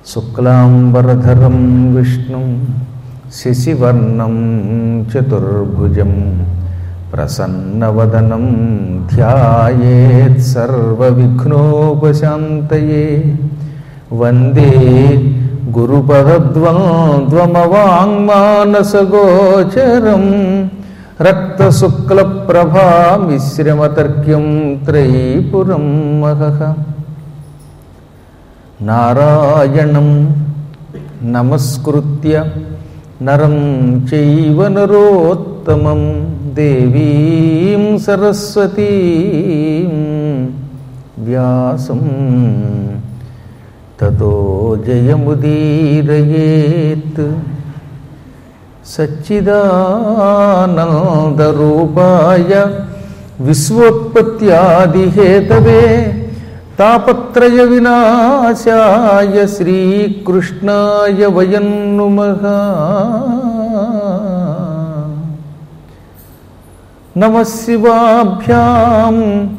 శుక్లాంబరధరం విష్ణుం శశివర్ణం చతుర్భుజం ప్రసన్నవదనం ధ్యాయేత్ సర్వవిఘ్నోపశాంతయే వందే గురుపదద్వంద్వమవాङ्మానసగోచరం రక్తశుక్లప్రభామిశ్రమతర్క్యం త్రైపురం మహః నారాయణం నమస్కృత్య నరం చైవ నరోత్తమం దేవీం సరస్వతీం వ్యాసం తతో జయముదీరయేత్ సచ్చిదానందరూపాయ విశ్వోత్పత్యాదిహేతవే తాపత్రయ వినాశాయ శ్రీకృష్ణాయ వయం నుమః నమ శివాభ్యాం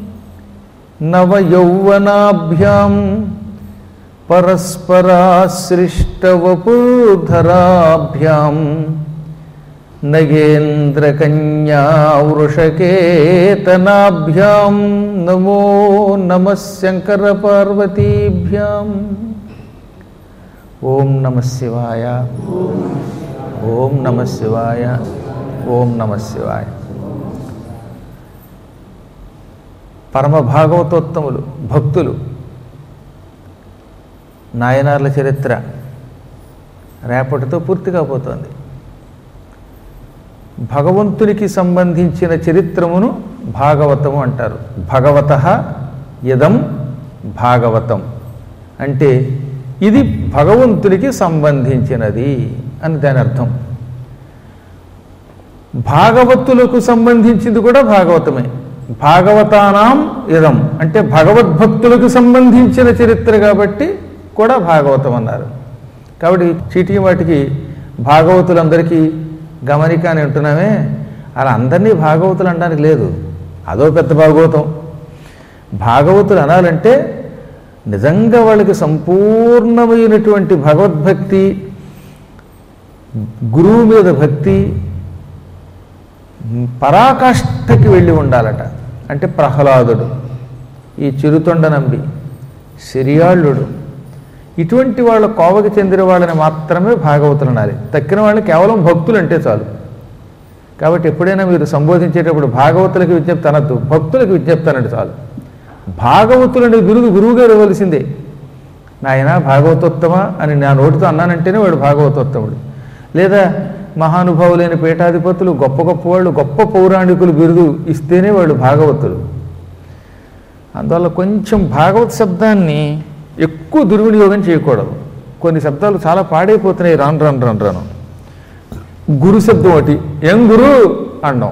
నవయౌవనాభ్యాం పరస్పరాశ్రిష్టవపుధరాభ్యాం నగేంద్రకన్యావృషకేతనాభ్యాం నమో నమ శంకరపార్వతీభ్యాం ఓం నమ శివాయ ఓం నమ శివాయ ఓం నమ శివాయ పరమ భాగవతోత్తములు భక్తులు నాయనార్ల చరిత్ర రేపటితో పూర్తి కాబోతోంది భగవంతునికి సంబంధించిన చరిత్రమును భాగవతము అంటారు భగవత ఇదం భాగవతం అంటే ఇది భగవంతునికి సంబంధించినది అని దాని అర్థం భాగవతులకు సంబంధించింది కూడా భాగవతమే భాగవతానాం ఇదం అంటే భగవద్భక్తులకు సంబంధించిన చరిత్ర కాబట్టి కూడా భాగవతం అన్నారు కాబట్టి చీటికి వాటికి భాగవతులందరికీ గమనిక అని అంటున్నామే అలా అందరినీ భాగవతులు అనడానికి లేదు అదో పెద్ద భాగవతం భాగవతులు అనాలంటే నిజంగా వాళ్ళకి సంపూర్ణమైనటువంటి భగవద్భక్తి గురువు మీద భక్తి పరాకాష్ఠకి వెళ్ళి ఉండాలట అంటే ప్రహ్లాదుడు ఈ చిరుతొండ నంబి సిరియాళ్ళుడు ఇటువంటి వాళ్ళ కోవకి చెందిన వాళ్ళని మాత్రమే భాగవతులు అనాలి తక్కిన వాళ్ళు కేవలం భక్తులు అంటే చాలు కాబట్టి ఎప్పుడైనా మీరు సంబోధించేటప్పుడు భాగవతులకి విజ్ఞప్తి అనద్దు భక్తులకు విజ్ఞప్తి అనండి చాలు భాగవతులని గురువు గురువుగారు ఇవ్వవలసిందే నాయన భాగవతోత్తమ అని నా నోటితో అన్నానంటేనే వాడు భాగవతోత్తముడు లేదా మహానుభావులైన పీఠాధిపతులు గొప్ప గొప్ప వాళ్ళు గొప్ప పౌరాణికులు బిరుదు ఇస్తేనే వాళ్ళు భాగవతులు అందువల్ల కొంచెం భాగవత శబ్దాన్ని ఎక్కువ దుర్వినియోగం చేయకూడదు కొన్ని శబ్దాలు చాలా పాడైపోతున్నాయి రాను రాను రాను రాను గురు శబ్దం ఒకటి ఏం గురు అండం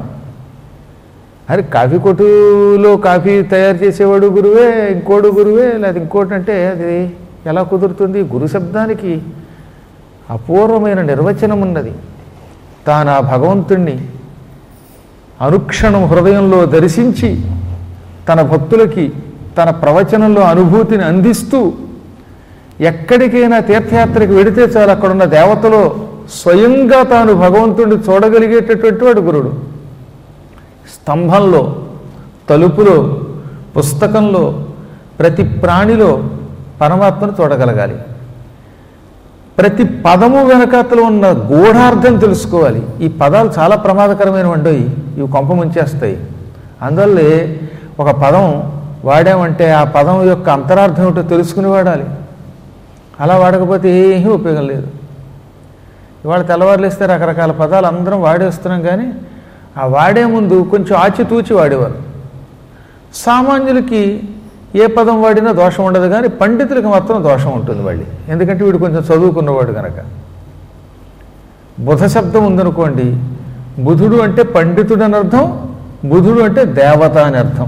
అరే కాఫీ కొట్టులో కాఫీ తయారు చేసేవాడు గురువే ఇంకోడు గురువే లేదా ఇంకోటి అంటే అది ఎలా కుదురుతుంది గురు శబ్దానికి అపూర్వమైన నిర్వచనం ఉన్నది తాను ఆ భగవంతుణ్ణి అనుక్షణం హృదయంలో దర్శించి తన భక్తులకి తన ప్రవచనంలో అనుభూతిని అందిస్తూ ఎక్కడికైనా తీర్థయాత్రకి వెడితే చాలు అక్కడున్న దేవతలో స్వయంగా తాను భగవంతుడిని చూడగలిగేటటువంటి వాడు గురుడు స్తంభంలో తలుపులో పుస్తకంలో ప్రతి ప్రాణిలో పరమాత్మను చూడగలగాలి ప్రతి పదము వెనకాతలో ఉన్న గూఢార్థం తెలుసుకోవాలి ఈ పదాలు చాలా ప్రమాదకరమైన వండోయి ఇవి కొంప ముంచేస్తాయి అందువల్లే ఒక పదం వాడామంటే ఆ పదం యొక్క అంతరార్థం ఏమిటో తెలుసుకుని వాడాలి అలా వాడకపోతే ఏమీ ఉపయోగం లేదు ఇవాళ తెల్లవారులేస్తే రకరకాల పదాలు అందరం వాడేస్తున్నాం కానీ ఆ వాడే ముందు కొంచెం ఆచితూచి వాడేవారు సామాన్యులకి ఏ పదం వాడినా దోషం ఉండదు కానీ పండితులకి మాత్రం దోషం ఉంటుంది మళ్ళీ ఎందుకంటే వీడు కొంచెం చదువుకున్నవాడు కనుక బుధ శబ్దం ఉందనుకోండి బుధుడు అంటే పండితుడు అని అర్థం బుధుడు అంటే దేవత అని అర్థం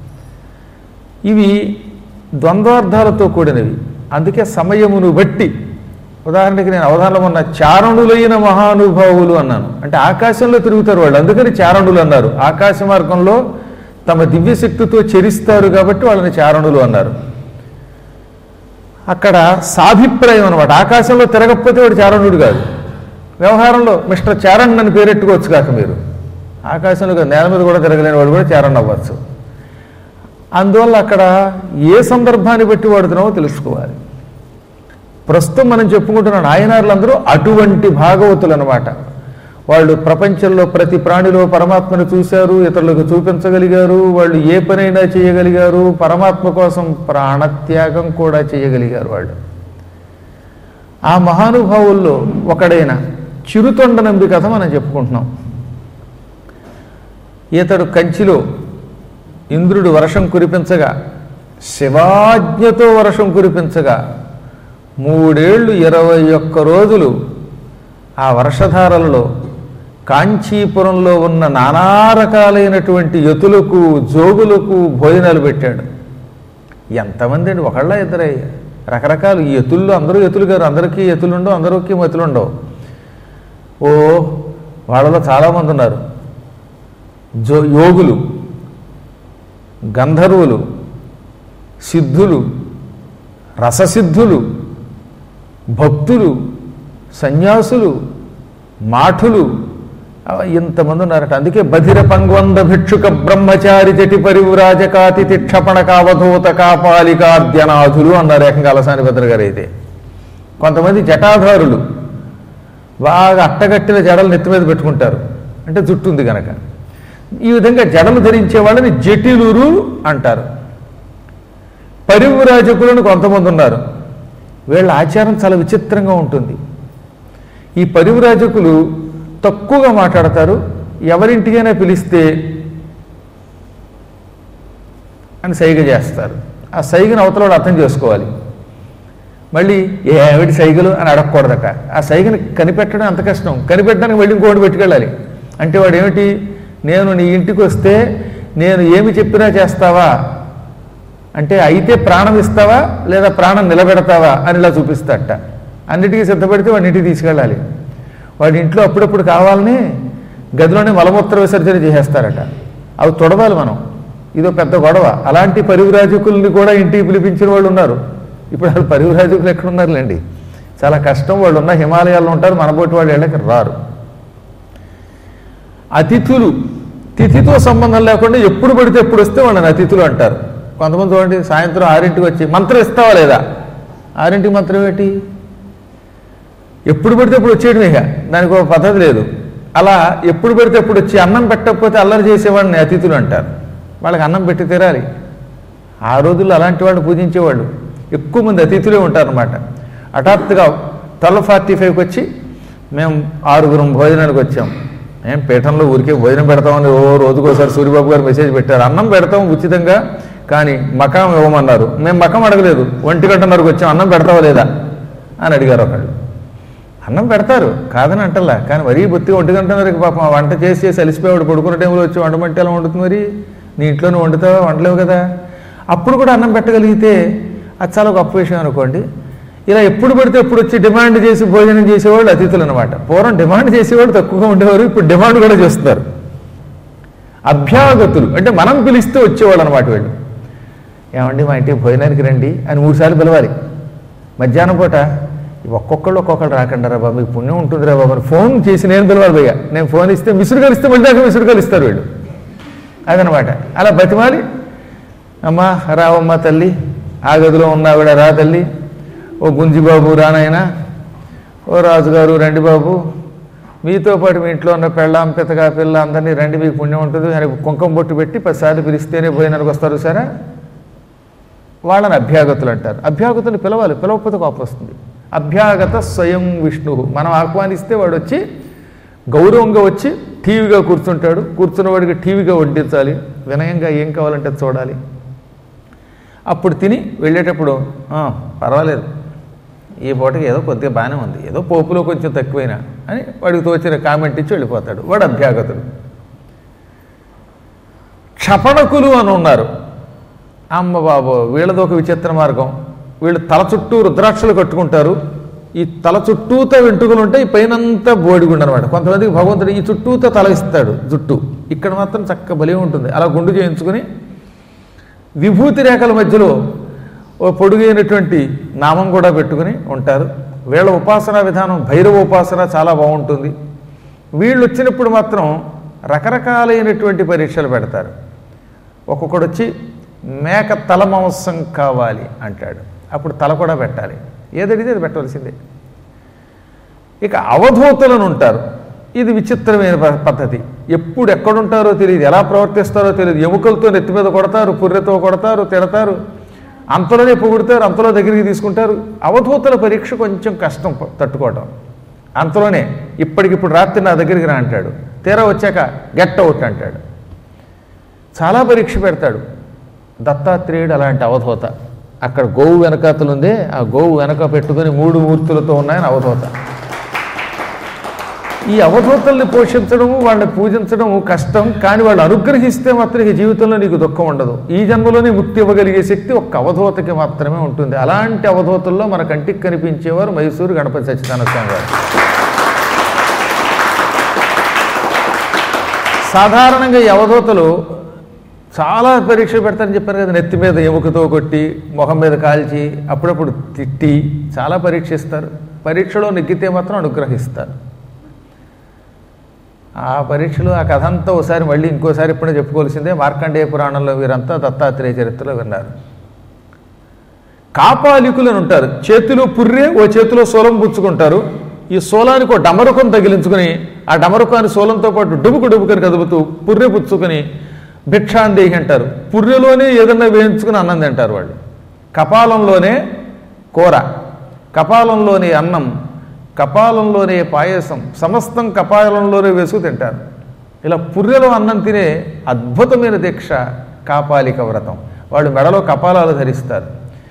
ఇవి ద్వంద్వార్థాలతో కూడినవి అందుకే సమయమును బట్టి ఉదాహరణకి నేను అవధానం ఉన్న చారణులైన మహానుభావులు అన్నాను అంటే ఆకాశంలో తిరుగుతారు వాళ్ళు అందుకని చారణులు అన్నారు ఆకాశ మార్గంలో తమ దివ్యశక్తితో చెరిస్తారు కాబట్టి వాళ్ళని చారణులు అన్నారు అక్కడ సాభిప్రాయం అనమాట ఆకాశంలో తిరగకపోతే వాడు చారణుడు కాదు వ్యవహారంలో మిస్టర్ చారణ్ అని పేరెట్టుకోవచ్చు కాక మీరు ఆకాశంలో కాదు, నేల మీద కూడా తిరగలేని వాడు కూడా చారణ్ అవ్వచ్చు అందువల్ల అక్కడ ఏ సందర్భాన్ని బట్టి వాడుతున్నామో తెలుసుకోవాలి ప్రస్తుతం మనం చెప్పుకుంటున్న నాయనార్లందరూ అటువంటి భాగవతులు అనమాట వాళ్ళు ప్రపంచంలో ప్రతి ప్రాణిలో పరమాత్మను చూశారు ఇతరులకు చూపించగలిగారు వాళ్ళు ఏ పనైనా చేయగలిగారు పరమాత్మ కోసం ప్రాణత్యాగం కూడా చేయగలిగారు వాళ్ళు ఆ మహానుభావుల్లో ఒకడైన చిరుతొండ నంబి కథ మనం చెప్పుకుంటున్నాం ఇతడు కంచిలో ఇంద్రుడు వర్షం కురిపించగా శివాజ్ఞతో వర్షం కురిపించగా మూడేళ్లు ఇరవై ఒక్క రోజులు ఆ వర్షధారలలో కాంచీపురంలో ఉన్న నానా రకాలైనటువంటి యతులకు జోగులకు భోజనాలు పెట్టాడు ఎంతమంది అండి ఒకళ్ళ ఇద్దరై రకరకాలు ఈ యతుల్లో అందరూ యతులు గారు అందరికీ యతులు ఉండవు అందరికీ మతులు ఉండవు ఓ వాళ్ళలో చాలామంది ఉన్నారు జో యోగులు గంధర్వులు సిద్ధులు రససిద్ధులు భక్తులు సన్యాసులు మాఠులు అవ ఇంతమంది ఉన్నారట అందుకే బధిర పంగ్వంద భిక్షుక బ్రహ్మచారి జటి పరివ్రాజకాతి తిక్షపణ కావధూత కాపాలికాద్యనాథులు అన్నారు ఏకంగా అలసాని భద్ర గారు అయితే కొంతమంది జటాధారులు బాగా అట్టగట్టిన జడలు నెత్తి మీద పెట్టుకుంటారు అంటే జుట్టు ఉంది కనుక ఈ విధంగా జడలు ధరించే వాళ్ళని జటిలురు అంటారు పరివ్రాజకులను కొంతమంది ఉన్నారు వీళ్ళ ఆచారం చాలా విచిత్రంగా ఉంటుంది ఈ పరివ్రాజకులు తక్కువగా మాట్లాడతారు ఎవరింటికైనా పిలిస్తే అని సైగ చేస్తారు ఆ సైగను అవతల అర్థం చేసుకోవాలి మళ్ళీ ఏమిటి సైగలు అని అడగకూడదట ఆ సైగని కనిపెట్టడం అంత కష్టం కనిపెట్టడానికి మళ్ళీ ఇంకోటి పెట్టుకెళ్ళాలి అంటే వాడు ఏమిటి నేను నీ ఇంటికి వస్తే నేను ఏమి చెప్పినా చేస్తావా అంటే అయితే ప్రాణం ఇస్తావా లేదా ప్రాణం నిలబెడతావా అని ఇలా చూపిస్తాడట అన్నిటికీ సిద్ధపడితే వాడిని ఇంటికి తీసుకెళ్ళాలి వాడి ఇంట్లో అప్పుడప్పుడు కావాలని గదిలోనే మలమూత్ర విసర్జన చేసేస్తారట అవి తొడవాలి మనం ఇదో పెద్ద గొడవ అలాంటి పరివిరాజకుల్ని కూడా ఇంటికి పిలిపించిన వాళ్ళు ఉన్నారు ఇప్పుడు అది పరివిరాజకులు ఎక్కడున్నారులేండి చాలా కష్టం వాళ్ళు ఉన్న హిమాలయాల్లో ఉంటారు మనబోటి వాళ్ళు వెళ్ళకి రారు అతిథులు తిథితో సంబంధం లేకుండా ఎప్పుడు పడితే ఎప్పుడు వస్తే వాళ్ళని అతిథులు అంటారు కొంతమంది చూడండి సాయంత్రం ఆరింటికి వచ్చి మంత్రం ఇస్తావా లేదా ఆరింటికి మంత్రం ఏంటి ఎప్పుడు పడితే ఎప్పుడు వచ్చేయడం ఇక దానికి ఒక పద్ధతి లేదు అలా ఎప్పుడు పడితే ఎప్పుడు వచ్చి అన్నం పెట్టకపోతే అల్లరి చేసేవాడిని అతిథులు అంటారు వాళ్ళకి అన్నం పెట్టి తీరాలి ఆ రోజుల్లో అలాంటి వాడిని పూజించేవాళ్ళు ఎక్కువ మంది అతిథులే ఉంటారన్నమాట హఠాత్తుగా ట్వెల్వ్ ఫార్టీ ఫైవ్కి వచ్చి మేము ఆరుగురం భోజనానికి వచ్చాం మేము పీఠంలో ఊరికే భోజనం పెడతామని ఓ రోజుకోసారి సూర్యబాబు గారు మెసేజ్ పెట్టారు అన్నం పెడతాం ఉచితంగా కానీ మకాం ఇవ్వమన్నారు మేము మకం అడగలేదు ఒంటి గంటన్నరకు వచ్చాం అన్నం పెడతావా లేదా అని అడిగారు ఒకళ్ళు అన్నం పెడతారు కాదని అంటలా కానీ మరీ బొత్తిగా ఒంటి గంటన్నరకి పాపం ఆ వంట చేసి చేసి అలిసిపోయాడు పడుకున్న టైంలో వచ్చి వండమంటే ఎలా వండుతుంది మరి నీ ఇంట్లో నువ్వు వండుతావా వండలేవు కదా అప్పుడు కూడా అన్నం పెట్టగలిగితే అది చాలా గొప్ప విషయం అనుకోండి ఇలా ఎప్పుడు పడితే ఎప్పుడు వచ్చి డిమాండ్ చేసి భోజనం చేసేవాళ్ళు అతిథులు అనమాట పూర్వం డిమాండ్ చేసేవాళ్ళు తక్కువగా ఉండేవారు ఇప్పుడు డిమాండ్ కూడా చేస్తున్నారు అభ్యాగతులు అంటే మనం పిలిస్తే వచ్చేవాళ్ళు అనమాట వీళ్ళు ఏమండి మా ఇంటికి భోజనానికి రండి అని మూడుసార్లు పిలవాలి మధ్యాహ్నం పూట ఒక్కొక్కళ్ళు ఒక్కొక్కళ్ళు రాకండి రా బాబు మీకు పుణ్యం ఉంటుంది రా బాబు అని ఫోన్ చేసి నేను పిలవాలి భయ్య నేను ఫోన్ ఇస్తే మిసురు కలిస్తే మళ్ళీ దాకా మిసురు కలిస్తారు వీళ్ళు అదనమాట అలా బతిమాలి అమ్మా రావమ్మ తల్లి ఆ గదిలో ఉన్నావిడ రా తల్లి ఓ గుంజిబాబు రానాయనా ఓ రాజుగారు రండి బాబు మీతో పాటు మీ ఇంట్లో ఉన్న పెళ్ళాం పితగా పిల్ల అందరినీ రండి మీకు పుణ్యం ఉంటుంది అని కుంకుమ బొట్టు పెట్టి పదిసార్లు పిలిస్తేనే పోయినానికి వస్తారు సరే వాళ్ళని అభ్యాగతులు అంటారు అభ్యాగతుని పిలవాలి పిలవకపోతే కోపం వస్తుంది అభ్యాగత స్వయం విష్ణు మనం ఆహ్వానిస్తే వాడు వచ్చి గౌరవంగా వచ్చి టీవీగా కూర్చుంటాడు కూర్చున్న వాడికి టీవీగా వడ్డించాలి వినయంగా ఏం కావాలంటే అది చూడాలి అప్పుడు తిని వెళ్ళేటప్పుడు "ఆ, పర్వాలేదు ఈ పూటకి ఏదో కొద్దిగా బాగానే ఉంది ఏదో పోపులో కొంచెం తక్కువైనా అని వాడికి తోచిన కామెంట్ ఇచ్చి వెళ్ళిపోతాడు వాడు అభ్యాగతుడు క్షపణకులు అని ఉన్నారు అమ్మ బాబు వీళ్ళది ఒక విచిత్ర మార్గం వీళ్ళు తల చుట్టూ రుద్రాక్షలు కట్టుకుంటారు ఈ తల చుట్టూతో వెంట్రుకలు ఉంటాయి పైనంతా బోడిగుండు అనమాట కొంతమందికి భగవంతుడు ఈ చుట్టూతో తల ఇస్తాడు జుట్టు ఇక్కడ మాత్రం చక్క బలి ఉంటుంది అలా గుండు చేయించుకుని విభూతి రేఖల మధ్యలో ఓ ఓ పొడుగైనటువంటి నామం కూడా పెట్టుకుని ఉంటారు వీళ్ళ ఉపాసనా విధానం భైరవ ఉపాసన చాలా బాగుంటుంది వీళ్ళు వచ్చినప్పుడు మాత్రం రకరకాలైనటువంటి పరీక్షలు పెడతారు ఒక్కొక్కడు వచ్చి మేక తల మాంసం కావాలి అంటాడు అప్పుడు తల కూడా పెట్టాలి ఏదడితే అది పెట్టవలసిందే ఇక అవధూతలను ఉంటారు ఇది విచిత్రమైన ప- పద్ధతి ఎప్పుడు ఎక్కడుంటారో తెలియదు ఎలా ప్రవర్తిస్తారో తెలియదు ఎముకలతో నెత్తి మీద కొడతారు పుర్రెతో కొడతారు తిడతారు అంతలోనే పొగుడతారు అంతలో దగ్గరికి తీసుకుంటారు అవధూతల పరీక్ష కొంచెం కష్టం ప- తట్టుకోవటం అంతలోనే ఇప్పటికిప్పుడు రాత్రి నా దగ్గరికి రా అంటాడు తీరా వచ్చాక గెట్ అవుట్ అంటాడు చాలా పరీక్ష పెడతాడు దత్తాత్రేయుడు అలాంటి అవధూత అక్కడ గోవు వెనకాతలు ఉందే ఆ గోవు వెనక పెట్టుకుని మూడు మూర్తులతో ఉన్నాయని అవధూత ఈ అవధూతల్ని పోషించడము వాళ్ళని పూజించడము కష్టం కానీ వాళ్ళు అనుగ్రహిస్తే మాత్రం ఇక జీవితంలో నీకు దుఃఖం ఉండదు ఈ జన్మలోనే ముక్తి ఇవ్వగలిగే శక్తి ఒక్క అవధూతకి మాత్రమే ఉంటుంది అలాంటి అవధూతల్లో మన కంటికి కనిపించేవారు మైసూరు గణపతి సత్యనారాయణ స్వామి గారు సాధారణంగా ఈ అవధూతలు చాలా పరీక్ష పెడతారని చెప్పారు కదా నెత్తి మీద ఎముకతో కొట్టి మొహం మీద కాల్చి అప్పుడప్పుడు తిట్టి చాలా పరీక్షిస్తారు పరీక్షలో నెగ్గితే మాత్రం అనుగ్రహిస్తారు ఆ పరీక్షలు ఆ కథ అంతా ఒకసారి మళ్ళీ ఇంకోసారి ఇప్పుడే చెప్పుకోవాల్సిందే మార్కండేయ పురాణంలో వీరంతా దత్తాత్రేయ చరిత్రలో విన్నారు కాపాలికులను ఉంటారు చేతిలో పుర్రే ఓ చేతిలో సోలం పుచ్చుకుంటారు ఈ సోలానికి ఒక డమరుకం తగిలించుకుని ఆ డమరుకాన్ని సోలంతో పాటు డుబుకు డుబుకని కదుపుతూ పుర్రె పుచ్చుకొని భిక్షాందేహి అంటారు పుర్రెలోనే ఏదన్నా వేయించుకుని అన్నం తింటారు వాళ్ళు కపాలంలోనే కూర కపాలంలోనే అన్నం కపాలంలోనే పాయసం సమస్తం కపాలంలోనే వేసుకు తింటారు ఇలా పుర్రెలో అన్నం తినే అద్భుతమైన దీక్ష కాపాలిక వ్రతం వాళ్ళు మెడలో కపాలాలు ధరిస్తారు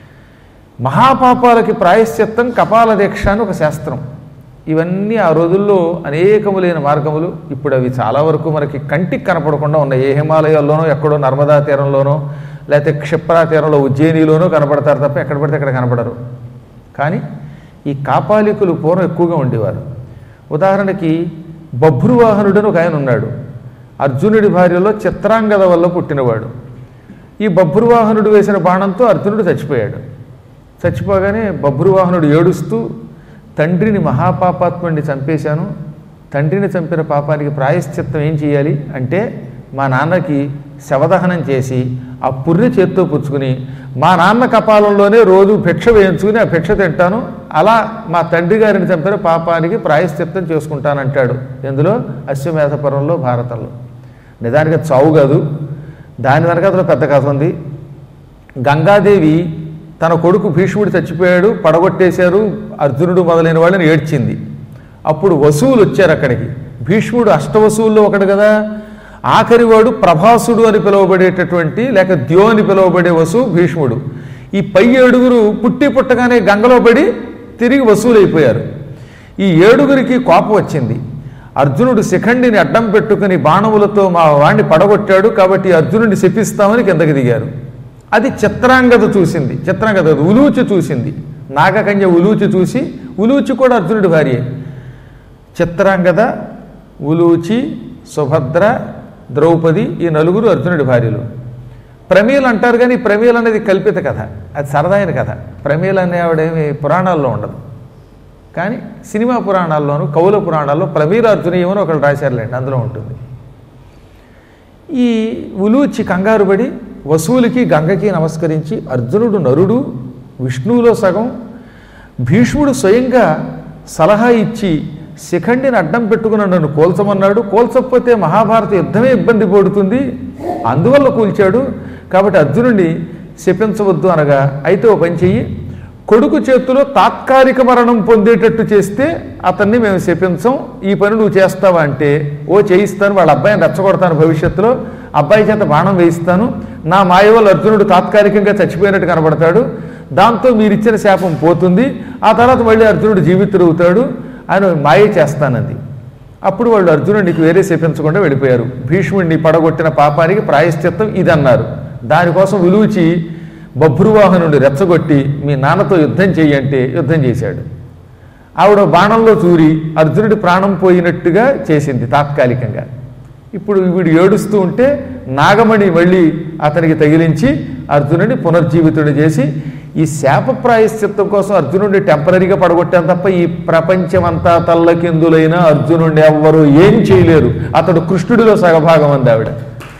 మహాపాపాలకి ప్రాయశ్చిత్తం కపాల దీక్ష అని ఒక శాస్త్రం ఇవన్నీ ఆ రోజుల్లో అనేకములైన మార్గములు ఇప్పుడు అవి చాలా వరకు మనకి కంటికి కనపడకుండా ఉన్నాయి ఏ హిమాలయాల్లోనో ఎక్కడో నర్మదా తీరంలోనో లేకపోతే క్షిప్రా తీరంలో ఉజ్జయినిలోనో కనపడతారు తప్ప ఎక్కడ పడితే అక్కడ కనపడరు కానీ ఈ కాపాలికులు పూర్వం ఎక్కువగా ఉండేవారు ఉదాహరణకి బభ్రువాహనుడని ఒక ఆయన ఉన్నాడు అర్జునుడి భార్యలో చిత్రాంగద వల్ల పుట్టినవాడు ఈ బభ్రువాహనుడు వేసిన బాణంతో అర్జునుడు చచ్చిపోయాడు చచ్చిపోగానే బభ్రువాహనుడు ఏడుస్తూ తండ్రిని మహాపాపాత్ముడిని చంపేశాను తండ్రిని చంపిన పాపానికి ప్రాయశ్చిత్తం ఏం చేయాలి అంటే మా నాన్నకి శవదహనం చేసి ఆ పుర్రె చేత్తో పుచ్చుకుని మా నాన్న కపాలంలోనే రోజు భిక్ష వేయించుకుని ఆ భిక్ష తింటాను అలా మా తండ్రి గారిని చంపిన పాపానికి ప్రాయశ్చిత్తం చేసుకుంటానంటాడు ఎందులో అశ్వమేధపురంలో భారతంలో నిజానికి అది చావు కాదు దాని వెనకాతలో పెద్ద కథ ఉంది గంగాదేవి తన కొడుకు భీష్ముడు చచ్చిపోయాడు పడగొట్టేశారు అర్జునుడు మొదలైన వాళ్ళని ఏడ్చింది అప్పుడు వసువులు వచ్చారు అక్కడికి భీష్ముడు అష్టవసువుల్లో ఒకడు కదా ఆఖరివాడు ప్రభాసుడు అని పిలువబడేటటువంటి లేక ద్యో అని పిలువబడే వసువు భీష్ముడు ఈ పై ఏడుగురు పుట్టి పుట్టగానే గంగలో పడి తిరిగి వసూలైపోయారు ఈ ఏడుగురికి కోపం వచ్చింది అర్జునుడు శిఖండిని అడ్డం పెట్టుకుని బాణములతో మా వాణ్ణి పడగొట్టాడు కాబట్టి అర్జునుడిని శపిస్తామని కిందకి దిగారు అది చిత్రాంగద చూసింది చిత్రాంగద కాదు, ఉలూచి చూసింది నాగకన్య ఉలూచి చూసి ఉలూచి కూడా అర్జునుడి భార్యే చిత్రాంగద ఉలూచి సుభద్ర ద్రౌపది ఈ నలుగురు అర్జునుడి భార్యలు ప్రమీలు అంటారు కానీ ఈ ప్రమీలు అనేది కల్పిత కథ అది సరదాయిన కథ ప్రమీలు అనే ఆవిడేమి పురాణాల్లో ఉండదు కానీ సినిమా పురాణాల్లోనూ కవుల పురాణాల్లో ప్రమీల అర్జునీయం అని ఒకళ్ళు రాశారులేండి అందులో ఉంటుంది ఈ ఉలూచి కంగారు పడి వసువులకి గంగకి నమస్కరించి అర్జునుడు నరుడు విష్ణువులో సగం భీష్ముడు స్వయంగా సలహా ఇచ్చి శిఖండిని అడ్డం పెట్టుకుని నన్ను కోల్చమన్నాడు కోల్చకపోతే మహాభారత యుద్ధమే ఇబ్బంది పడుతుంది అందువల్ల కూల్చాడు కాబట్టి అర్జునుడిని శపించవద్దు అనగా అయితే ఓ పని చెయ్యి కొడుకు చేతిలో తాత్కాలిక మరణం పొందేటట్టు చేస్తే అతన్ని మేము శపించం ఈ పని నువ్వు చేస్తావా అంటే ఓ చేయిస్తాను వాళ్ళ అబ్బాయిని రెచ్చగొడతాను భవిష్యత్తులో అబ్బాయి చేత బాణం వేయిస్తాను నా మాయ వల్ల అర్జునుడు తాత్కాలికంగా చచ్చిపోయినట్టు కనబడతాడు దాంతో మీరిచ్చిన శాపం పోతుంది ఆ తర్వాత మళ్ళీ అర్జునుడు జీవితుడవుతాడు ఆయన మాయ చేస్తానంది అప్పుడు వాళ్ళు అర్జునుడికి వేరే శపించకుండా వెళ్ళిపోయారు భీష్ముడిని పడగొట్టిన పాపానికి ప్రాయశ్చిత్తం ఇది అన్నారు దానికోసం విలువచి బభ్రువాహనుడు రెచ్చగొట్టి మీ నాన్నతో యుద్ధం చెయ్యంటే యుద్ధం చేశాడు ఆవిడ బాణంలో చూరి అర్జునుడి ప్రాణం పోయినట్టుగా చేసింది తాత్కాలికంగా ఇప్పుడు వీడు ఏడుస్తూ ఉంటే నాగమణి మళ్ళీ అతనికి తగిలించి అర్జునుడిని పునర్జీవితుడు చేసి ఈ శాప ప్రాయశ్చిత్తం కోసం అర్జునుడిని టెంపరీగా పడగొట్టాను తప్ప ఈ ప్రపంచమంతా తల్లకిందులైన అర్జునుడిని ఎవ్వరూ ఏం చేయలేరు అతడు కృష్ణుడిలో సగభాగం అంది ఆవిడ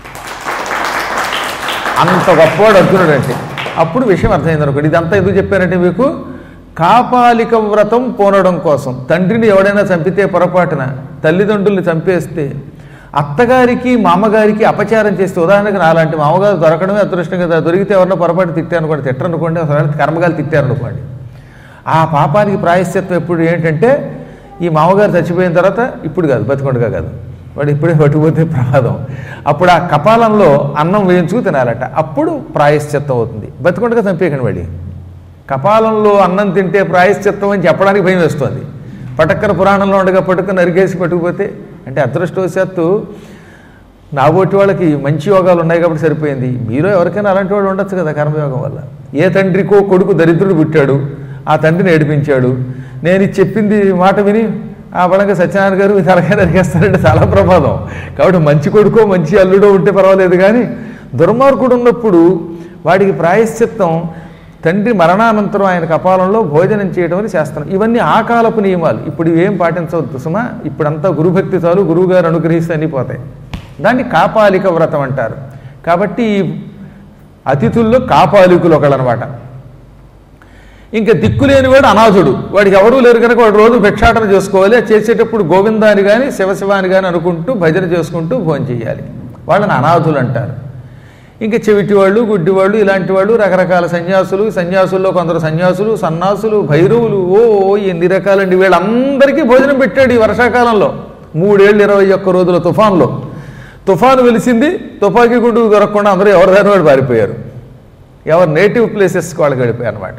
అంత గొప్పవాడు అర్జునుడు అంటే అప్పుడు విషయం అర్థమైంది అనుకోండి ఇదంతా ఎందుకు చెప్పానంటే మీకు కాపాలిక వ్రతం పోనడం కోసం తండ్రిని ఎవడైనా చంపితే పొరపాటున తల్లిదండ్రుల్ని చంపేస్తే అత్తగారికి మామగారికి అపచారం చేస్తే ఉదాహరణకు నాలాంటి మామగారు దొరకడమే అదృష్టం కదా దొరికితే ఎవరినో పొరపాటు తిట్టారనుకోండి తిట్టరనుకోండి అసలు కర్మగాలు తిట్టారనుకోండి ఆ పాపానికి ప్రాయశ్చిత్తం ఎప్పుడు ఏంటంటే ఈ మామగారు చచ్చిపోయిన తర్వాత ఇప్పుడు కాదు బతికొండగా కాదు వాడు ఇప్పుడే పట్టుకుపోతే ప్రమాదం అప్పుడు ఆ కపాలంలో అన్నం వేయించుకు తినాలట అప్పుడు ప్రాయశ్చిత్తం అవుతుంది బతికొండగా చంపేయకండి వాడి కపాలంలో అన్నం తింటే ప్రాయశ్చిత్తం అని చెప్పడానికి భయం వేస్తుంది పటక్కన పురాణంలో ఉండగా పట్టుకుని నరికేసి పట్టుకుపోతే అంటే అదృష్టవశాత్తు నాబోటి వాళ్ళకి మంచి యోగాలు ఉన్నాయి కాబట్టి సరిపోయింది మీలో ఎవరికైనా అలాంటి వాడు ఉండొచ్చు కదా కర్మయోగం వల్ల ఏ తండ్రికో కొడుకు దరిద్రుడు పుట్టాడు ఆ తండ్రిని ఏడిపించాడు నేను ఇది చెప్పింది మాట విని ఆ బలంగా సత్యనారాయణ గారు తలకాయ నరికేస్తారంటే చాలా ప్రమాదం కాబట్టి మంచి కొడుకో మంచి అల్లుడో ఉంటే పర్వాలేదు కానీ దుర్మార్గుడు ఉన్నప్పుడు వాడికి ప్రాయశ్చిత్తం తండ్రి మరణానంతరం ఆయన కపాలంలో భోజనం చేయడం అని శాస్త్రం ఇవన్నీ ఆ కాలపు నియమాలు ఇప్పుడు ఇవేం పాటించవద్దు సుమా ఇప్పుడంతా గురుభక్తి చాలు గురువుగారు అనుగ్రహిస్తే అన్నీ పోతాయి దాన్ని కాపాలిక వ్రతం అంటారు కాబట్టి ఈ అతిథుల్లో కాపాలికులు ఒకళ్ళనమాట ఇంకా దిక్కులేనివాడు అనాథుడు వాడికి ఎవరూ లేరు కనుక వాడు రోజు భిక్షాటన చేసుకోవాలి అది చేసేటప్పుడు గోవిందాని కానీ శివశివాని కానీ అనుకుంటూ భజన చేసుకుంటూ భోజనం చేయాలి వాళ్ళని అనాథులు అంటారు ఇంకా చెవిటి వాళ్ళు గుడ్డి వాళ్ళు ఇలాంటి వాళ్ళు రకరకాల సన్యాసులు సన్యాసుల్లో కొందరు సన్యాసులు సన్నాసులు భైరవులు ఓ ఓ ఎన్ని రకాలండి వీళ్ళందరికీ భోజనం పెట్టాడు ఈ వర్షాకాలంలో మూడేళ్ళు ఇరవై ఒక్క రోజుల తుఫాన్లో తుఫాను వెలిసింది తుపాకీ గుండు దొరకకుండా అందరూ ఎవరిదాని వాడు పారిపోయారు ఎవరు నేటివ్ ప్లేసెస్కి వాళ్ళకి వెళ్ళిపోయారు అనమాట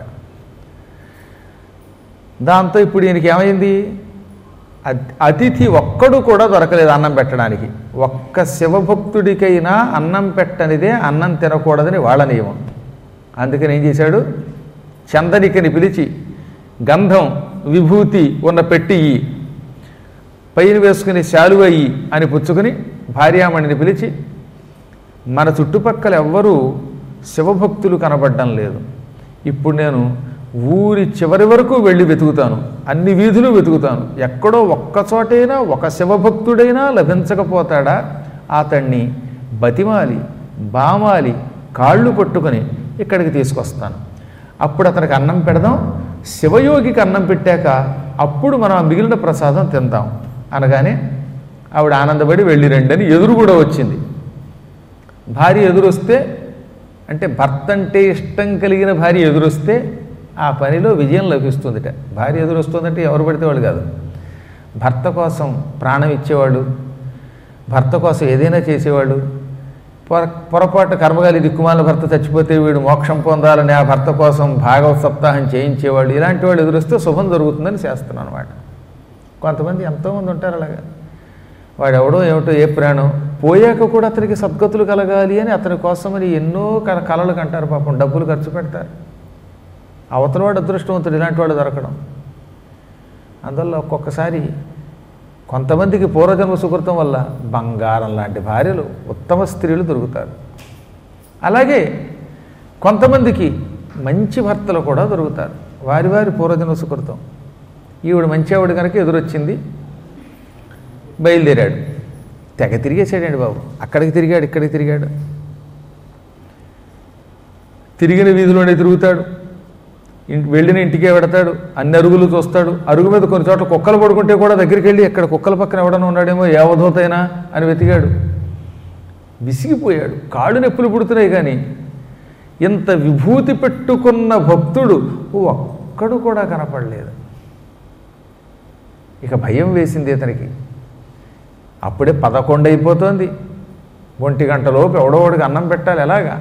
దాంతో ఇప్పుడు ఈయనకి ఏమైంది అతి- అతిథి ఒక్కడు కూడా దొరకలేదు అన్నం పెట్టడానికి ఒక్క శివభక్తుడికైనా అన్నం పెట్టనిదే అన్నం తినకూడదని వాళ్ళ నియమం అందుకని ఏం చేశాడు చందనికని పిలిచి గంధం విభూతి ఉన్న పెట్టి ఇయ్యి పైన వేసుకుని శాలువ అయ్యి అని పుచ్చుకుని భార్యామణిని పిలిచి మన చుట్టుపక్కల ఎవ్వరూ శివభక్తులు కనబడడం లేదు ఇప్పుడు నేను ఊరి చివరి వరకు వెళ్ళి వెతుకుతాను అన్ని వీధులు వెతుకుతాను ఎక్కడో ఒక్క చోటైనా ఒక శివభక్తుడైనా లభించకపోతాడా అతన్ని బతిమాలి బామాలి కాళ్ళు పట్టుకొని ఇక్కడికి తీసుకొస్తాను అప్పుడు అతనికి అన్నం పెడదాం శివయోగికి అన్నం పెట్టాక అప్పుడు మనం ఆ మిగిలిన ప్రసాదం తిందాం అనగానే ఆవిడ ఆనందపడి వెళ్ళి రండి అని ఎదురు కూడా వచ్చింది భార్య ఎదురొస్తే అంటే భర్త అంటే ఇష్టం కలిగిన భార్య ఎదురొస్తే ఆ పనిలో విజయం లభిస్తుందిట భార్య ఎదురొస్తుందంటే ఎవరు పడితే వాళ్ళు కాదు భర్త కోసం ప్రాణం ఇచ్చేవాడు భర్త కోసం ఏదైనా చేసేవాడు పొర పొరపాటు కర్మగాలి దిక్కుమాల భర్త చచ్చిపోతే వీడు మోక్షం పొందాలని ఆ భర్త కోసం భాగవత సప్తాహం చేయించేవాళ్ళు ఇలాంటి వాళ్ళు ఎదురొస్తే శుభం జరుగుతుందని చేస్తున్నాను అనమాట కొంతమంది ఎంతోమంది ఉంటారు అలాగా వాడు ఎవడో ఏమిటో ఏ ప్రాణం పోయాక కూడా అతనికి సద్గతులు కలగాలి అని అతని కోసమని ఎన్నో కల కలలు కంటారు పాపం డబ్బులు ఖర్చు పెడతారు అవతల వాడు అదృష్టవంతుడు ఇలాంటి వాడు దొరకడం అందువల్ల ఒక్కొక్కసారి కొంతమందికి పూర్వజన్మ సుకృతం వల్ల బంగారం లాంటి భార్యలు ఉత్తమ స్త్రీలు దొరుకుతారు అలాగే కొంతమందికి మంచి భర్తలు కూడా దొరుకుతారు వారి వారి పూర్వజన్మ సుకృతం ఈవిడ మంచి ఆవిడ కనుక ఎదురొచ్చింది బయలుదేరాడు తెగ తిరిగేసాడండి బాబు అక్కడికి తిరిగాడు ఇక్కడికి తిరిగాడు తిరిగిన వీధిలోనే తిరుగుతాడు ఇంటి వెళ్ళిన ఇంటికే పెడతాడు అన్ని అరుగులు చూస్తాడు అరుగు మీద కొన్ని చోట్ల కుక్కలు పడుకుంటే కూడా దగ్గరికి వెళ్ళి ఎక్కడ కుక్కల పక్కన ఎవడన్నా ఉన్నాడేమో ఏ అవధూతైనా అని వెతికాడు విసిగిపోయాడు కాళ్ళు నొప్పులు పుడుతున్నాయి కానీ ఇంత విభూతి పెట్టుకున్న భక్తుడు ఒక్కడు కూడా కనపడలేదు ఇక భయం వేసింది ఇతనికి అప్పుడే పదకొండు అయిపోతుంది ఒంటి గంటలోపు ఎవడోడికి అన్నం పెట్టాలి ఎలాగా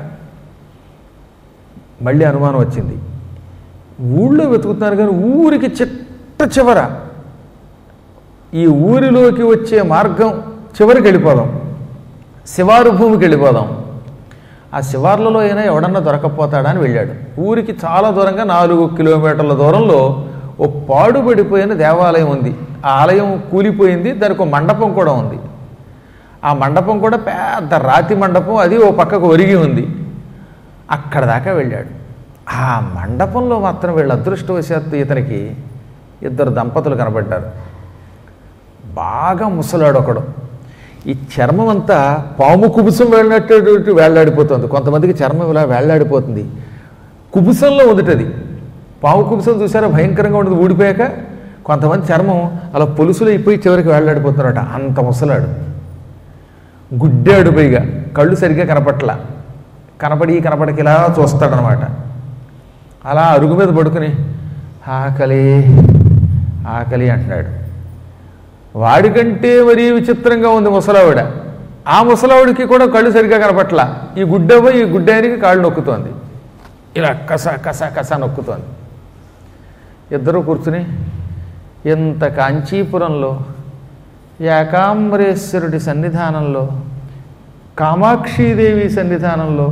మళ్ళీ అనుమానం వచ్చింది ఊళ్ళో వెతుకుతున్నారు కానీ ఊరికి చిట్ట చివర ఈ ఊరిలోకి వచ్చే మార్గం చివరికి వెళ్ళిపోదాం శివారు భూమికి వెళ్ళిపోదాం ఆ శివార్లలో అయినా ఎవడన్నా దొరకపోతాడా అని వెళ్ళాడు ఊరికి చాలా దూరంగా నాలుగు కిలోమీటర్ల దూరంలో ఓ పాడుపడిపోయిన దేవాలయం ఉంది ఆ ఆలయం కూలిపోయింది దానికి ఒక మండపం కూడా ఉంది ఆ మండపం కూడా పెద్ద రాతి మండపం అది ఓ పక్కకు ఒరిగి ఉంది అక్కడ దాకా వెళ్ళాడు ఆ మండపంలో మాత్రం వీళ్ళ అదృష్టవశాత్తు ఇతనికి ఇద్దరు దంపతులు కనబడ్డారు బాగా ముసలాడు ఒకడు ఈ చర్మం అంతా పాము కుబుసం వెళ్ళినట్టు వేళ్లాడిపోతుంది కొంతమందికి చర్మం ఇలా వేళ్లాడిపోతుంది కుబుసంలో ఉందిటది పాము కుబుసం చూసారా భయంకరంగా ఉండదు ఊడిపోయాక కొంతమంది చర్మం అలా పొలుసులు అయిపోయి చివరికి వేళ్లాడిపోతున్నారట అంత ముసలాడు గుడ్డాడు పైగా కళ్ళు సరిగ్గా కనపట్ల కనపడి కనపడికి ఇలా చూస్తాడనమాట అలా అరుగు మీద పడుకుని ఆకలి ఆకలి అంటున్నాడు వాడికంటే మరీ విచిత్రంగా ఉంది ముసలావిడ ఆ ముసలావిడికి కూడా కళ్ళు సరిగ్గా కనపట్ల ఈ గుడ్డవ్వ ఈ గుడ్డానికి కాళ్ళు నొక్కుతోంది ఇలా కస కస కస నొక్కుతోంది ఇద్దరు కూర్చుని ఎంత కాంచీపురంలో ఏకాంబరేశ్వరుడి సన్నిధానంలో కామాక్షీదేవి సన్నిధానంలో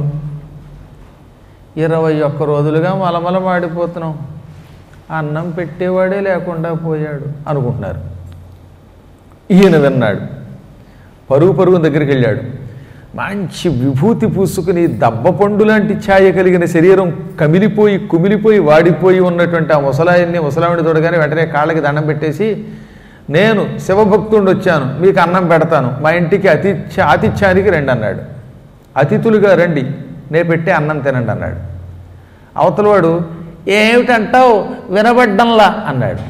ఇరవై ఒక్క రోజులుగా మలమలమాడిపోతున్నాం అన్నం పెట్టేవాడే లేకుండా పోయాడు అనుకుంటున్నారు ఈయన విన్నాడు పరుగు పరుగు దగ్గరికి వెళ్ళాడు మంచి విభూతి పూసుకుని దబ్బపండు లాంటి ఛాయ కలిగిన శరీరం కమిలిపోయి కుమిలిపోయి వాడిపోయి ఉన్నటువంటి ఆ ముసలాయన్ని ముసలావిని చూడగానే వెంటనే కాళ్ళకి దండం పెట్టేసి నేను శివభక్తుడిని వచ్చాను మీకు అన్నం పెడతాను మా ఇంటికి అతిథ్య ఆతిథ్యానికి రండి అన్నాడు అతిథులుగా రండి నే పెట్టే అన్నం తినండి అన్నాడు అవతలవాడు ఏమిటంటావు వినబడ్డంలా అన్నాడు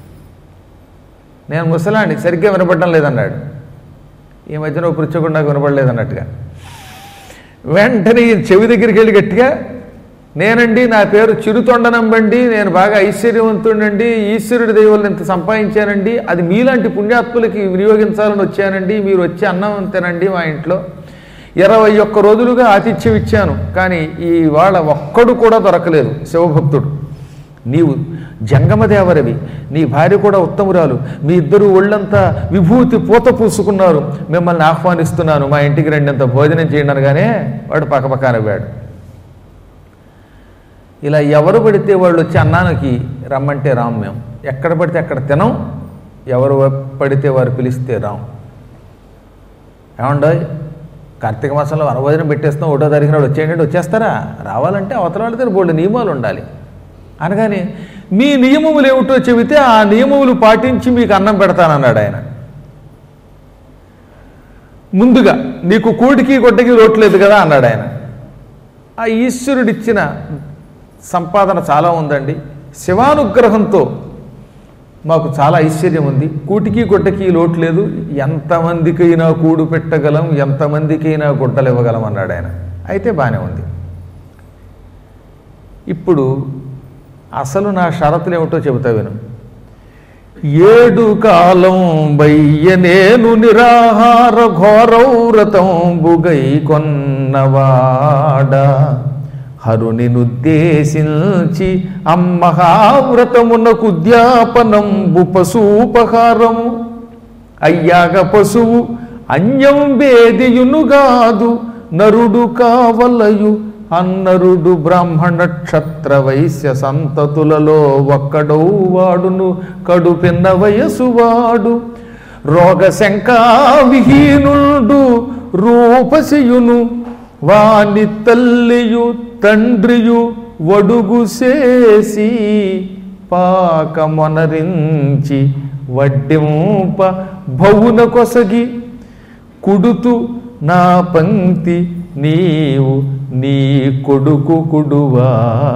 నేను ముసలాండి సరిగ్గా వినపడడం లేదన్నాడు ఈ మధ్యన ఒక పృచ్చకుండా వినపడలేదు అన్నట్టుగా వెంటనే ఈ చెవి దగ్గరికి వెళ్ళి గట్టిగా నేనండి నా పేరు చిరుతొండనంబండి నేను బాగా ఐశ్వర్యవంతుడండి ఈశ్వరుడి దైవాలను ఇంత సంపాదించానండి అది మీలాంటి పుణ్యాత్ములకి వినియోగించాలని వచ్చానండి మీరు వచ్చి అన్నం తినండి మా ఇంట్లో ఇరవై ఒక్క రోజులుగా ఆతిథ్యం ఇచ్చాను కానీ ఈ వాళ్ళ ఒక్కడు కూడా దొరకలేదు శివభక్తుడు నీవు జంగమదేవరవి నీ భార్య కూడా ఉత్తమురాలు మీ ఇద్దరు ఒళ్ళంతా విభూతి పూత పూసుకున్నారు మిమ్మల్ని ఆహ్వానిస్తున్నాను మా ఇంటికి రెండంత భోజనం చేయండి అనగానే వాడు పక్కపక్క నవ్వాడు ఇలా ఎవరు పడితే వాళ్ళు వచ్చి అన్నానికి రమ్మంటే రాం మేము ఎక్కడ పడితే అక్కడ తినం ఎవరు పడితే వారు పిలిస్తే రాం ఏమండో కార్తీక మాసంలో వనభోజనం పెట్టేస్తాం ఒకటో తారీఖున వాడు వచ్చేయండి వచ్చేస్తారా రావాలంటే అవతల వాళ్ళ దగ్గర బోల్డ్ నియమాలు ఉండాలి అనగానే మీ నియమములు ఏమిటో చెబితే ఆ నియమములు పాటించి మీకు అన్నం పెడతానన్నాడు ఆయన ముందుగా నీకు కూటికి గొడ్డకి లోట్లేదు కదా అన్నాడు ఆయన ఆ ఈశ్వరుడిచ్చిన సంపాదన చాలా ఉందండి శివానుగ్రహంతో మాకు చాలా ఐశ్వర్యం ఉంది కూటికి గుడ్డకి లోటు లేదు ఎంతమందికైనా కూడు పెట్టగలం ఎంతమందికైనా గుడ్డలు ఇవ్వగలం అన్నాడు ఆయన అయితే బాగానే ఉంది ఇప్పుడు అసలు నా షరతులు ఏమిటో చెబుతా విను ఏడు కాలం బయ్య నేను నిరాహార ఘోరౌరతం బుగై కొన్నవాడ హరునినుద్దేశించి అమ్మహావ్రతమునకు ఉద్యాపనంబు పశూపహారము అయ్యాక పశువు అన్యం వేదియునుగాదు నరుడు కావలయు అన్నరుడు బ్రాహ్మణ క్షత్ర వైశ్య సంతతులలో ఒక్కడౌ వాడును కడుపెన్న వయసువాడు రోగశంకా విహీనుడు రూపసియును వాని తల్లియు తండ్రియు వడుగు చేసి పాకమొనరించి వడ్డింప భవున కొసగి కుడుతు నా పంక్తి నీవు నీ కొడుకు కుడువా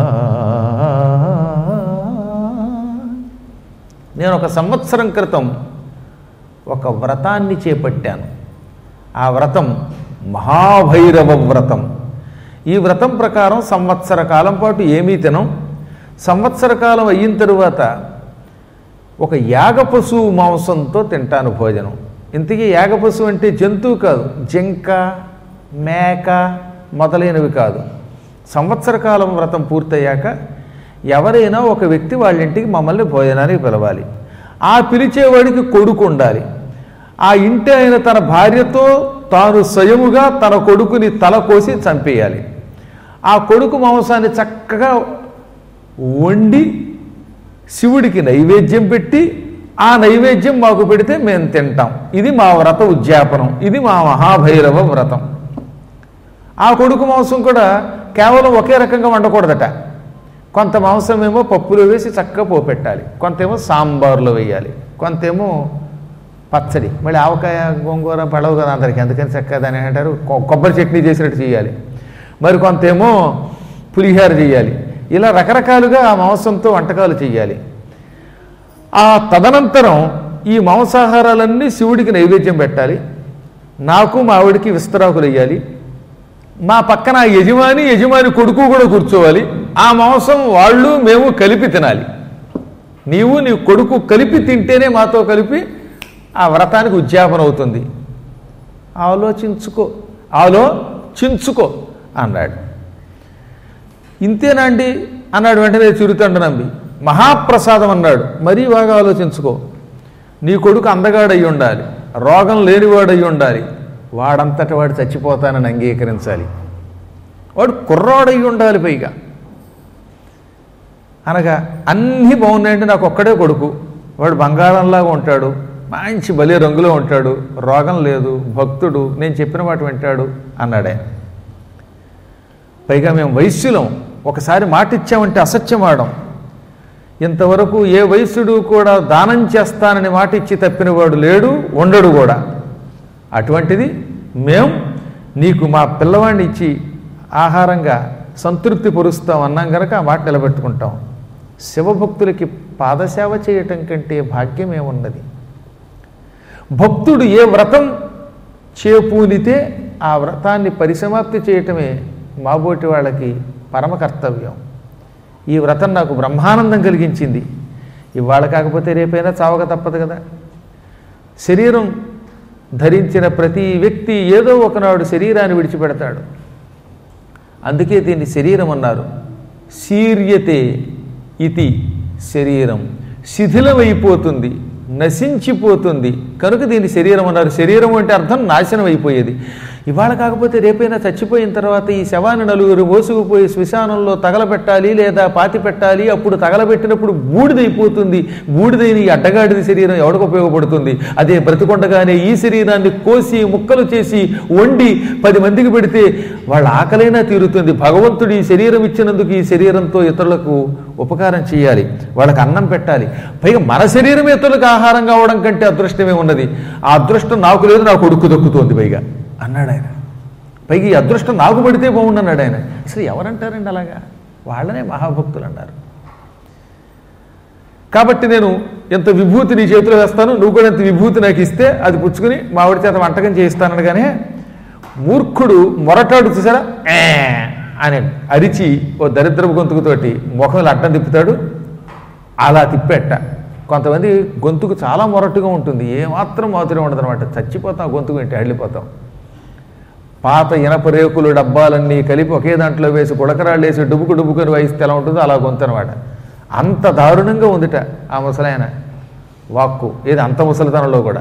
నేను ఒక సంవత్సరం క్రితం ఒక వ్రతాన్ని చేపట్టాను ఆ వ్రతం మహాభైరవ వ్రతం ఈ వ్రతం ప్రకారం సంవత్సర కాలం పాటు ఏమీ తినం సంవత్సర కాలం అయిన తరువాత ఒక యాగపశువు మాంసంతో తింటాను భోజనం ఇంతకీ యాగపశువు అంటే జంతువు కాదు జింక మేక మొదలైనవి కాదు సంవత్సర కాలం వ్రతం పూర్తయ్యాక ఎవరైనా ఒక వ్యక్తి వాళ్ళ ఇంటికి మమ్మల్ని భోజనానికి పిలవాలి ఆ పిలిచేవాడికి కొడుకు ఉండాలి ఆ ఇంటి ఆయన తన భార్యతో తాను స్వయముగా తన కొడుకుని తల కోసి చంపేయాలి ఆ కొడుకు మాంసాన్ని చక్కగా వండి శివుడికి నైవేద్యం పెట్టి ఆ నైవేద్యం మాకు పెడితే మేము తింటాం ఇది మా వ్రత ఉద్యాపనం ఇది మా మహాభైరవ వ్రతం ఆ కొడుకు మాంసం కూడా కేవలం ఒకే రకంగా వండకూడదట కొంత మాంసం ఏమో పప్పులో వేసి చక్కగా పోపెట్టాలి కొంతేమో సాంబార్లో వేయాలి కొంతేమో పచ్చడి మళ్ళీ ఆవకాయ గోంగూర పడవు కదా అందరికి అందుకని చక్కగా దాన్ని అంటారు కొ- కొబ్బరి చట్నీ చేసినట్టు చేయాలి మరి కొంతేమో పులిహార చేయాలి ఇలా రకరకాలుగా ఆ మాంసంతో వంటకాలు చేయాలి ఆ తదనంతరం ఈ మాంసాహారాలన్నీ శివుడికి నైవేద్యం పెట్టాలి నాకు మా ఆవిడికి విస్తరాకులు వేయాలి మా పక్కన ఆ యజమాని యజమాని కొడుకు కూడా కూర్చోవాలి ఆ మాంసం వాళ్ళు మేము కలిపి తినాలి నీవు నీ కొడుకు కలిపి తింటేనే మాతో కలిపి ఆ వ్రతానికి ఉద్యాపన అవుతుంది ఆలోచించుకో ఆలోచించుకో అన్నాడు ఇంతేనా అండి అన్నాడు వెంటనే చిరుతండ నంబి మహాప్రసాదం అన్నాడు మరీ బాగా ఆలోచించుకో నీ కొడుకు అందగాడయి ఉండాలి రోగం లేనివాడయి ఉండాలి వాడంతట వాడు చచ్చిపోతానని అంగీకరించాలి వాడు కుర్రాడయి ఉండాలి పైగా అనగా అన్నీ బాగున్నాయంటే నాకు ఒక్కడే కొడుకు వాడు బంగారంలాగా ఉంటాడు మంచి బలి రంగులో ఉంటాడు రోగం లేదు భక్తుడు నేను చెప్పిన మాట వింటాడు అన్నాడే పైగా మేము వైశ్యులం ఒకసారి మాట ఇచ్చామంటే అసత్యం ఆడం ఇంతవరకు ఏ వైశ్యుడు కూడా దానం చేస్తానని మాట ఇచ్చి తప్పినవాడు లేడు ఉండడు కూడా అటువంటిది మేం నీకు మా పిల్లవాడిని ఇచ్చి ఆహారంగా సంతృప్తి పొరుస్తాం అన్నాం కనుక ఆ మాట నిలబెట్టుకుంటాం శివభక్తులకి పాదసేవ చేయటం కంటే భాగ్యం ఏమున్నది భక్తుడు ఏ వ్రతం చేపూనితే ఆ వ్రతాన్ని పరిసమాప్తి చేయటమే మాబోటి వాళ్ళకి పరమ కర్తవ్యం ఈ వ్రతం నాకు బ్రహ్మానందం కలిగించింది ఇవాళ కాకపోతే రేపైనా చావక తప్పదు కదా శరీరం ధరించిన ప్రతి వ్యక్తి ఏదో ఒకనాడు శరీరాన్ని విడిచిపెడతాడు అందుకే దీన్ని శరీరం అన్నారు శీర్యతే ఇది శరీరం శిథిలమైపోతుంది నశించిపోతుంది కనుక దీన్ని శరీరం అన్నారు శరీరం అంటే అర్థం నాశనం అయిపోయేది ఇవాళ కాకపోతే రేపైనా చచ్చిపోయిన తర్వాత ఈ శవాన్ని నలుగురు మోసుకుపోయి శ్మశానంలో తగలబెట్టాలి లేదా పాతి పెట్టాలి అప్పుడు తగలబెట్టినప్పుడు బూడిదైపోతుంది బూడిదైన ఈ అడ్డగాడిది శరీరం ఎవరికి ఉపయోగపడుతుంది అదే బ్రతికొండగానే ఈ శరీరాన్ని కోసి ముక్కలు చేసి వండి పది మందికి పెడితే వాళ్ళ ఆకలైనా తీరుతుంది భగవంతుడు ఈ శరీరం ఇచ్చినందుకు ఈ శరీరంతో ఇతరులకు ఉపకారం చేయాలి వాళ్ళకి అన్నం పెట్టాలి పైగా మన శరీరం ఇతరులకు ఆహారం కావడం కంటే అదృష్టమే ఉన్నది ఆ అదృష్టం నాకు లేదు నా కొడుకు దక్కుతోంది పైగా అన్నాడు ఆయన పైగా ఈ అదృష్టం నాకు పడితే బాగుండన్నాడు ఆయన అసలు ఎవరంటారండి అలాగా వాళ్ళనే మహాభక్తులు అన్నారు కాబట్టి నేను ఎంత విభూతి నీ చేతిలో వేస్తాను నువ్వు కూడా ఎంత విభూతి నాకు ఇస్తే అది పుచ్చుకుని మావిడి చేత వంటకం చేయిస్తానగానే మూర్ఖుడు మొరటాడు చూసారా "ఏ" అని అరిచి ఓ దరిద్రపు గొంతుకుతోటి ముఖంలో అడ్డం తిప్పుతాడు అలా తిప్పెట్ట కొంతమంది గొంతుకు చాలా మొరటుగా ఉంటుంది ఏమాత్రం మాధుర్యం ఉండదు అనమాట చచ్చిపోతాం గొంతుకు వింటే వెళ్ళిపోతాం పాత ఇనప రేకులు డబ్బాలన్నీ కలిపి ఒకే దాంట్లో వేసి గుడకరాళ్ళు వేసి డుబుకు డుబుకొని వహిస్తే ఎలా ఉంటుందో అలా గొంతు అనమాట అంత దారుణంగా ఉందిట ఆ ముసలాయన వాక్కు ఏది అంత ముసలితనంలో కూడా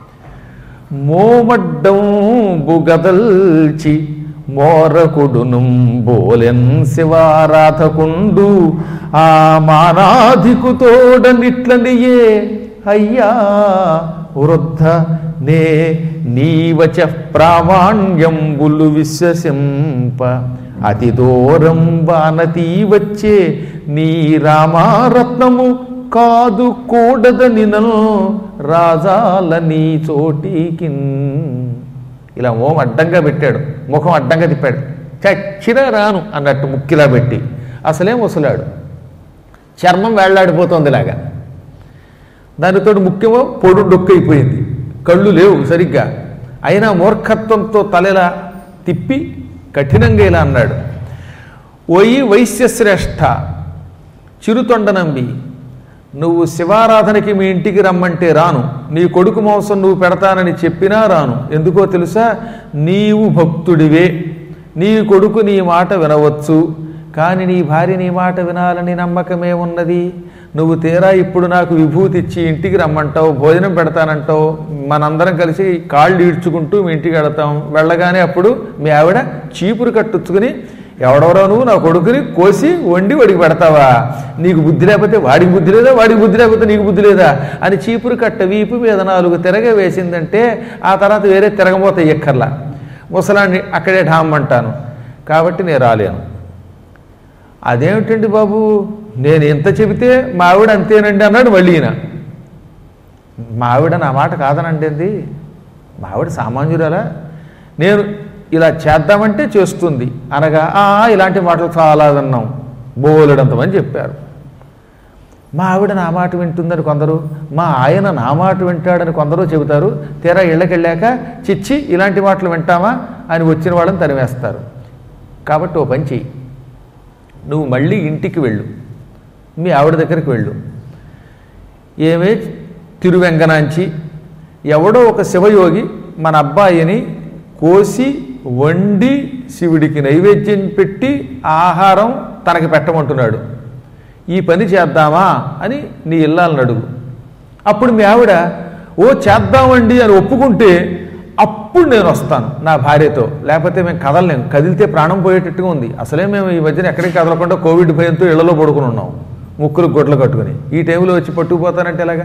మోమడ్డం బుగదల్చి మోరకుడును బోలెన్ శివారాధకుండు ఆ మానాధికు తోడనిట్లనియే అయ్యా వృద్ధ నే నీవచ ప్రామాణ్యంబులు విశ్వసింప అతి దూరం వానతీ వచ్చే నీ రామారత్నము కాదు కూడదని రాజాల నీ చోటికిన్ ఇలా ఓం అడ్డంగా పెట్టాడు ముఖం అడ్డంగా తిప్పాడు చచ్చినా రాను అన్నట్టు ముక్కిలా పెట్టి అసలే ముసలాడు చర్మం వేళ్లాడిపోతుంది ఇలాగా దానితో ముఖ్యమో పొడు డొక్కైపోయింది కళ్ళు లేవు సరిగ్గా అయినా మూర్ఖత్వంతో తలెలా తిప్పి కఠినంగా ఇలా అన్నాడు ఓయి వైశ్యశ్రేష్ఠ చిరుతొండ నంబి నువ్వు శివారాధనకి మీ ఇంటికి రమ్మంటే రాను నీ కొడుకు మాంసం నువ్వు పెడతానని చెప్పినా రాను ఎందుకో తెలుసా నీవు భక్తుడివే నీ కొడుకు నీ మాట వినవచ్చు కానీ నీ భార్య నీ మాట వినాలని నమ్మకమే ఉన్నది నువ్వు తీరా ఇప్పుడు నాకు విభూతి ఇచ్చి ఇంటికి రమ్మంటావు భోజనం పెడతానంటావు మనందరం కలిసి కాళ్ళు ఈడ్చుకుంటూ మీ ఇంటికి వెళతాం వెళ్ళగానే అప్పుడు మీ ఆవిడ చీపురు కట్టుచ్చుకుని ఎవడెవరో నువ్వు నా కొడుకుని కోసి వండి వాడికి పెడతావా నీకు బుద్ధి లేకపోతే వాడికి బుద్ధి లేదా వాడికి బుద్ధి లేకపోతే నీకు బుద్ధి లేదా అని చీపురు కట్ట వీపు మీద నాలుగు తిరగ వేసిందంటే ఆ తర్వాత వేరే తిరగబోతాయి ఎక్కర్లా ముసలాన్ని అక్కడే ఢామ్మంటాను కాబట్టి నేను రాలేను అదేమిటండి బాబు నేను ఎంత చెబితే మా ఆవిడ అంతేనండి అన్నాడు మళ్ళీ ఈయన మా ఆవిడ నా మాట కాదనండి మా ఆవిడ సామాన్యురాలా నేను ఇలా చేద్దామంటే చేస్తుంది అనగా "ఆ, ఇలాంటి మాటలు చాలా విన్నాం బోలెడంతమని చెప్పారు మా ఆవిడ నా మాట వింటుందని కొందరు మా ఆయన నా మాట వింటాడని కొందరు చెబుతారు తీరా ఇళ్ళకెళ్ళాక చిచ్చి ఇలాంటి మాటలు వింటామా అని వచ్చిన వాళ్ళని తరివేస్తారు కాబట్టి ఓ పని చెయ్యి నువ్వు మళ్ళీ ఇంటికి వెళ్ళు మీ ఆవిడ దగ్గరికి వెళ్ళు ఏమే తిరువెంగనాంచి ఎవడో ఒక శివయోగి మన అబ్బాయిని కోసి వండి శివుడికి నైవేద్యం పెట్టి ఆహారం తనకి పెట్టమంటున్నాడు ఈ పని చేద్దామా అని నీ ఇల్లాలను అడుగు అప్పుడు మీ ఆవిడ ఓ చేద్దామండి అని ఒప్పుకుంటే అప్పుడు నేను వస్తాను నా భార్యతో లేకపోతే మేము కదలలేము కదిలితే ప్రాణం పోయేటట్టుగా ఉంది అసలే మేము ఈ మధ్యన ఎక్కడికి కదలకుండా కోవిడ్ భయంతో ఇళ్లలో పడుకుని ఉన్నాం ముక్కులు గొడ్లు కట్టుకుని ఈ టైంలో వచ్చి పట్టుకుపోతానంటే ఎలాగా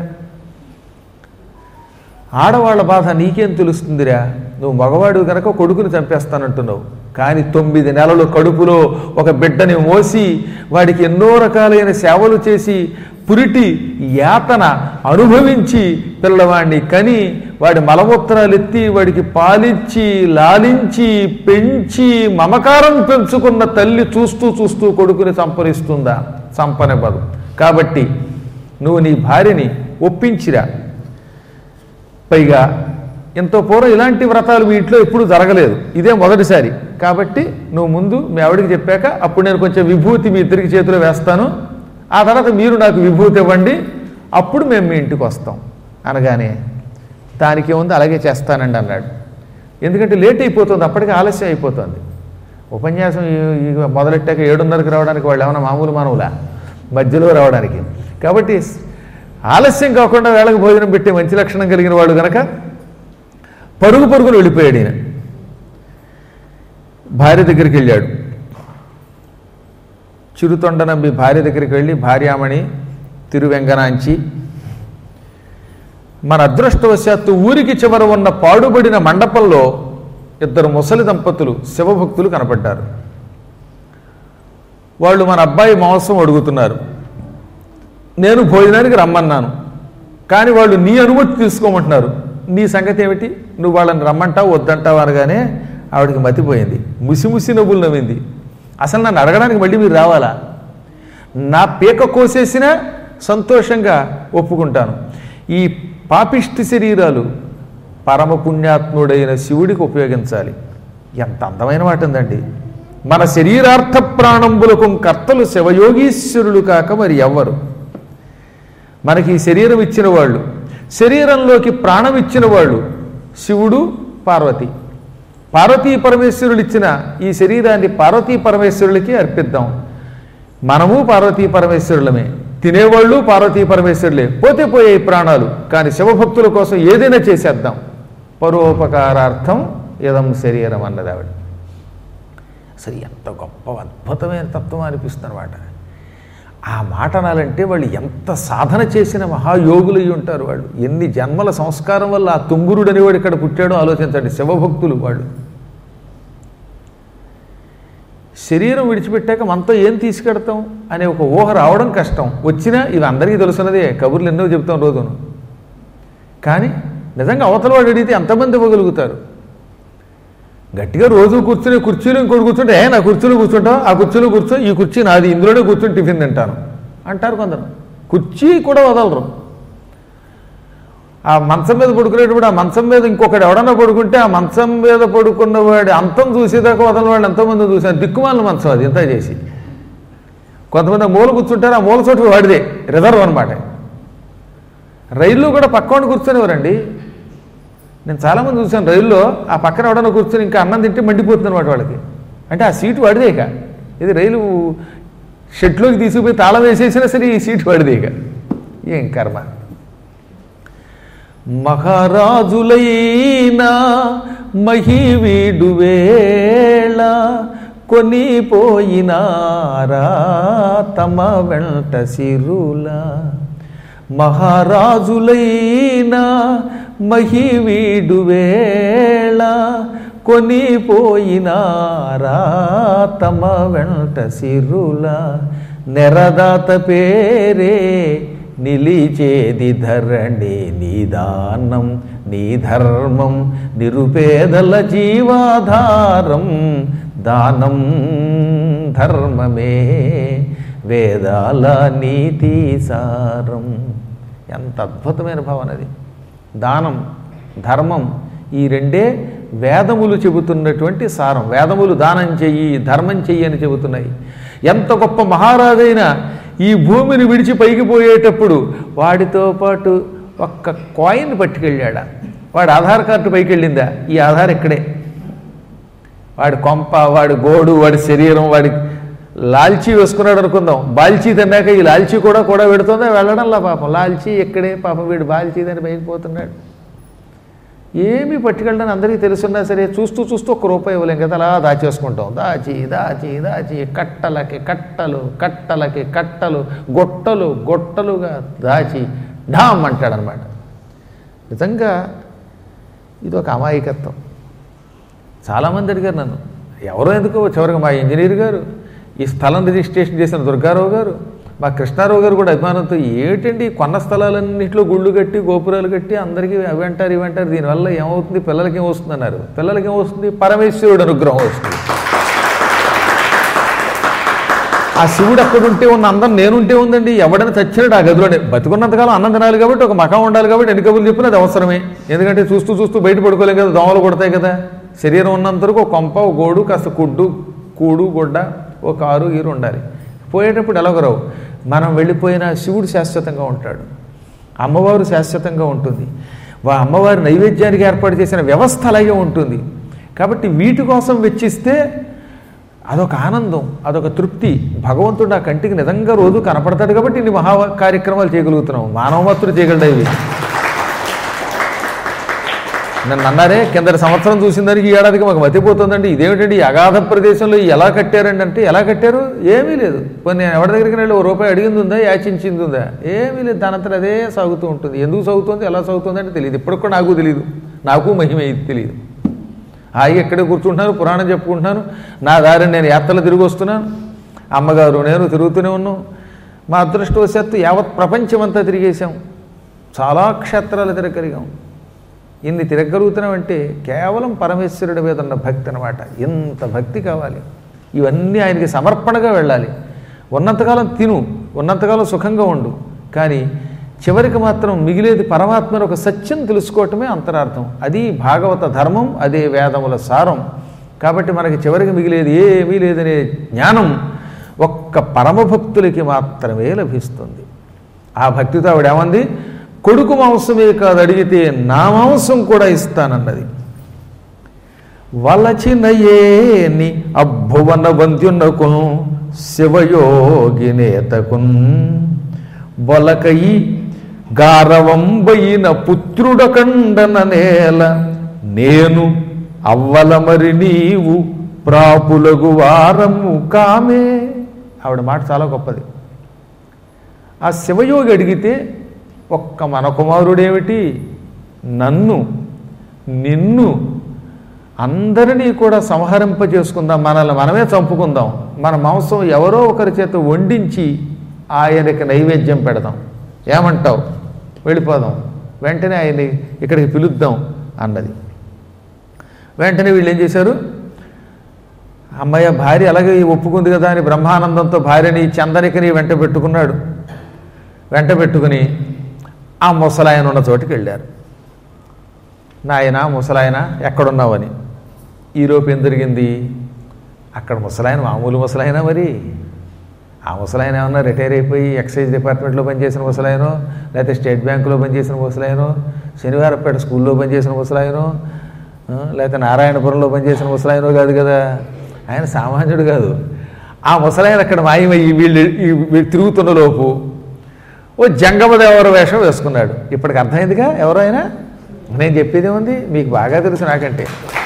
ఆడవాళ్ళ బాధ నీకేం తెలుస్తుందిరా నువ్వు మగవాడు గనక కొడుకుని చంపేస్తానంటున్నావు కానీ తొమ్మిది నెలలు కడుపులో ఒక బిడ్డని మోసి వాడికి ఎన్నో రకాలైన సేవలు చేసి పురిటి యాతన అనుభవించి పిల్లవాడిని కని వాడి మలమూత్రాలు ఎత్తి వాడికి పాలిచ్చి లాలించి పెంచి మమకారం పెంచుకున్న తల్లి చూస్తూ చూస్తూ కొడుకుని సంపరిస్తుందా సంపనివ్వదు కాబట్టి నువ్వు నీ భార్యని ఒప్పించిరా పైగా ఎంతో పూర్వం ఇలాంటి వ్రతాలు మీ ఇంట్లో ఎప్పుడు జరగలేదు ఇదే మొదటిసారి కాబట్టి నువ్వు ముందు మీ ఆవిడికి చెప్పాక అప్పుడు నేను కొంచెం విభూతి మీ ఇద్దరికి చేతిలో వేస్తాను ఆ తర్వాత మీరు నాకు విభూతి ఇవ్వండి అప్పుడు మేము మీ ఇంటికి వస్తాం అనగానే దానికి ఏముంది అలాగే చేస్తానండి అన్నాడు ఎందుకంటే లేట్ అయిపోతుంది అప్పటికి ఆలస్యం అయిపోతుంది ఉపన్యాసం ఈ- ఈ మొదలెట్టాక ఏడున్నరకు రావడానికి వాళ్ళు ఏమైనా మామూలు మానవులా మధ్యలో రావడానికి కాబట్టి ఆలస్యం కాకుండా వేళకు భోజనం పెట్టే మంచి లక్షణం కలిగిన వాడు గనక పరుగు పరుగులు వెళ్ళిపోయాడు ఈయన భార్య దగ్గరికి వెళ్ళాడు చిరుతొండ నమ్మి భార్య దగ్గరికి వెళ్ళి భార్యామణి తిరువెంగనాంచి మన అదృష్టవశాత్తు ఊరికి చివర ఉన్న పాడుబడిన మండపంలో ఇద్దరు ముసలి దంపతులు శివభక్తులు కనపడ్డారు వాళ్ళు మన అబ్బాయి మాంసం అడుగుతున్నారు నేను భోజనానికి రమ్మన్నాను కానీ వాళ్ళు నీ అనుమతి తీసుకోమంటున్నారు నీ సంగతి ఏమిటి నువ్వు వాళ్ళని రమ్మంటావు వద్దంటావు అనగానే ఆవిడకి మతిపోయింది ముసిముసి నవ్వులు నవ్వింది అసలు నన్ను అడగడానికి మళ్ళీ మీరు రావాలా నా పీక కోసేసినా సంతోషంగా ఒప్పుకుంటాను ఈ పాపిష్టి శరీరాలు పరమ పుణ్యాత్ముడైన శివుడికి ఉపయోగించాలి ఎంత అందమైన మాట ఉందండి మన శరీరార్థ ప్రాణంబులకు కర్తలు శివయోగీశ్వరులు కాక మరి ఎవ్వరు మనకి ఈ శరీరం ఇచ్చిన వాళ్ళు శరీరంలోకి ప్రాణం ఇచ్చిన వాళ్ళు శివుడు పార్వతి పార్వతీ పరమేశ్వరులు ఇచ్చిన ఈ శరీరాన్ని పార్వతీ పరమేశ్వరులకి అర్పిద్దాం మనము పార్వతీ పరమేశ్వరులమే తినేవాళ్ళు పార్వతీ పరమేశ్వరులే పోతే పోయే ఈ ప్రాణాలు కానీ శివభక్తుల కోసం ఏదైనా చేసేద్దాం పరోపకారార్థం ఇదం శరీరం అన్నది ఆవిడ అసలు ఎంత గొప్ప అద్భుతమైన తత్వం అనిపిస్తుంది అనమాట ఆ మాట అనాలంటే వాళ్ళు ఎంత సాధన చేసిన మహాయోగులు అయి ఉంటారు వాళ్ళు ఎన్ని జన్మల సంస్కారం వల్ల ఆ తుంగురుడు అనేవాడు ఇక్కడ పుట్టాడో ఆలోచించండి శివభక్తులు వాళ్ళు శరీరం విడిచిపెట్టాక మనతో ఏం తీసుకెడతాం అనే ఒక ఊహ రావడం కష్టం వచ్చినా ఇవి అందరికీ తెలుసున్నదే కబుర్లు ఎన్నో చెప్తాం రోజును కానీ నిజంగా అవతల వాడు అడిగితే ఎంతమంది ఇవ్వగలుగుతారు గట్టిగా రోజు కూర్చుని కుర్చీలో ఇంకోటి కూర్చుంటే ఏ నా కుర్చీలో కూర్చుంటావు ఆ కుర్చీలో కూర్చో ఈ కుర్చీ నాది ఇందులోనే కూర్చొని టిఫిన్ తింటాను అంటారు కొందరు కుర్చీ కూడా వదలరు ఆ మంచం మీద పడుకునేటప్పుడు ఆ మంచం మీద ఇంకొకటి ఎవడన్నా పడుకుంటే ఆ మంచం మీద పడుకున్న వాడి అంతం చూసేదాకా వదలని వాళ్ళు ఎంతోమంది చూశాను దిక్కుమాలిన మంచం అది ఇంత చేసి కొంతమంది ఆ మూల కూర్చుంటారు ఆ మూల చోటు వాడిదే రిజర్వ్ అనమాట రైల్లో కూడా పక్కన కూర్చొనివారండి నేను చాలామంది చూశాను రైల్లో ఆ పక్కన ఎవడన్నా కూర్చొని ఇంకా అన్నం తింటే మండిపోతుంది అనమాట వాళ్ళకి అంటే ఆ సీటు వాడిదే ఇక ఇది రైలు షెడ్లోకి తీసుకుపోయి తాళం వేసేసినా సరే ఈ సీటు వాడిదే ఇక ఏం కర్మ మహారాజులైనా మహివీడు వేళ కొనిపోయినారా తమ వెంట సిరులా మహారాజులైనా మహివీడు వేళ కొనిపోయినారా తమ వెంట సిరుల నెరదాత పేరే నిలిచేది ధరణి నిదానం నీ ధర్మం నిరుపేదల జీవాధారం దానం ధర్మమే వేదాల నీతి సారం ఎంత అద్భుతమైన భావన అది దానం ధర్మం ఈ రెండే వేదములు చెబుతున్నటువంటి సారం వేదములు దానం చెయ్యి ధర్మం చెయ్యి అని చెబుతున్నాయి ఎంత గొప్ప మహారాజైనా ఈ భూమిని విడిచి పైకి పోయేటప్పుడు వాడితో పాటు ఒక్క కాయిన్ పట్టుకెళ్ళాడా వాడి ఆధార్ కార్డు పైకి వెళ్ళిందా ఈ ఆధార్ ఇక్కడే వాడి కొంప వాడి గోడు వాడి శరీరం వాడి లాల్చీ వేసుకున్నాడు అనుకుందాం బాల్చీ తిన్నాక ఈ లాల్చీ కూడా కూడా పెడుతుందా వెళ్ళడంలా పాపం లాల్చీ ఎక్కడే పాపం వీడు బాల్చీ దాన్ని పైకి పోతున్నాడు ఏమీ పట్టుకెళ్ళడానికి అందరికీ తెలుసున్నా సరే చూస్తూ చూస్తూ ఒక్క రూపాయి ఇవ్వలేం కదా అలా దాచేసుకుంటాం దాచి దాచి దాచి కట్టలకి కట్టలు కట్టలకి కట్టలు గొట్టలు గొట్టలుగా దాచి ఢామ్ అంటాడనమాట నిజంగా ఇది ఒక అమాయకత్వం చాలామంది అడిగారు నన్ను ఎవరో ఎందుకో చివరికి మా ఇంజనీర్ గారు ఈ స్థలం రిజిస్ట్రేషన్ చేసిన దుర్గారావు గారు మా కృష్ణారావు గారు కూడా అభిమానంతో ఏమిటండి కొన్న స్థలాలన్నింటిలో గుళ్ళు కట్టి గోపురాలు కట్టి అందరికీ అవి అంటారు ఇవి అంటారు దీనివల్ల ఏమవుతుంది పిల్లలకి ఏమొస్తుంది అన్నారు పిల్లలకి ఏమొస్తుంది పరమేశ్వరుడు అనుగ్రహం వస్తుంది ఆ శివుడు అక్కడ ఉంటే ఉన్న అందం నేనుంటే ఉందండి ఎవడైనా చచ్చినాడు ఆ గదిలోనే బతుకున్నంతకాలం అన్నం తినాలి కాబట్టి ఒక మకం ఉండాలి కాబట్టి ఎన్ని కబుర్లు చెప్పినా అది అవసరమే ఎందుకంటే చూస్తూ చూస్తూ బయట పడుకోలేం కదా దోమలు కొడతాయి కదా శరీరం ఉన్నంత వరకు ఒక కొంప ఒక గోడు కాస్త కుడ్డు కూడు గుడ్డ ఒక కారు గీరు ఉండాలి పోయేటప్పుడు ఎలాగరావు మనం వెళ్ళిపోయిన శివుడు శాశ్వతంగా ఉంటాడు అమ్మవారు శాశ్వతంగా ఉంటుంది వా అమ్మవారి నైవేద్యానికి ఏర్పాటు చేసిన వ్యవస్థ అలాగే ఉంటుంది కాబట్టి వీటి కోసం వెచ్చిస్తే అదొక ఆనందం అదొక తృప్తి భగవంతుడు నా కంటికి నిజంగా రోజు కనపడతాడు కాబట్టి ఇన్ని మహా కార్యక్రమాలు చేయగలుగుతున్నాం మానవ మాత్రం చేయగలడు ఇవి నన్ను అన్నారే కిందటి సంవత్సరం చూసిన దానికి ఈ ఏడాదికి మాకు మతిపోతుందండి ఇదేమిటండి ఈ అగాధ ప్రదేశంలో ఎలా కట్టారండి అంటే ఎలా కట్టారు ఏమీ లేదు కొన్ని నేను ఎవరి దగ్గరికి వెళ్ళి ఓ రూపాయి అడిగింది ఉందా యాచించింది ఉందా ఏమీ లేదు దానంతట అదే సాగుతూ ఉంటుంది ఎందుకు సాగుతుంది ఎలా సాగుతుంది అంటే తెలియదు ఇప్పటికి కూడా నాకు తెలియదు నాకు మహిమ ఇది తెలియదు హాయిగా ఇక్కడే కూర్చుంటున్నాను పురాణం చెప్పుకుంటున్నాను నా దారిని నేను యాత్రలు తిరిగి వస్తున్నాను అమ్మగారు నేను తిరుగుతూనే ఉన్నాం మా అదృష్టవశాత్తు యావత్ ప్రపంచమంతా తిరిగేశాం చాలా క్షేత్రాలు తిరగలిగాం ఇన్ని తిరగలుగుతున్నామంటే కేవలం పరమేశ్వరుడి మీద ఉన్న భక్తి అనమాట ఇంత భక్తి కావాలి ఇవన్నీ ఆయనకి సమర్పణగా వెళ్ళాలి ఉన్నంతకాలం తిను ఉన్నంతకాలం సుఖంగా ఉండు కానీ చివరికి మాత్రం మిగిలేది పరమాత్మను ఒక సత్యం తెలుసుకోవటమే అంతరార్థం అది భాగవత ధర్మం అదే వేదముల సారం కాబట్టి మనకి చివరికి మిగిలేది ఏమీ లేదనే జ్ఞానం ఒక్క పరమభక్తులకి మాత్రమే లభిస్తుంది ఆ భక్తితో ఆవిడ ఏమంది కొడుకు మాంసమే కాదు అడిగితే నా మాంసం కూడా ఇస్తానన్నది వలచినయేని అభువన వంద్యునకును శివయోగినేతకున్ బొలకయి గారవంబయిన పుత్రుడకండన నేల నేను అవ్వల మరి నీవు ప్రాపులగు వారము కామే ఆవిడ మాట చాలా గొప్పది ఆ శివయోగి అడిగితే ఒక్క మన కుమారుడేమిటి నన్ను నిన్ను అందరినీ కూడా సంహరింపజేసుకుందాం మనల్ని మనమే చంపుకుందాం మన మాంసం ఎవరో ఒకరి చేత వండించి ఆయనకి నైవేద్యం పెడదాం ఏమంటావు వెళ్ళిపోదాం వెంటనే ఆయన్ని ఇక్కడికి పిలుద్దాం అన్నది వెంటనే వీళ్ళు ఏం చేశారు అమ్మయ్య భార్య అలాగే ఒప్పుకుంది కదా అని బ్రహ్మానందంతో భార్యని చందనికని వెంట పెట్టుకున్నాడు వెంట పెట్టుకుని ఆ ముసలాయన ఉన్న చోటికి వెళ్ళారు నాయన ముసలాయన ఎక్కడున్నావని ఈరోపు ఏం జరిగింది అక్కడ ముసలాయన మామూలు ముసలాయన మరి ఆ ముసలాయన ఏమన్నా రిటైర్ అయిపోయి ఎక్సైజ్ డిపార్ట్మెంట్లో పనిచేసిన ముసలాయనో లేకపోతే స్టేట్ బ్యాంకులో పనిచేసిన ముసలాయనో శనివారపేట స్కూల్లో పనిచేసిన ముసలాయనో ఆ, లేకపోతే నారాయణపురంలో పనిచేసిన ముసలాయనో కాదు కదా ఆయన సామాన్యుడు కాదు ఆ ముసలాయన అక్కడ మాయమయ్యి వీళ్ళు ఈ వీళ్ళు తిరుగుతున్న లోపు ఓ జంగమదేవర వేషం వేసుకున్నాడు ఇప్పటికి అర్థమైందిగా ఎవరో అయినా నేను చెప్పేది ఉంది మీకు బాగా తెలుసు నాకంటే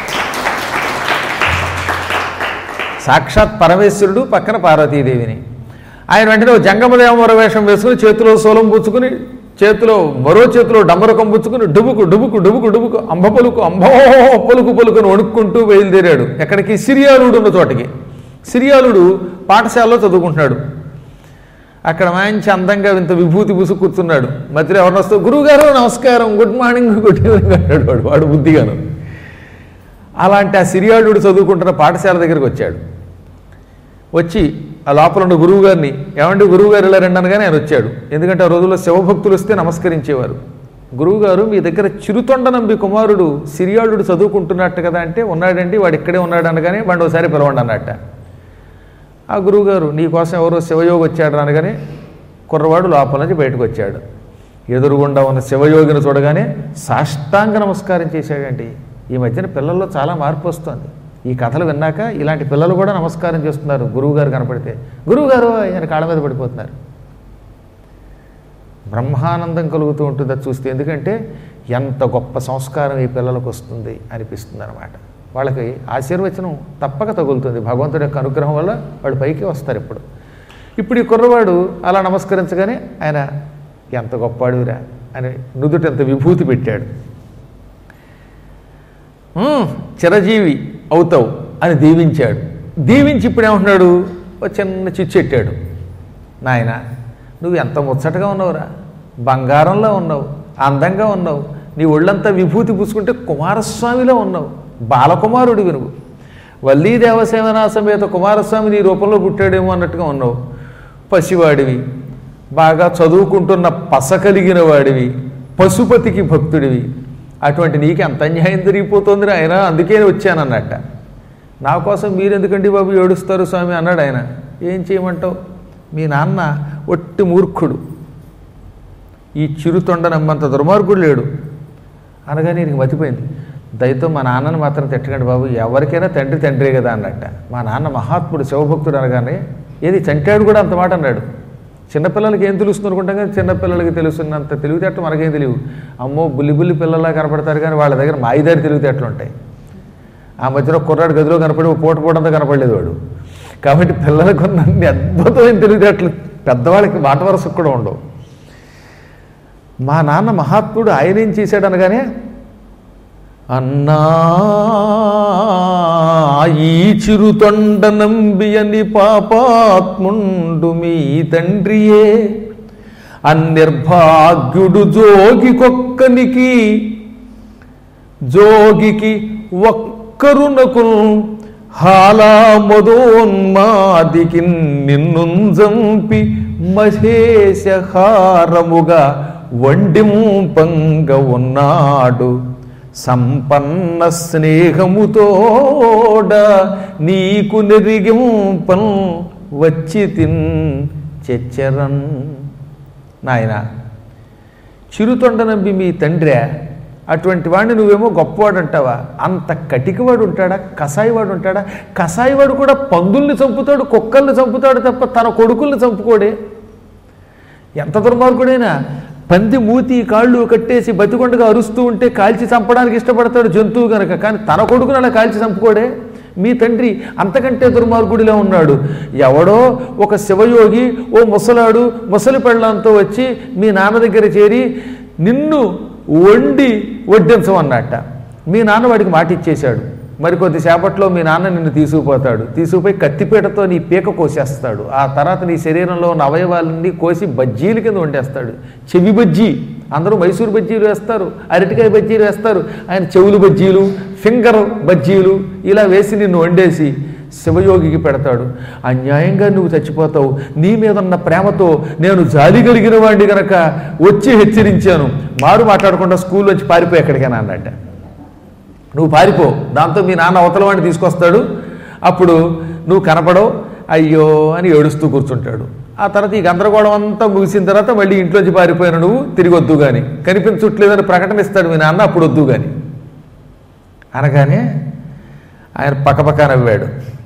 సాక్షాత్ పరమేశ్వరుడు పక్కన పార్వతీదేవిని ఆయన వెంటనే ఓ జంగమదేవర వేషం వేసుకుని చేతిలో సోలం పుచ్చుకుని చేతిలో మరో చేతిలో డమ్మరకం పుచ్చుకుని డుబుకు డుబుకు డుబుకు డుబుకు అంబ పలుకు అంబో పలుకు పలుకుని వణుక్కుంటూ బయలుదేరాడు ఎక్కడికి సిరియాలుడు ఉన్న చోటకి సిరియాలుడు పాఠశాలలో చదువుకుంటున్నాడు అక్కడ మంచి అందంగా ఇంత విభూతి పూసి కూర్చున్నాడు మధ్యలో ఎవరిని వస్తూ గురువుగారు నమస్కారం గుడ్ మార్నింగ్ గుడ్ ఈవినింగ్ అంటాడు వాడు వాడు బుద్ధిగాను అలాంటి ఆ సిరియాళుడు చదువుకుంటున్న పాఠశాల దగ్గరికి వచ్చాడు వచ్చి ఆ లోపల ఉన్న గురువు గారిని ఏమండి గురువు గారు ఇలా రండి అనగానే ఆయన వచ్చాడు ఎందుకంటే ఆ రోజుల్లో శివభక్తులు వస్తే నమస్కరించేవారు గురువుగారు మీ దగ్గర చిరుతొండ నంబి కుమారుడు సిరియాళుడు చదువుకుంటున్నట్టు కదా అంటే ఉన్నాడండి వాడు ఇక్కడే ఉన్నాడు అనగానే వాడు ఒకసారి పిలవండి అన్నట్ట ఆ గురువుగారు నీకోసం ఎవరో శివయోగి వచ్చాడు అనగానే కుర్రవాడు లోపల నుంచి బయటకు వచ్చాడు ఎదురుగుండా ఉన్న శివయోగిని చూడగానే సాష్టాంగ నమస్కారం చేశాడండి ఈ మధ్యన పిల్లల్లో చాలా మార్పు వస్తుంది ఈ కథలు విన్నాక ఇలాంటి పిల్లలు కూడా నమస్కారం చేస్తున్నారు గురువుగారు కనపడితే గురువుగారు ఆయన కాళ్ళ మీద పడిపోతున్నారు బ్రహ్మానందం కలుగుతూ ఉంటుంది అది చూస్తే ఎందుకంటే ఎంత గొప్ప సంస్కారం ఈ పిల్లలకు వస్తుంది అనిపిస్తుంది అనమాట వాళ్ళకి ఆశీర్వచనం తప్పక తగులుతుంది భగవంతుడి యొక్క అనుగ్రహం వల్ల వాళ్ళు పైకి వస్తారు ఇప్పుడు ఇప్పుడు ఈ కుర్రవాడు అలా నమస్కరించగానే ఆయన ఎంత గొప్పవాడురా అని నుదుట ఎంత విభూతి పెట్టాడు "ఉమ్, చిరజీవి అవుతావు అని దీవించాడు దీవించి ఇప్పుడు ఏమంటున్నాడు ఓ చిన్న చిచ్చెట్టాడు నాయన నువ్వు ఎంత ముచ్చటగా ఉన్నావురా బంగారంలో ఉన్నావు అందంగా ఉన్నావు నీ ఒళ్ళంతా విభూతి పూసుకుంటే కుమారస్వామిలో ఉన్నావు బాలకుమారుడివి నువ్వు వల్లీ దేవసేవనా సమేత కుమారస్వామి నీ రూపంలో పుట్టాడేమో అన్నట్టుగా ఉన్నావు పసివాడివి బాగా చదువుకుంటున్న పస కలిగిన వాడివి పశుపతికి భక్తుడివి అటువంటి నీకు ఎంత అన్యాయం జరిగిపోతుంది ఆయన అందుకే వచ్చానన్నట్ట నా కోసం మీరెందుకండి బాబు ఏడుస్తారు స్వామి అన్నాడు ఆయన ఏం చేయమంటావు మీ నాన్న ఒట్టి మూర్ఖుడు ఈ చిరుతొండ నమ్మంత దుర్మార్గుడు లేడు అనగానే నీకు మతిపోయింది దయతో మా నాన్నని మాత్రం తిట్టకండి బాబు ఎవరికైనా తండ్రి తండ్రే కదా అన్నట్ట మా నాన్న మహాత్ముడు శివభక్తుడు అనగానే ఏది చంటాడు కూడా అంత మాట అన్నాడు చిన్నపిల్లలకి ఏం తెలుస్తుంది అనుకుంటాం కానీ చిన్నపిల్లలకి తెలుస్తున్నంత తెలివితేటలు మనకేం తెలియవు అమ్మో బుల్లి బుల్లి పిల్లలా కనపడతారు కానీ వాళ్ళ దగ్గర మాయిదారి తెలివితేటలు ఉంటాయి ఆ మధ్యలో కుర్రాడు గదిలో కనపడి ఓ పూట పూటంతా కనపడలేదు వాడు కాబట్టి పిల్లలకు ఉన్న అన్ని అద్భుతమైన తెలివితేటలు పెద్దవాళ్ళకి మాట వరసకు కూడా ఉండవు మా నాన్న మహాత్ముడు ఆయన ఏం చేశాడు అనగానే అన్నా ఈ చిరుతొండ నంబియని పాపాత్ముండు మీ తండ్రియే అన్నిర్భాగ్యుడు జోగికొక్కనికి జోగికి ఒక్కరునకు హాలా మదోన్మాదికి నిన్నుంజంపి మహేశహారముగా వండింపంగ ఉన్నాడు సంపన్న స్నేహముతోడ నీకు నెరిగింపన్ వచ్చి తిన్ చెచ్చరన్ నాయనా చిరుతొండ నంబి మీ తండ్రే అటువంటి వాడిని నువ్వేమో గొప్పవాడు అంటావా అంత కటికవాడు ఉంటాడా కసాయివాడు ఉంటాడా కసాయివాడు కూడా పందుల్ని చంపుతాడు కుక్కల్ని చంపుతాడు తప్ప తన కొడుకుల్ని చంపుకోడే ఎంత దుర్మార్గుడైనా పంది మూతి కాళ్ళు కట్టేసి బతికొండగా అరుస్తూ ఉంటే కాల్చి చంపడానికి ఇష్టపడతాడు జంతువు గనక కానీ తన కొడుకుని అలా కాల్చి చంపుకోడే మీ తండ్రి అంతకంటే దుర్మార్గుడిలో ఉన్నాడు ఎవడో ఒక శివయోగి ఓ ముసలాడు ముసలి పెళ్ళంతో వచ్చి మీ నాన్న దగ్గర చేరి నిన్ను వండి వడ్డించమన్నట్ట మీ నాన్న వాడికి మాట ఇచ్చేశాడు మరి కొద్దిసేపట్లో మీ నాన్న నిన్ను తీసుకుపోతాడు తీసుకుపోయి కత్తిపీటతో నీ పీక కోసేస్తాడు ఆ తర్వాత నీ శరీరంలో ఉన్న అవయవాలన్నీ కోసి బజ్జీల కింద వండేస్తాడు చెవి బజ్జీ అందరూ మైసూరు బజ్జీలు వేస్తారు అరటికాయ బజ్జీలు వేస్తారు ఆయన చెవులు బజ్జీలు ఫింగర్ బజ్జీలు ఇలా వేసి నిన్ను వండేసి శివయోగికి పెడతాడు అన్యాయంగా నువ్వు చచ్చిపోతావు నీ మీద ఉన్న ప్రేమతో నేను జాలి కలిగిన వాడిని గనక వచ్చి హెచ్చరించాను మారు మాట్లాడకుండా స్కూల్ వచ్చి పారిపోయి ఎక్కడికైనా అన్నట్ట నువ్వు పారిపో దాంతో మీ నాన్న అవతల వాడిని తీసుకొస్తాడు అప్పుడు నువ్వు కనపడవు అయ్యో అని ఏడుస్తూ కూర్చుంటాడు ఆ తర్వాత ఈ గందరగోళం అంతా ముగిసిన తర్వాత మళ్ళీ ఇంట్లోంచి పారిపోయిన నువ్వు తిరిగి వద్దు కానీ కనిపించట్లేదని ప్రకటన ఇస్తాడు మీ నాన్న అప్పుడు వద్దు కానీ అనగానే ఆయన పక్కపక్క నవ్వాడు